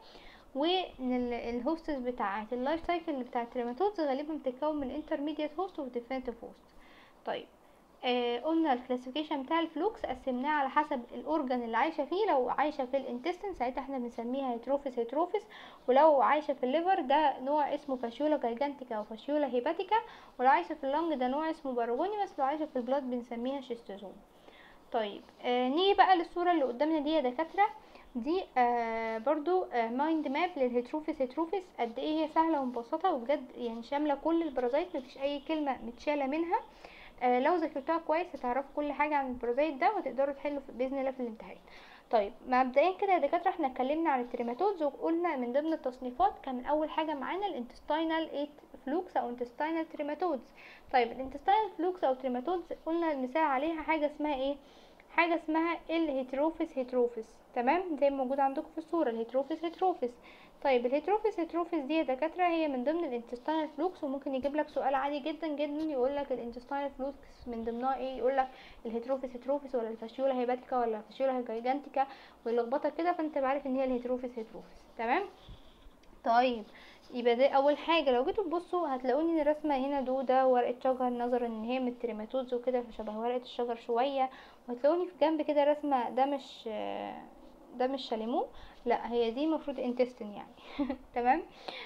وان الهوستس بتاعه اللايف سايكل بتاع التريماتودز غالبا بتتكون من انترميديت هوست وديفينيتيف هوست طيب آه قلنا الكلاسيفيكيشن بتاع الفلوكس قسمناه على حسب الاورجن اللي عايشه فيه لو عايشه في الانتستين ساعتها احنا بنسميها هيتروفيس هيتروفيس ولو عايشه في الليفر ده نوع اسمه فاشيولا جايجانتيكا او فاشيولا هيباتيكا ولو عايشه في اللنج ده نوع اسمه باروجونيوس لو عايشه في البلاد بنسميها شيستوزوم طيب آه نيجي بقى للصوره اللي قدامنا دي يا دكاتره دي آه برضو آه مايند ماب للهيتروفيس هيتروفيس قد ايه هي سهله ومبسطه وبجد يعني شامله كل البرازيت مفيش اي كلمه متشاله منها آه لو ذاكرتوها كويس هتعرفوا كل حاجه عن البرازيت ده وتقدروا تحلوا باذن الله في الامتحان طيب مبدئيا كده يا دكاتره احنا اتكلمنا عن التريماتودز وقلنا من ضمن التصنيفات كان اول حاجه معانا الانتستينال ايت فلوكس او انتستينال تريماتودز طيب الانتستينال فلوكس او تريماتودز قلنا المثال عليها حاجه اسمها ايه حاجه اسمها الهيتروفيس هيتروفيس تمام زي ما موجود عندكم في الصوره الهيتروفيس هيتروفيس طيب الهيتروفيس هيتروفيس دي يا دكاتره هي من ضمن الانتستينال فلوكس وممكن يجيب لك سؤال عادي جدا جدا يقول لك الانتستينال فلوكس من ضمنها ايه يقول لك الهيتروفيس هيتروفيس ولا الفاشيولا هيباتيكا ولا الفاشيولا جايجانتيكا ويلخبطك كده فانت تبقى عارف ان هي الهيتروفيس هيتروفيس تمام طيب يبقى ده اول حاجه لو جيتوا تبصوا هتلاقوني رسمه هنا دوده ورقه شجر نظرا ان هي من التريماتودز وكده فشبه ورقه الشجر شويه وهتلاقوني في جنب كده رسمه ده مش ده مش شاليمو لا هي دي المفروض انتستين يعني تمام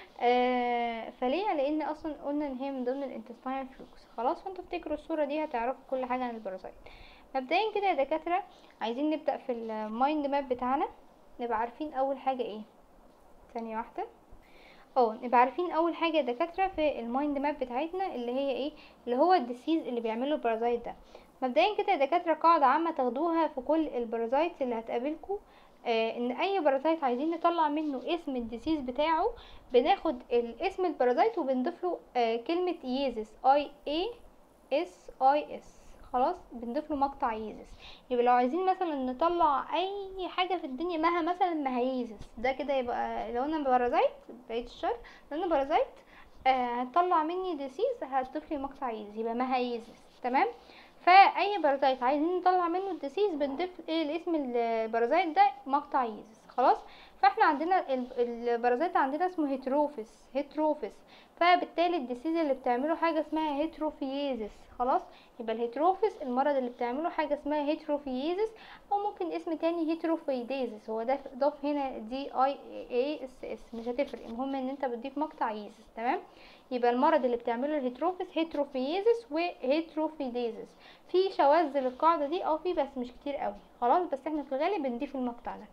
آه فليه لان اصلا قلنا ان هي من ضمن الانتستينال فلوكس خلاص فانتوا افتكروا الصوره دي هتعرفوا كل حاجه عن البرازيت مبدئيا كده يا دكاتره عايزين نبدا في المايند ماب بتاعنا نبقى عارفين اول حاجه ايه ثانيه واحده اه نبقى عارفين اول حاجه يا دكاتره في المايند ماب بتاعتنا اللي هي ايه اللي هو الديسيز اللي بيعمله البرازيت ده مبدئيا كده يا دكاتره قاعده عامه تاخدوها في كل البرازيتس اللي هتقابلكم آه ان اي بارازيت عايزين نطلع منه اسم الديسيز بتاعه بناخد الاسم البارازيت وبنضيف له آه كلمه ييزس اي اي اس اي اس خلاص بنضيف له مقطع ييزس يبقى لو عايزين مثلا نطلع اي حاجه في الدنيا مها مثلا مهيزس ده كده يبقى لو انا بارازيت بقيت الشر لو انا بارازيت آه هتطلع مني ديسيز هتضيف لي مقطع ييزس يبقى مهيزس تمام فاي بارازيت عايزين نطلع منه الديسيز بنضيف ايه الاسم البارازيت ده مقطع ييزس خلاص فاحنا عندنا البارازيت عندنا اسمه هيتروفيس هيتروفيس فبالتالي الديسيز اللي بتعمله حاجه اسمها هيتروفييزس خلاص يبقى الهيتروفيس المرض اللي بتعمله حاجه اسمها هيتروفييزس او ممكن اسم تاني هيتروفيديزس هو ده ضاف هنا دي اي اي اس اس مش هتفرق المهم ان انت بتضيف مقطع ييزس تمام يبقى المرض اللي بتعمله الهيتروفيس هيتروفييزس وهيتروفيديزس في شواذ للقاعده دي اه في بس مش كتير قوي خلاص بس احنا في الغالب بنضيف المقطع ده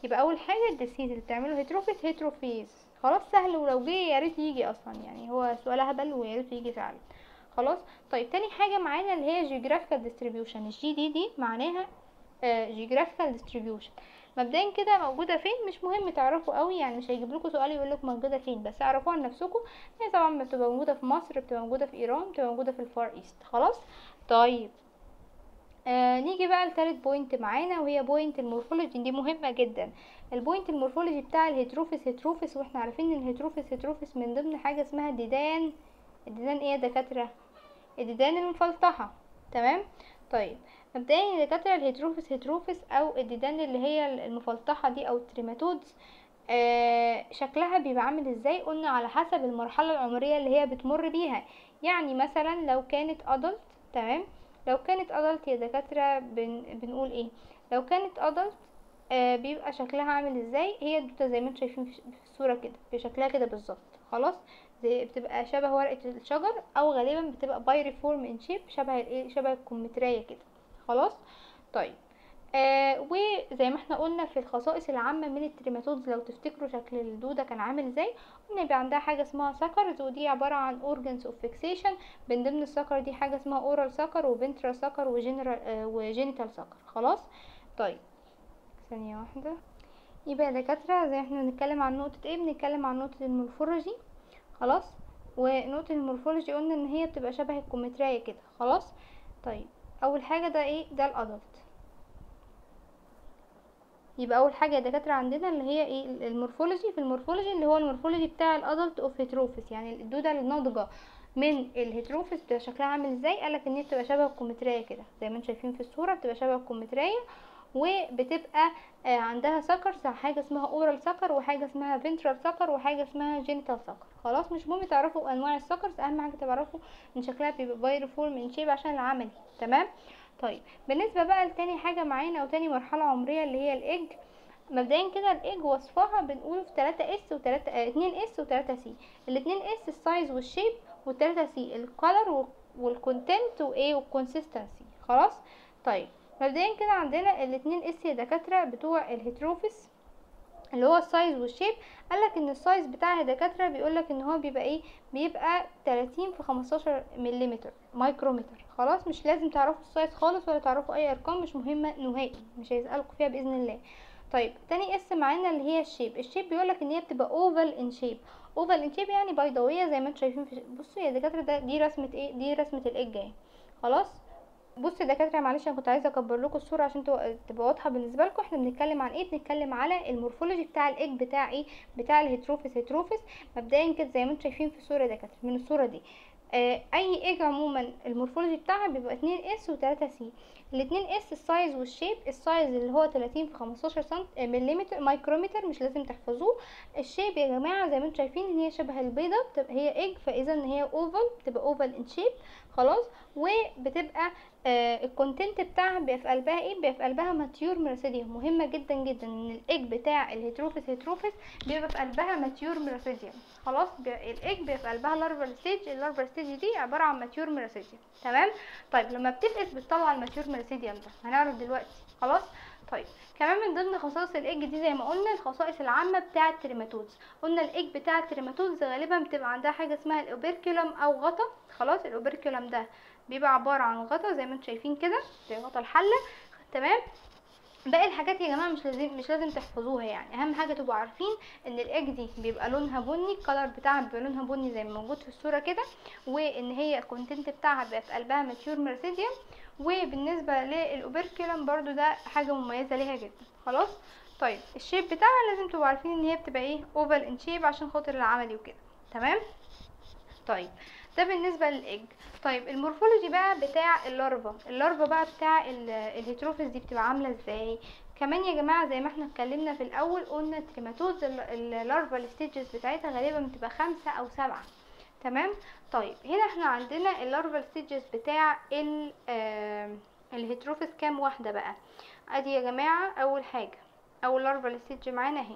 يبقى اول حاجه الديسيز اللي بتعمله هيتروفيس هيتروفيز خلاص سهل ولو جه يا ريت يجي اصلا يعني هو سؤال هبل ويا ريت يجي فعلا خلاص طيب تاني حاجه معانا اللي هي جيوغرافيكال ديستريبيوشن الجي دي دي معناها جيوغرافيكال ديستريبيوشن مبدئيا كده موجوده فين مش مهم تعرفوا قوي يعني مش هيجيب لكم سؤال يقول لك موجوده فين بس اعرفوها لنفسكم هي طبعا بتبقى موجوده في مصر بتبقى موجوده في ايران بتبقى موجوده في الفار ايست خلاص طيب آه نيجي بقى لتالت بوينت معانا وهي بوينت المورفولوجي دي مهمه جدا البوينت المورفولوجي بتاع الهيتروفيس هيتروفيس واحنا عارفين ان الهيتروفيس هيتروفيس من ضمن حاجه اسمها الديدان الديدان ايه يا دكاتره الديدان المفلطحه تمام طيب مبدئيا يا دكاتره الهيتروفيس هيتروفيس او الديدان اللي هي المفلطحه دي او التريماتودز آه شكلها بيبقى عامل ازاي قلنا على حسب المرحله العمريه اللي هي بتمر بيها يعني مثلا لو كانت ادلت تمام لو كانت ادلت يا دكاتره بن بنقول ايه لو كانت ادلت آه بيبقى شكلها عامل ازاي هي الدوده زي ما انتم شايفين في الصوره كده بشكلها كده بالظبط خلاص زي بتبقى شبه ورقه الشجر او غالبا بتبقى بايريفورم ان شيب شبه الايه شبه الكمثريه كده خلاص طيب آه وزي ما احنا قلنا في الخصائص العامه من التريماتودز لو تفتكروا شكل الدوده كان عامل ازاي قلنا يبقى عندها حاجه اسمها سكرز ودي عباره عن اورجانز اوف فيكسيشن من ضمن السكر دي حاجه اسمها اورال سكر وفنترال سكر وجنرال آه وجينيتال سكر خلاص طيب ثانيه واحده يبقى يا دكاتره زي احنا بنتكلم عن نقطه ايه بنتكلم عن نقطه المورفولوجي خلاص ونقطه المورفولوجي قلنا ان هي بتبقى شبه الكمثريه كده خلاص طيب اول حاجه ده ايه ده الادلت يبقى اول حاجه يا دكاتره عندنا اللي هي ايه المورفولوجي في المورفولوجي اللي هو المورفولوجي بتاع الادلت اوف هيتروفيس يعني الدوده الناضجه من الهيتروفيس بتبقى شكلها عامل ازاي قالك ان هي بتبقى شبه الكمثريه كده زي ما انتم شايفين في الصوره بتبقى شبه الكمثريه وبتبقى آه عندها سكر حاجه اسمها اورال سكر وحاجه اسمها فنترال سكر وحاجه اسمها جينيتال سكر خلاص مش مهم تعرفوا انواع السكرز اهم حاجه تعرفوا ان شكلها بيبقى بايرفورم ان شيب عشان العملي تمام طيب بالنسبه بقى لتاني حاجه معانا او تاني مرحله عمريه اللي هي الايج مبدئيا كده الايج وصفها بنقوله في 3 اس و3 اه 2 اس و3 سي ال2 اس السايز والشيب وال3 سي الكولر والكونتنت وايه والكونسيستنسي خلاص طيب مبدئيا كده عندنا الاتنين اس يا دكاتره بتوع الهيتروفيس اللي هو السايز والشيب قالك ان السايز بتاع الدكاتره بيقولك ان هو بيبقى ايه بيبقى 30 في 15 ملم مايكرومتر خلاص مش لازم تعرفوا السايز خالص ولا تعرفوا اي ارقام مش مهمه نهائي مش هيسالكوا فيها باذن الله طيب تاني اس معانا اللي هي الشيب الشيب بيقولك ان هي بتبقى اوفال ان شيب اوفال ان شيب يعني بيضاويه زي ما انتم شايفين في بصوا يا دكاتره ده دي رسمه ايه دي رسمه الايج اهي خلاص بصوا يا دكاتره معلش انا كنت عايزه اكبر لكم الصوره عشان تبقى واضحه بالنسبه لكم احنا بنتكلم عن ايه بنتكلم على المورفولوجي بتاع الايج بتاع ايه بتاع الهيتروفيس هيتروفيس مبدئيا كده زي ما انتم شايفين في الصوره يا دكاتره من الصوره دي آه اي ايج عموما المورفولوجي بتاعها بيبقى 2 اس و3 سي الاتنين اس السايز والشيب السايز اللي هو 30 في 15 سم ملم مايكرومتر مش لازم تحفظوه الشيب يا جماعه زي ما انتم شايفين ان هي شبه البيضه بتبقى هي ايج فاذا ان هي اوفال بتبقى اوفال ان شيب خلاص وبتبقى آه الكونتنت بتاعها بيبقى في قلبها ايه بيبقى في قلبها ماتيور ميراسيديوم مهمه جدا جدا ان الايج بتاع الهيتروفيس هيتروفيس بيبقى في قلبها ماتيور ميراسيديوم خلاص الايج بيبقى في قلبها لارفال ستيج اللارفال ستيج دي عباره عن ماتيور ميراسيديوم تمام طيب لما بتفقس بتطلع الماتيور ميراسيديوم ده هنعرف دلوقتي خلاص طيب كمان من ضمن خصائص الايج دي زي ما قلنا الخصائص العامه بتاعه التريماتودز قلنا الايج بتاع التريماتودز غالبا بتبقى عندها حاجه اسمها الاوبركيولم او غطا خلاص الاوبركيولم ده بيبقى عباره عن غطا زي ما انتم شايفين كده زي غطا الحله تمام باقي الحاجات يا جماعه مش لازم مش لازم تحفظوها يعني اهم حاجه تبقوا عارفين ان الايج دي بيبقى لونها بني الكلر بتاعها بيبقى لونها بني زي ما موجود في الصوره كده وان هي الكونتنت بتاعها بيبقى في قلبها ماتيور ميرسيديوم وبالنسبه للاوبركيولم برضو ده حاجه مميزه ليها جدا خلاص طيب الشيب بتاعها لازم تبقوا عارفين ان هي بتبقى ايه اوفال ان شيب عشان خاطر العملي وكده تمام طيب ده بالنسبه للايج طيب المورفولوجي بقى بتاع اللارفا اللارفا بقى بتاع الهيتروفيس دي بتبقى عامله ازاي كمان يا جماعه زي ما احنا اتكلمنا في الاول قلنا التريماتوز اللارفا الستيجز بتاعتها غالبا بتبقى خمسة او سبعة تمام طيب هنا احنا عندنا اللارفا ستيجز بتاع ال الهيتروفيس كام واحده بقى ادي يا جماعه اول حاجه اول لارفا ستيج معانا اهي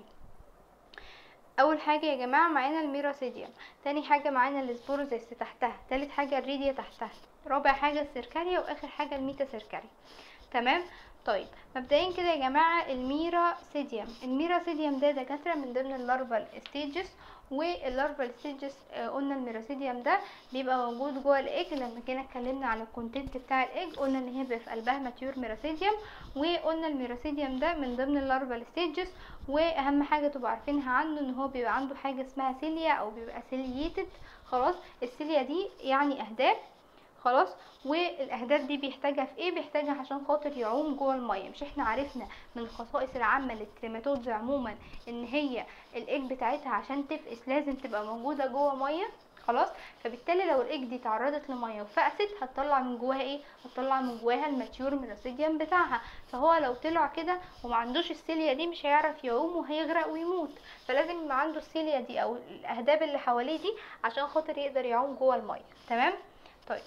اول حاجه يا جماعه معانا الميراسيديوم تاني حاجه معانا السبوروزيس تحتها تالت حاجه الريديا تحتها رابع حاجه السيركاريا واخر حاجه الميتا سيركاريا تمام طيب مبدئيا كده يا جماعه الميراسيديوم الميراسيديوم ده دكاتره من ضمن اللارفال ستيجز واللارفال ستيجز قلنا الميراسيديوم ده بيبقى موجود جوه الايج لما جينا اتكلمنا على الكونتنت بتاع الايج قلنا ان هي بيبقى في قلبها ماتيور ميراسيديوم وقلنا الميراسيديوم ده من ضمن اللارفال ستيجز واهم حاجه تبقوا عارفينها عنه ان هو بيبقى عنده حاجه اسمها سيليا او بيبقى سيلييتد خلاص السيليا دي يعني اهداف خلاص والاهداف دي بيحتاجها في ايه بيحتاجها عشان خاطر يعوم جوه الميه مش احنا عرفنا من الخصائص العامه للتريماتودز عموما ان هي الايج بتاعتها عشان تفقس لازم تبقى موجوده جوه ميه خلاص فبالتالي لو الايج دي تعرضت لميه وفقست هتطلع من جواها ايه هتطلع من جواها الماتيور ميراسيديوم بتاعها فهو لو طلع كده وما عندوش السيليا دي مش هيعرف يعوم وهيغرق ويموت فلازم يبقى عنده السيليا دي او الاهداب اللي حواليه دي عشان خاطر يقدر يعوم جوه الميه تمام طيب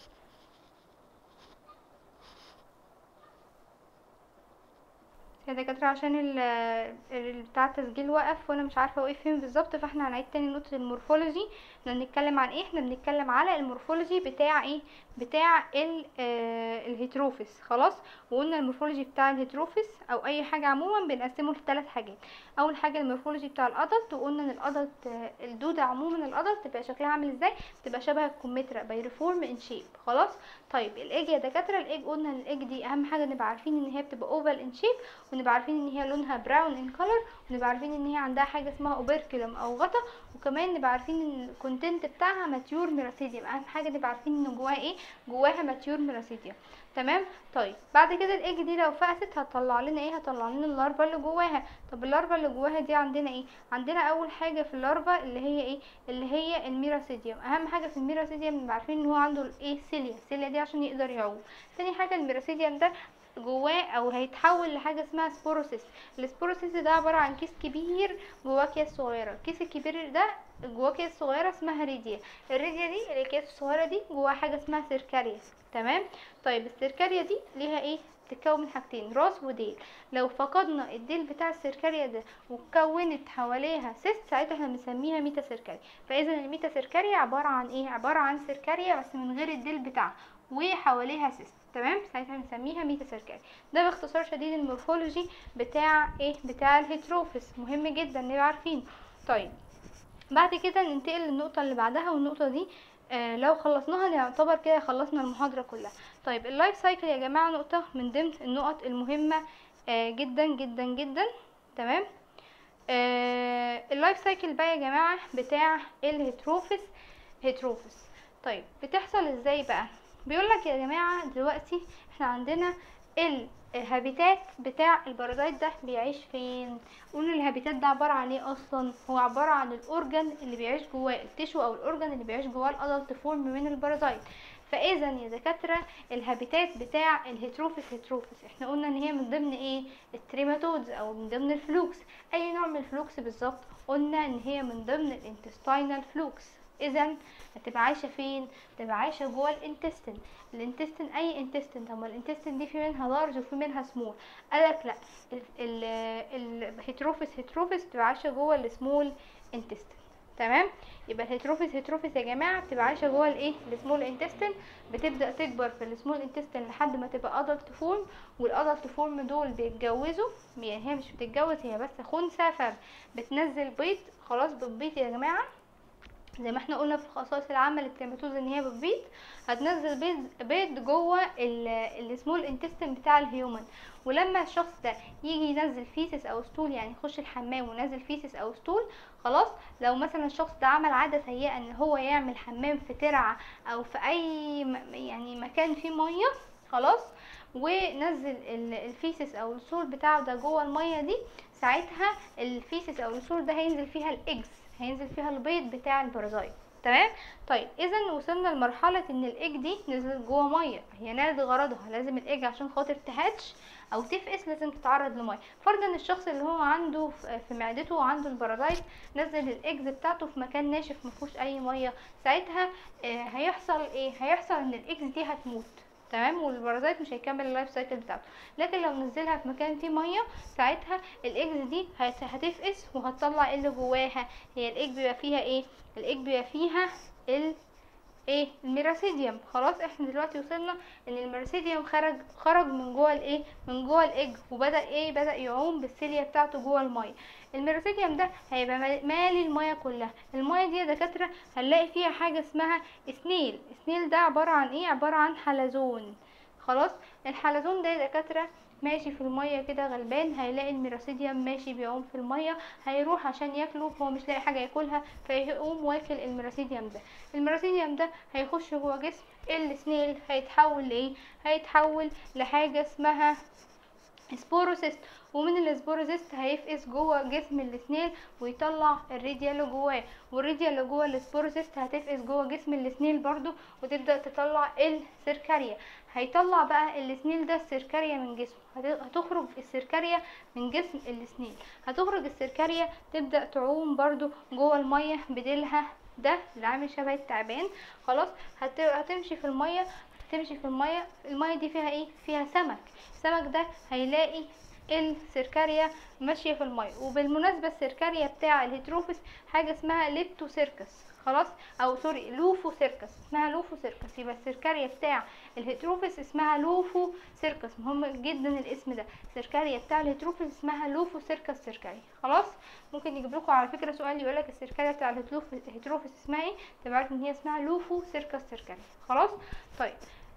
يا دكاترة عشان ال ال- بتاع التسجيل وقف وانا مش عارفة وقف فين بالظبط فاحنا هنعيد تاني نقطة المورفولوجي احنا بنتكلم عن ايه احنا بنتكلم على المورفولوجي بتاع ايه بتاع ال آه الهيتروفيس خلاص وقلنا المورفولوجي بتاع الهيتروفيس او اي حاجة عموما بنقسمه لثلاث حاجات اول حاجة المورفولوجي بتاع الادلت وقلنا ان الادلت آه، الدودة عموما الادلت تبقى شكلها عامل ازاي تبقى شبه الكمثرى بايرفورم ان شيب خلاص طيب الايج يا دكاترة الايج قلنا ان الايج دي اهم حاجة نبقى عارفين ان هي بتبقى اوفال ان شيب ونبقى عارفين ان هي لونها براون ان كولر ونبقى عارفين ان هي عندها حاجه اسمها اوبركلم او غطا وكمان نبقى عارفين ان الكونتنت بتاعها ماتيور ميراسيديوم اهم حاجه نبقى عارفين ان جواها ايه جواها ماتيور ميراسيديوم تمام طيب بعد كده الايج دي لو فقست هتطلع لنا ايه هتطلع لنا اللارفا اللي جواها طب اللارفا اللي جواها دي عندنا ايه عندنا اول حاجه في اللارفا اللي هي ايه اللي هي الميراسيديوم اهم حاجه في الميراسيديوم نبقى عارفين ان هو عنده الايه سيليا السيليا دي عشان يقدر يعوم تاني حاجه الميراسيديوم ده جواه او هيتحول لحاجه اسمها سبوروسيس السبوروسيس ده عباره عن كيس كبير جواه اكياس صغيره الكيس الكبير ده جواه اكياس صغيره اسمها ريديا الريديا دي الاكياس الصغيره دي جواها حاجه اسمها سيركاريا تمام طيب السيركاريا دي ليها ايه تتكون من حاجتين راس وديل لو فقدنا الديل بتاع السيركاريا ده وكونت حواليها سيست ساعتها احنا بنسميها ميتا سيركاريا فاذا الميتا سيركاريا عباره عن ايه عباره عن سيركاريا بس من غير الديل بتاعها وحواليها سيست تمام ساعتها بنسميها ميتا سيركاريا ده باختصار شديد المورفولوجي بتاع ايه بتاع الهيتروفيس مهم جدا نبقى عارفين طيب بعد كده ننتقل للنقطة اللي بعدها والنقطة دي آه لو خلصناها نعتبر كده خلصنا المحاضرة كلها طيب اللايف سايكل يا جماعة نقطة من ضمن النقط المهمة آه جدا جدا جدا تمام آه اللايف سايكل بقى يا جماعة بتاع الهيتروفيس هيتروفيس طيب بتحصل ازاي بقى بيقولك يا جماعة دلوقتي احنا عندنا الهابيتات بتاع البارازايت ده بيعيش فين قلنا الهابيتات ده عبارة عن ايه اصلا هو عبارة عن الاورجن اللي بيعيش جواه التشو او الاورجن اللي بيعيش جواه الادلت فورم من البارازايت فاذا يا دكاتره الهابيتات بتاع الهيتروفيس هيتروفيس احنا قلنا ان هي من ضمن ايه التريماتودز او من ضمن الفلوكس اي نوع من الفلوكس بالظبط قلنا ان هي من ضمن الانتستينال فلوكس اذا هتبقى عايشه فين تبقى عايشه جوه الانتستين الانتستين اي انتستين طب ما الانتستين دي في منها لارج وفي منها سمول قالك لا الهيتروفيس هيتروفيس بتبقى عايشه جوه السمول انتستين تمام يبقى الهيتروفيس هيتروفيس يا جماعه بتبقى عايشه جوه الايه السمول انتستين بتبدا تكبر في السمول انتستين لحد ما تبقى ادلت فورم والادلت فورم دول بيتجوزوا يعني هي مش بتتجوز هي بس خنثى فبتنزل بيض خلاص بتبيض يا جماعه زي ما احنا قلنا في الخصائص العامه للكريماتوز ان هي بتبيض هتنزل بيض بيض جوه السمول انتستين بتاع الهيومن ولما الشخص ده يجي ينزل فيسس او ستول يعني يخش الحمام ونازل فيسس او ستول خلاص لو مثلا الشخص ده عمل عاده سيئه ان هو يعمل حمام في ترعه او في اي م- يعني مكان فيه ميه خلاص ونزل ال- الفيسس او السول بتاعه ده جوه الميه دي ساعتها الفيسس او السول ده هينزل فيها الايجز هينزل فيها البيض بتاع البارازايت تمام طيب اذا وصلنا لمرحله ان الايج دي نزلت جوه ميه هي نالت غرضها لازم الايج عشان خاطر تهاتش او تفقس لازم تتعرض لميه فرضا الشخص اللي هو عنده في في معدته وعنده البارازايت نزل الايجز بتاعته في مكان ناشف مفيهوش اي ميه ساعتها آه، هيحصل ايه هيحصل ان الايجز دي هتموت تمام والبارازايت مش هيكمل اللايف سايكل بتاعته لكن لو نزلها في مكان فيه ميه ساعتها الايجز دي هت- هتفقس وهتطلع إيه اللي جواها هي الايج بيبقى فيها ايه الايج بيبقى فيها ال ايه الميراسيديوم خلاص احنا دلوقتي وصلنا ان الميراسيديوم خرج خرج من جوه الايه من جوه الايج وبدا ايه بدا يعوم بالسيليا بتاعته جوه الميه الميراسيديوم ده هيبقى مالي الميه كلها الميه دي يا دكاتره هنلاقي فيها حاجه اسمها سنيل سنيل ده عباره عن ايه عباره عن حلزون خلاص الحلزون ده يا دكاتره ماشي في المية كده غلبان هيلاقي الميراسيديوم ماشي بيعوم في المية هيروح عشان ياكله هو مش لاقي حاجة ياكلها فيقوم واكل الميراسيديوم ده الميراسيديوم ده هيخش جوه جسم السنيل هيتحول لايه هيتحول لحاجة اسمها سبوروسيست ومن السبوروسيست هيفقس جوه جسم السنيل ويطلع الريديا اللي جواه والريديا اللي جوه السبوروسيست هتفقس جوه جسم السنيل برضو وتبدا تطلع السيركاريا هيطلع بقى السنيل ده السيركاريا من جسمه هتخرج السيركاريا من جسم السنيل هتخرج السيركاريا تبدا تعوم برضو جوه الميه بديلها ده اللي عامل شبه التعبان خلاص هت... هتمشي في الميه هتمشي في الميه الميه دي فيها ايه فيها سمك السمك ده هيلاقي السيركاريا ماشيه في الميه وبالمناسبه السيركاريا بتاع الهيتروفيس حاجه اسمها ليبتو سيركس خلاص او سوري لوفو سيركس اسمها لوفو سيركس يبقى السيركاريا بتاع الهيتروفيس اسمها لوفو سيركس مهم جدا الاسم ده السيركاريا بتاع الهيتروفيس اسمها لوفو سيركس سيركاريا خلاص ممكن يجيب لكم على فكره سؤال يقول لك السيركاريا بتاع الهيتروفيس اسمها ايه تبقى عارف ان هي اسمها لوفو سيركس سيركاريا خلاص طيب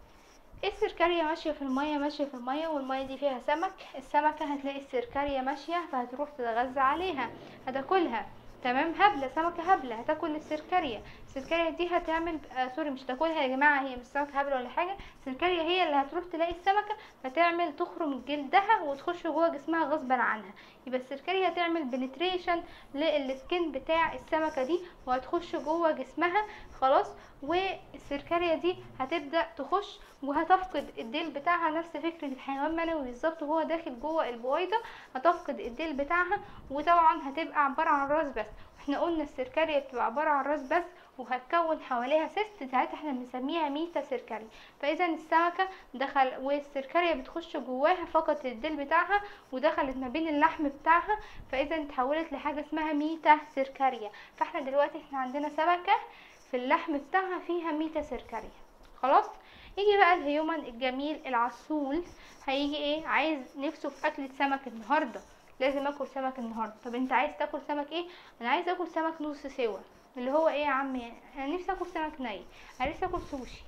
السركارية ماشية في المية ماشية في المية والمية دي فيها سمك السمكة هتلاقي السركارية ماشية فهتروح تتغذى عليها هتاكلها تمام هبلة سمكة هبلة هتاكل السركارية السركارية دي هتعمل آه سوري مش تاكلها يا جماعة هي مش سمكة هبلة ولا حاجة السركارية هي اللي هتروح تلاقي السمكة فتعمل تخرم جلدها وتخش جوه جسمها غصبا عنها يبقى السركارية هتعمل بنتريشن للسكين بتاع السمكة دي وهتخش جوه جسمها خلاص والسركارية دي هتبدأ تخش وهتفقد الديل بتاعها نفس فكرة الحيوان المنوي بالظبط وهو داخل جوه البويضة هتفقد الديل بتاعها وطبعا هتبقى عبارة عن راس بس احنا قلنا السركارية بتبقى عبارة عن راس بس وهتكون حواليها سيست ساعتها احنا بنسميها ميتا سيركاري فاذا السمكة دخل والسركارية بتخش جواها فقط الديل بتاعها ودخلت ما بين اللحم بتاعها فاذا اتحولت لحاجة اسمها ميتا سيركاريا فاحنا دلوقتي احنا عندنا سمكة في اللحم بتاعها فيها ميتا سيركاريا خلاص يجي بقى الهيومن الجميل العسول هيجي ايه عايز نفسه في اكلة سمك النهارده لازم اكل سمك النهارده طب انت عايز تاكل سمك ايه انا عايز اكل سمك نص سوا اللي هو ايه يا عمي انا نفسي اكل سمك ني انا نفسي اكل سوشي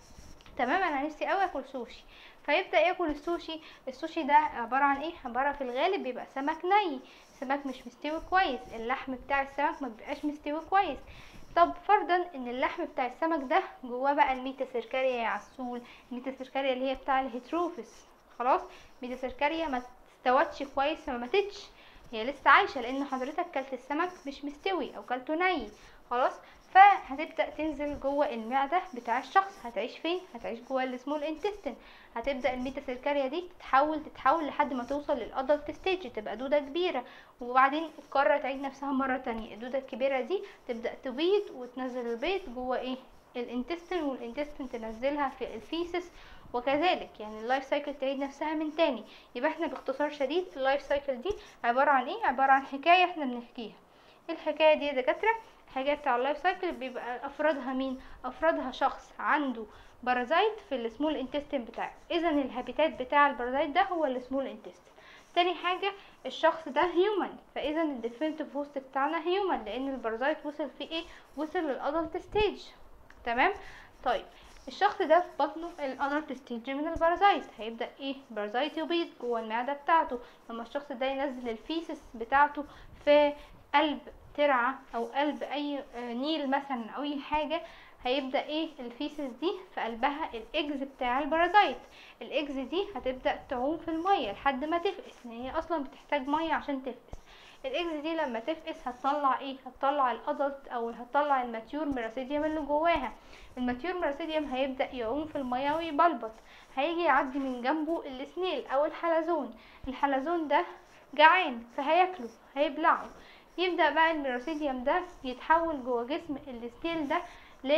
تمام انا نفسي قوي اكل سوشي فيبدا ياكل السوشي السوشي ده عباره عن ايه عباره في الغالب بيبقى سمك ني سمك مش مستوي كويس اللحم بتاع السمك ما بيبقاش مستوي كويس طب فرضا ان اللحم بتاع السمك ده جواه بقى الميتا سيركاريا يا عسول الميتا سيركاريا اللي هي بتاع الهيتروفيس خلاص ميتا سيركاريا ما استوتش كويس فما ماتتش هي لسه عايشه لان حضرتك كلت السمك مش مستوي او كلته ني خلاص فهتبدا تنزل جوه المعده بتاع الشخص هتعيش فين هتعيش جوه السمول انتستين هتبدا الميتا سيركاريا دي تتحول تتحول لحد ما توصل للادلت ستيج تبقى دوده كبيره وبعدين تكرر تعيد نفسها مره تانية الدوده الكبيره دي تبدا تبيض وتنزل البيض جوه ايه الانتستين والانتستين تنزلها في الفيسس وكذلك يعني اللايف سايكل تعيد نفسها من تاني يبقى احنا باختصار شديد اللايف سايكل دي عباره عن ايه عباره عن حكايه احنا بنحكيها الحكايه دي يا دكاتره الحاجات بتاع اللايف سايكل بيبقى افرادها مين افرادها شخص عنده بارازايت في السمول انتستين بتاعه اذا الهابيتات بتاع البارازايت ده هو السمول انتستين تاني حاجة الشخص ده هيومن فاذا الديفينتيف هوست بتاعنا هيومن لان البارازايت وصل في ايه وصل للادلت ستيج تمام طيب الشخص ده في بطنه الادلت ستيج من البارازايت هيبدا ايه البارازايت يبيض جوه المعده بتاعته لما الشخص ده ينزل الفيسس بتاعته في قلب ترعة او قلب اي نيل مثلا او اي حاجة هيبدأ ايه الفيسس دي في قلبها الاجز بتاع البارازايت الاجز دي هتبدأ تعوم في المية لحد ما تفقس لان هي اصلا بتحتاج مية عشان تفقس الاكس دي لما تفقس هتطلع ايه هتطلع الادلت او هتطلع الماتيور ميراسيديوم اللي جواها الماتيور ميراسيديوم هيبدا يعوم في الميه ويبلبط هيجي يعدي من جنبه السنيل او الحلزون الحلزون ده جعان فهياكله هيبلعه يبدا بقى الميراسيديوم ده يتحول جوه جسم السنيل ده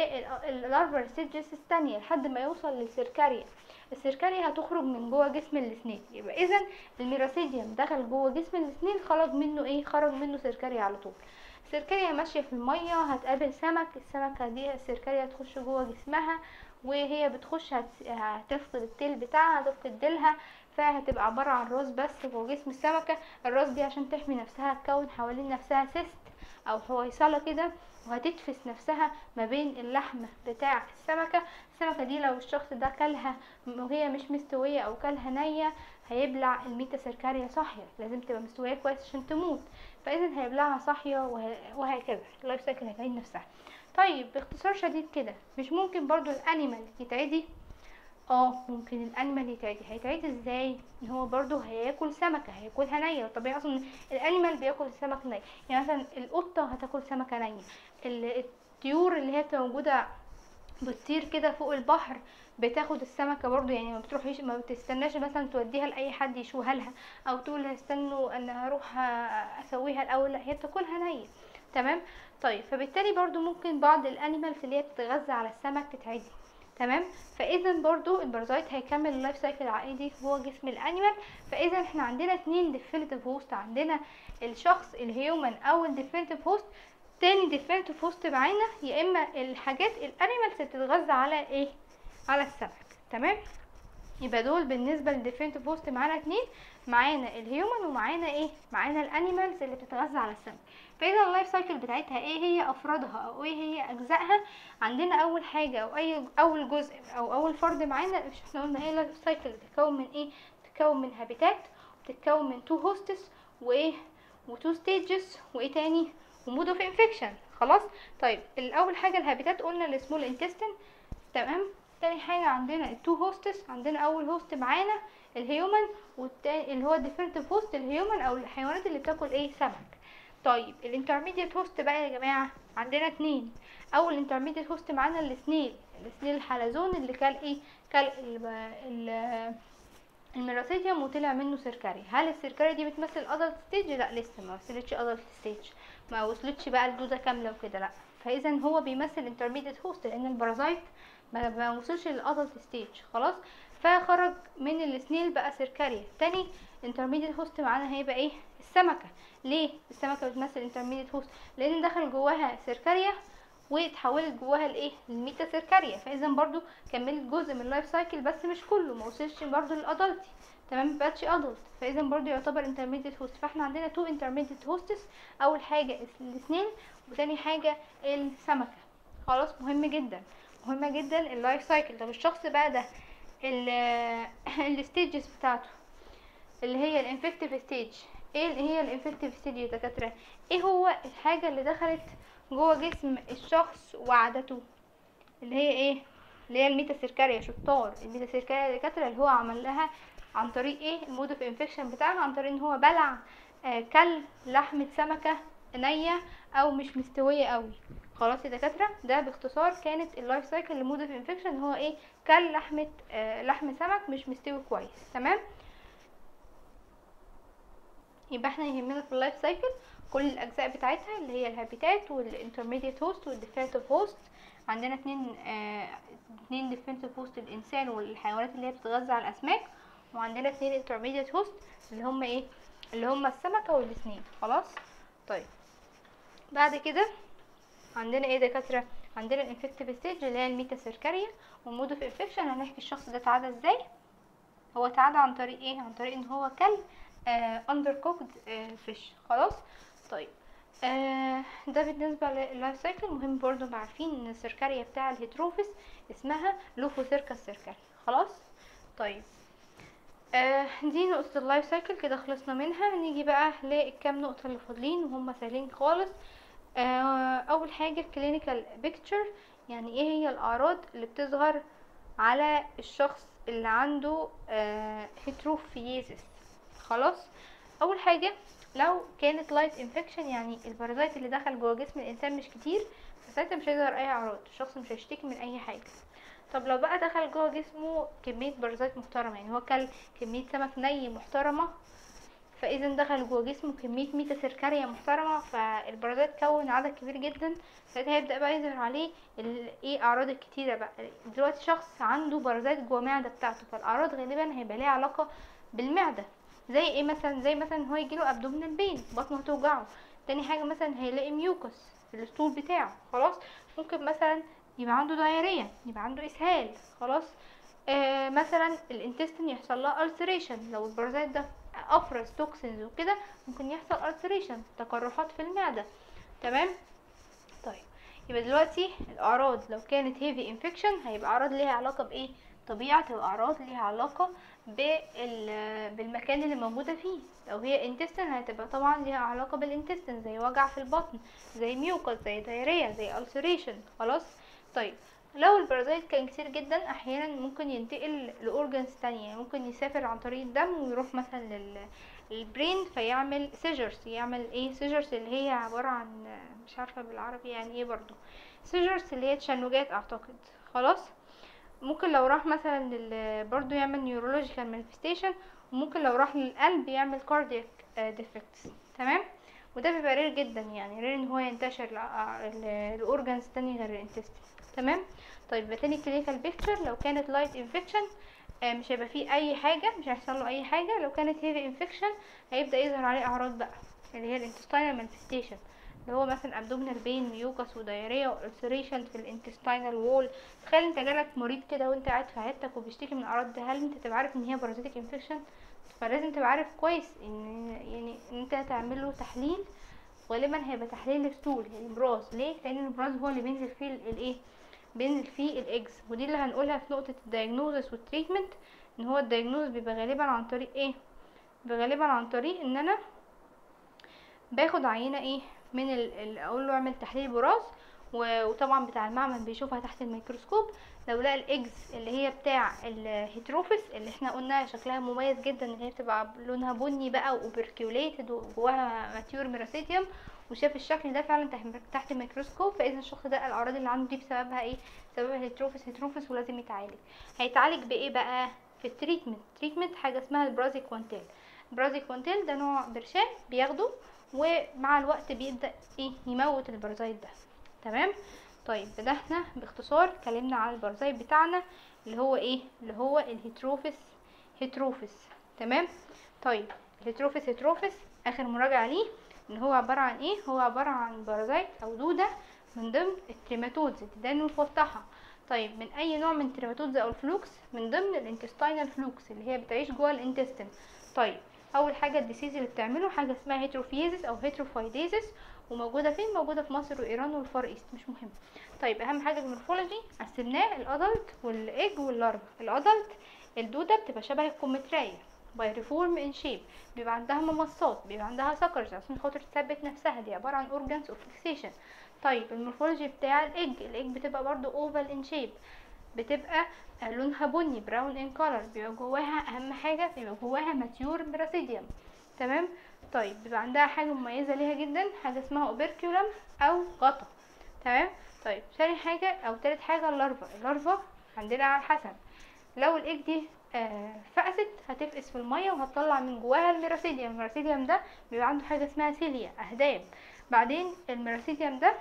للارفر ستيجز الثانيه لحد ما يوصل للسيركاريا السيركاريا هتخرج من جوه جسم السنيل يبقى اذا الميراسيديوم دخل جوه جسم السنيل خرج منه ايه خرج منه سيركاريا على طول السركارية ماشية في المية هتقابل سمك السمكة دي السركارية هتخش جوه جسمها وهي بتخش هت- هتفقد التيل بتاعها هتفقد ديلها فهتبقى عبارة عن راس بس جوه جسم السمكة الراس دي عشان تحمي نفسها هتكون حوالين نفسها سيست او حويصلة كده وهتتفس نفسها ما بين اللحم بتاع السمكة السمكة دي لو الشخص ده كلها وهي مش مستوية او كلها نية هيبلع الميتا سيركاريا صاحية لازم تبقى مستوية كويس عشان تموت فاذا هيبلعها صاحية وه- وهكذا اللايف سايكل هتعيد نفسها طيب باختصار شديد كده مش ممكن برضو الانيمال يتعدي اه ممكن الانيمال يتعدي هيتعدي ازاي ان هو برضو هياكل سمكة هياكلها نية طبيعي اصلا الانيمال بياكل السمك ني يعني مثلا القطة هتاكل سمكة نية ال- الطيور اللي هي بتبقى موجودة بتطير كده فوق البحر بتاخد السمكة برضو يعني ما بتروحيش ما بتستناش مثلا توديها لأي حد يشوها لها أو تقول استنوا أنا هروح أسويها الأول لا هي بتاكلها نية تمام طيب فبالتالي برضو ممكن بعض الانيمالز اللي هي بتتغذى على السمك تتعدي تمام فاذا برضو البارازايت هيكمل اللايف سايكل العادي جوه جسم الانيمال فاذا احنا عندنا اتنين ديفينيتيف هوست عندنا الشخص الهيومن او الديفينيتيف هوست تاني ديفينيتيف هوست معانا يا اما الحاجات الانيمالز بتتغذى على ايه على السمك تمام يبقى دول بالنسبه للديفينيتيف هوست معانا اتنين معانا الهيومن ومعانا ايه معانا الانيمالز اللي بتتغذى على السمك فاذا اللايف سايكل بتاعتها ايه هي افرادها او ايه هي اجزائها عندنا اول حاجه او اي اول جزء او اول فرد معانا مش احنا قلنا ايه اللايف سايكل بتتكون من ايه بتتكون من هابيتات وبتتكون من تو هوستس وايه وتو ستيجز وايه تاني ومود اوف انفكشن خلاص طيب الاول حاجه الهابيتات قلنا السمول انتستين تمام تاني حاجه عندنا التو هوستس عندنا اول هوست معانا الهيومن والتاني اللي هو الديفينيتيف هوست الهيومن او الحيوانات اللي بتاكل ايه سمك طيب الانترميديت هوست بقى يا جماعه عندنا اتنين اول انترميديت هوست معانا السنيل السنيل الحلزون اللي كان ايه كان ال ال الميراسيديوم وطلع منه سيركاري هل السيركاري دي بتمثل ادلت ستيج لا لسه ما وصلتش ادلت ستيج ما وصلتش بقى الدوده كامله وكده لا فاذا هو بيمثل انترميديت هوست لان البارازايت ما ما وصلش للادلت ستيج خلاص فخرج من السنيل بقى سيركاريا تاني انترميديت هوست معانا هيبقى ايه السمكه ليه السمكه بتمثل انترميديت هوست لان دخل جواها سيركاريا واتحولت جواها لايه الميتا سيركاريا فاذا برضو كملت جزء من اللايف سايكل بس مش كله ما وصلش برضو للادلتي تمام مبقتش ادلت فاذا برضو يعتبر انترميديت هوست فاحنا عندنا تو انترميديت هوستس اول حاجه الاثنين وتاني حاجه السمكه خلاص مهم جدا مهمه جدا اللايف سايكل طب الشخص بقى ده الستيجز بتاعته اللي هي الانفكتيف ستيج ايه اللي هي الانفكتيف ستيج يا دكاتره ايه هو الحاجه اللي دخلت جوه جسم الشخص وعدته اللي هي ايه اللي هي الميتا سيركاريا شطار الميتا سيركاريا يا دكاتره اللي هو عمل لها عن طريق ايه المود اوف انفكشن بتاعها عن طريق ان هو بلع آه كل لحمه سمكه نيه او مش مستويه قوي خلاص يا دكاتره ده باختصار كانت اللايف سايكل لمود اوف انفكشن هو ايه كل لحمه آه لحم سمك مش مستوي كويس تمام يبقى احنا يهمنا في اللايف سايكل كل الاجزاء بتاعتها اللي هي الهابيتات والانترميديت هوست والديفينيتيف هوست عندنا اتنين اه اتنين ديفينيتيف هوست الانسان والحيوانات اللي هي بتتغذى على الاسماك وعندنا اتنين انترميديت هوست اللي هم ايه اللي هم السمكه والسنين خلاص طيب بعد كده عندنا ايه دكاتره عندنا الانفكتيف ستيج اللي هي الميتا سيركاريا والمود اوف انفكشن هنحكي الشخص ده اتعدى ازاي هو اتعدى عن طريق ايه عن طريق ان هو كل اندر كوكد فيش خلاص طيب آه ده بالنسبة لللايف سايكل مهم برضو نبقى عارفين ان السيركاريا بتاع الهيدروفيس اسمها لوفوسيركا سيركاريا خلاص طيب آه دي نقطة اللايف سايكل كده خلصنا منها نيجي بقى للكام نقطة اللي فاضلين وهم سهلين خالص آه اول حاجة كلينيكال بيكتشر يعني ايه هي الاعراض اللي بتظهر على الشخص اللي عنده آه هيتروفييزس خلاص اول حاجه لو كانت لايت انفكشن يعني البارازيت اللي دخل جوه جسم الانسان مش كتير فساعتها مش هيظهر اي اعراض الشخص مش هيشتكي من اي حاجه طب لو بقى دخل جوه جسمه كميه بارازيت محترمه يعني هو كل كميه سمك ني محترمه فاذا دخل جوه جسمه كميه ميتا سيركاريا محترمه فالبارازيت كون عدد كبير جدا ساعتها هيبدا بقى يظهر عليه ايه اعراض الكتيره بقى دلوقتي شخص عنده بارازيت جوه المعده بتاعته فالاعراض غالبا هيبقى ليها علاقه بالمعده زي ايه مثلا زي مثلا هو يجيله ابدومينال بين بطنه هتوجعه تاني حاجه مثلا هيلاقي ميوكس في الستول بتاعه خلاص ممكن مثلا يبقى عنده دايريه يبقى عنده اسهال خلاص آه مثلا الانتستين يحصل لها ulceration لو البرازيت ده افرز توكسينز وكده ممكن يحصل ulceration تقرحات في المعده تمام طيب يبقى دلوقتي الاعراض لو كانت هيفي انفكشن هيبقى اعراض ليها علاقه بايه طبيعه تبقى اعراض ليها علاقه بال- بالمكان اللي موجوده فيه لو هي انتستين هتبقى طبعا ليها علاقه بالانتستين زي وجع في البطن زي ميوكس زي دايريا زي ulceration خلاص طيب لو البرازيت كان كتير جدا احيانا ممكن ينتقل لاورجنز تانية يعني ممكن يسافر عن طريق الدم ويروح مثلا لل البرين فيعمل سيجرز يعمل ايه سيجرز اللي هي عبارة عن مش عارفة بالعربي يعني ايه برضو سيجرز اللي هي تشنجات اعتقد خلاص ممكن لو راح مثلا لل برضو يعمل نيورولوجيكال مانيفستيشن وممكن لو راح للقلب يعمل كاردياك ديفكتس تمام وده بيبقى رير جدا يعني رير ان هو ينتشر الاورجنز تاني غير الانتستين تمام طيب يبقى تاني كلينيكال بيكتشر لو كانت لايت انفكشن مش هيبقى فيه اي حاجه مش هيحصل له اي حاجه لو كانت هيفي انفكشن هيبدا يظهر عليه اعراض بقى اللي هي الانتستينال مانيفستيشن اللي هو مثلا ابدومينال بين ميوكس ودايريا والسريشن في الانتستينال وول تخيل انت جالك مريض كده وانت قاعد في عيادتك وبيشتكي من الاعراض ده هل انت تبقى عارف ان هي بارازيتك انفكشن فلازم تبقى عارف كويس ان يعني ان انت تعمل له تحليل غالبا هيبقى تحليل ستول يعني براز ليه لان البراز هو اللي بينزل فيه الايه بينزل فيه الاكس ودي اللي هنقولها في نقطه الدايجنوزس والتريتمنت ان هو الدايجنوز بيبقى غالبا عن طريق ايه بيبقى غالبا عن طريق ان انا باخد عينه ايه من ال... ال... اقول له اعمل تحليل براز و... وطبعا بتاع المعمل بيشوفها تحت الميكروسكوب لو لقى الاجز اللي هي بتاع الهيتروفيس اللي احنا قلنا شكلها مميز جدا اللي هي بتبقى لونها بني بقى وبركيوليتد وجواها ماتيور ميراسيتيوم وشاف الشكل ده فعلا تحت تحت الميكروسكوب فاذا الشخص ده الاعراض اللي عنده دي بسببها ايه بسببها هيتروفيس هيتروفيس ولازم يتعالج هيتعالج بايه بقى في التريتمنت تريتمنت حاجه اسمها البرازيكوانتيل البرازيكوانتيل ده نوع برشام بياخده ومع الوقت بيبدا ايه يموت البرازيت ده تمام طيب بدأنا باختصار اتكلمنا على البرازيت بتاعنا اللي هو ايه اللي هو الهيتروفيس هيتروفيس تمام طيب الهيتروفيس هيتروفيس اخر مراجعه ليه ان هو عباره عن ايه هو عباره عن بارازيت او دوده من ضمن التريماتودز الديدان المفتحه طيب من اي نوع من التريماتودز او الفلوكس من ضمن الانتستينال فلوكس اللي هي بتعيش جوه الانتستين طيب اول حاجه الديسيز اللي بتعمله حاجه اسمها هيتروفيزيس او هيتروفايديزيس وموجوده فين موجوده في مصر وايران والفار ايست مش مهم طيب اهم حاجه المورفولوجي قسمناه الادلت والايج واللارفا الادلت الدوده بتبقى شبه الكمثريه بايريفورم ان شيب بيبقى عندها ممصات بيبقى عندها سكرز عشان خاطر تثبت نفسها دي عباره عن اورجانز اوف فيكسيشن طيب المورفولوجي بتاع الايج الايج بتبقى برضو اوفال ان شيب بتبقى لونها بني براون ان كولر بيبقى جواها اهم حاجه بيبقى جواها ماتيور براسيديوم تمام طيب بيبقى عندها حاجه مميزه ليها جدا حاجه اسمها اوبركيولم او غطا تمام طيب تاني حاجه او تالت حاجه اللارفا اللارفا عندنا على حسب لو الايج دي آه فقست هتفقس في الميه وهتطلع من جواها الميراسيديوم الميراسيديوم ده بيبقى عنده حاجه اسمها سيليا اهداب بعدين الميراسيديوم ده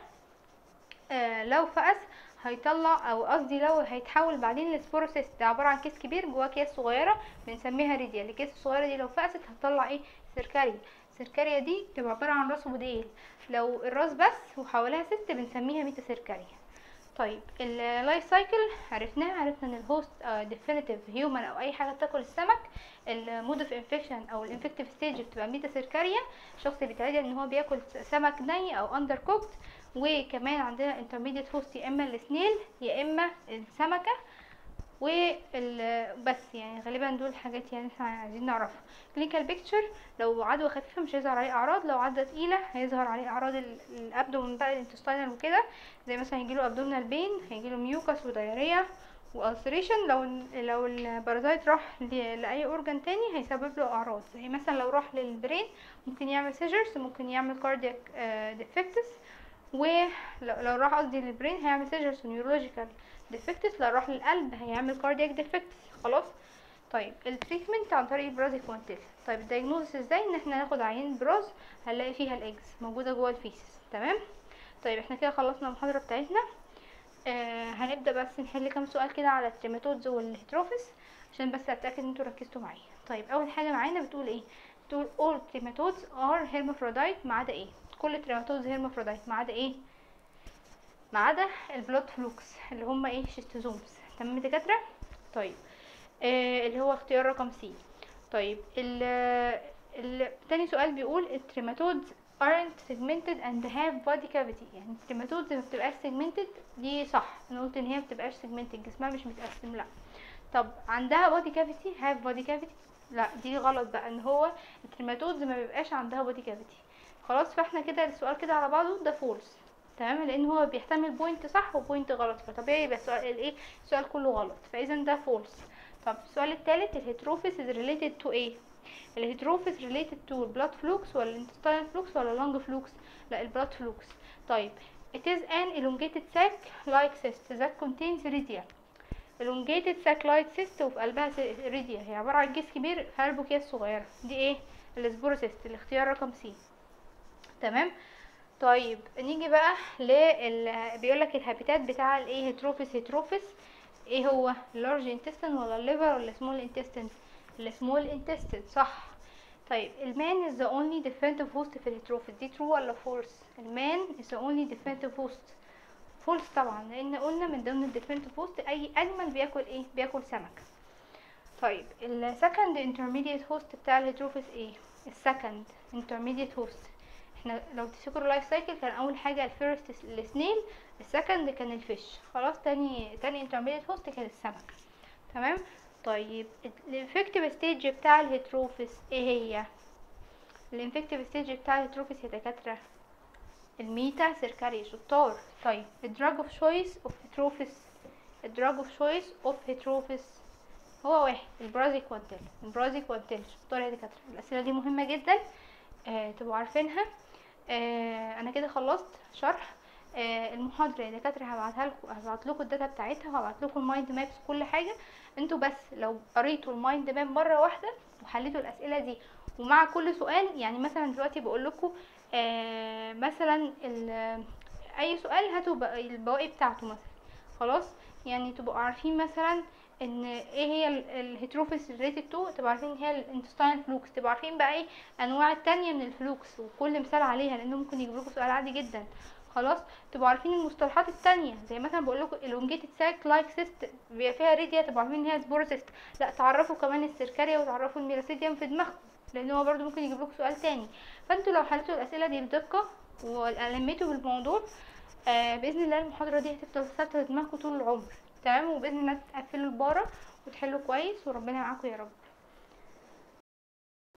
آه لو فقس هيطلع او قصدي لو هيتحول بعدين لسبوروسيست ده عباره عن كيس كبير جواه اكياس صغيره بنسميها ريديا الكيس الصغيره دي لو فقست هتطلع ايه سيركاريا السيركاريا دي بتبقى عباره عن راس وديل لو الراس بس وحواليها ست بنسميها ميتا سيركاريا طيب اللايف سايكل عرفناها عرفنا ان الهوست ديفينيتيف هيومن او اي حاجه بتاكل السمك المود اوف انفكشن او الانفكتيف ستيج بتبقى ميتا سيركاريا الشخص بيتعدي ان هو بياكل سمك ني او اندر كوكت وكمان عندنا انترميديت هوست يا اما السنيل يا اما السمكه بس يعني غالبا دول حاجات يعني احنا عايزين نعرفها كلينيكال بيكتشر لو عدوى خفيفه مش هيظهر عليه اعراض لو عدوى تقيله هيظهر عليه اعراض الابدومن بقى الانتستينال وكده زي مثلا هيجيله ابدومينال بين هيجيله ميوكس ودايريا والسريشن لو لو البارازايت راح لاي اورجان تاني هيسبب له اعراض زي مثلا لو راح للبرين ممكن يعمل سيجرز ممكن يعمل كاردياك ديفكتس ولو راح قصدي للبرين هيعمل سيجرز ونيورولوجيكال ديفكتس لو راح للقلب هيعمل كاردياك ديفكتس خلاص طيب التريتمنت عن طريق البرازيكوانتيل طيب الدايجنوزس ازاي ان احنا ناخد عينه براز هنلاقي فيها الاجز موجوده جوه الفيسس تمام طيب احنا كده خلصنا المحاضره بتاعتنا آه هنبدا بس نحل كام سؤال كده على التريماتودز والهيتروفيس عشان بس اتاكد ان انتوا ركزتوا معايا طيب اول حاجه معانا بتقول ايه بتقول all trematodes are hermaphrodite ما عدا ايه كل التريماتودز هيرمافروديت ما عدا ايه ما عدا البلود فلوكس اللي هم ايه شيستوزومز تمام يا دكاتره طيب آه اللي هو اختيار رقم سي طيب ال ال تاني سؤال بيقول التريماتودز aren't segmented and have body cavity يعني التريماتودز ما بتبقاش segmented دي صح انا قلت ان هي ما بتبقاش segmented جسمها مش متقسم لا طب عندها body cavity have body cavity لا دي غلط بقى ان هو التريماتودز ما بيبقاش عندها body cavity خلاص فاحنا كده السؤال كده على بعضه ده فولس تمام لان هو بيحتمل بوينت صح وبوينت غلط فطبيعي يبقى السؤال الايه السؤال كله غلط فاذا ده فولس طب السؤال الثالث الهيتروفيس is related to ايه الهيتروفيس related to blood flux ولا intestinal flux ولا lung flux لا البلاد flux طيب it is an elongated sac like cyst that contains redia elongated sac like cyst وفي قلبها ريديا هي عبارة عن كيس كبير في قلبه اكياس صغيرة دي ايه السبوروسيست الاختيار رقم سي تمام طيب نيجي بقى لل بيقولك الهابيتات بتاع الايه هيتروفيس هيتروفيس ايه هو اللارج انتستين ولا الليفر ولا سمول انتستين السمول انتستين صح طيب المان is the only definitive host في الهيتروفيس دي true ولا false المان is the only definitive host false طبعا لان قلنا من ضمن الديفينيتيف هوست اي انيمال بياكل ايه بياكل سمك طيب السكند انترميديت هوست بتاع الهيتروفيس ايه السكند انترميديت هوست احنا لو تفتكروا اللايف سايكل كان اول حاجه الفيرست السنيل السكند كان الفيش خلاص تاني تاني انترميديت هوست كان السمك تمام طيب الانفكتيف ستيج بتاع الهيتروفيس ايه هي الانفكتيف ستيج بتاع الهيتروفيس يا دكاتره الميتا سيركاري شطار طيب الدراج اوف شويس اوف هيتروفيس الدراج اوف شويس اوف هيتروفيس هو واحد البرازي كوانتيل البرازي كوانتيل شطار يا دكاتره الاسئله دي مهمه جدا آه تبقوا عارفينها آه انا كده خلصت شرح آه المحاضره يا دكاتره هبعتها لكم هبعت لكم الداتا بتاعتها وهبعت لكم المايند مابس كل حاجه انتوا بس لو قريتوا المايند ماب مره واحده وحليتوا الاسئله دي ومع كل سؤال يعني مثلا دلوقتي بقول لكم آه مثلا اي سؤال هاتوا البواقي بتاعته مثلا خلاص يعني تبقوا عارفين مثلا ان ايه هي الهيتروفيس ريليتد تو تبقوا عارفين ان هي الانتستاين فلوكس تبقوا عارفين بقى ايه انواع التانية من الفلوكس وكل مثال عليها لانه ممكن يجيب لكم سؤال عادي جدا خلاص تبقوا عارفين المصطلحات التانية زي مثلا بقول لكم elongated sac like cyst بيبقى فيها ريديا تبقوا عارفين ان هي سبوروسيست لا تعرفوا كمان السيركاريا وتعرفوا الميراسيديوم في دماغكم لان هو برضو ممكن يجيب لكم سؤال تاني فانتوا لو حليتوا الاسئله دي بدقه ولميتوا بالموضوع آه باذن الله المحاضره دي هتفضل ثابته في دماغكم طول العمر تمام وباذن الله تقفلوا الباره وتحلوا كويس وربنا معاكم يا رب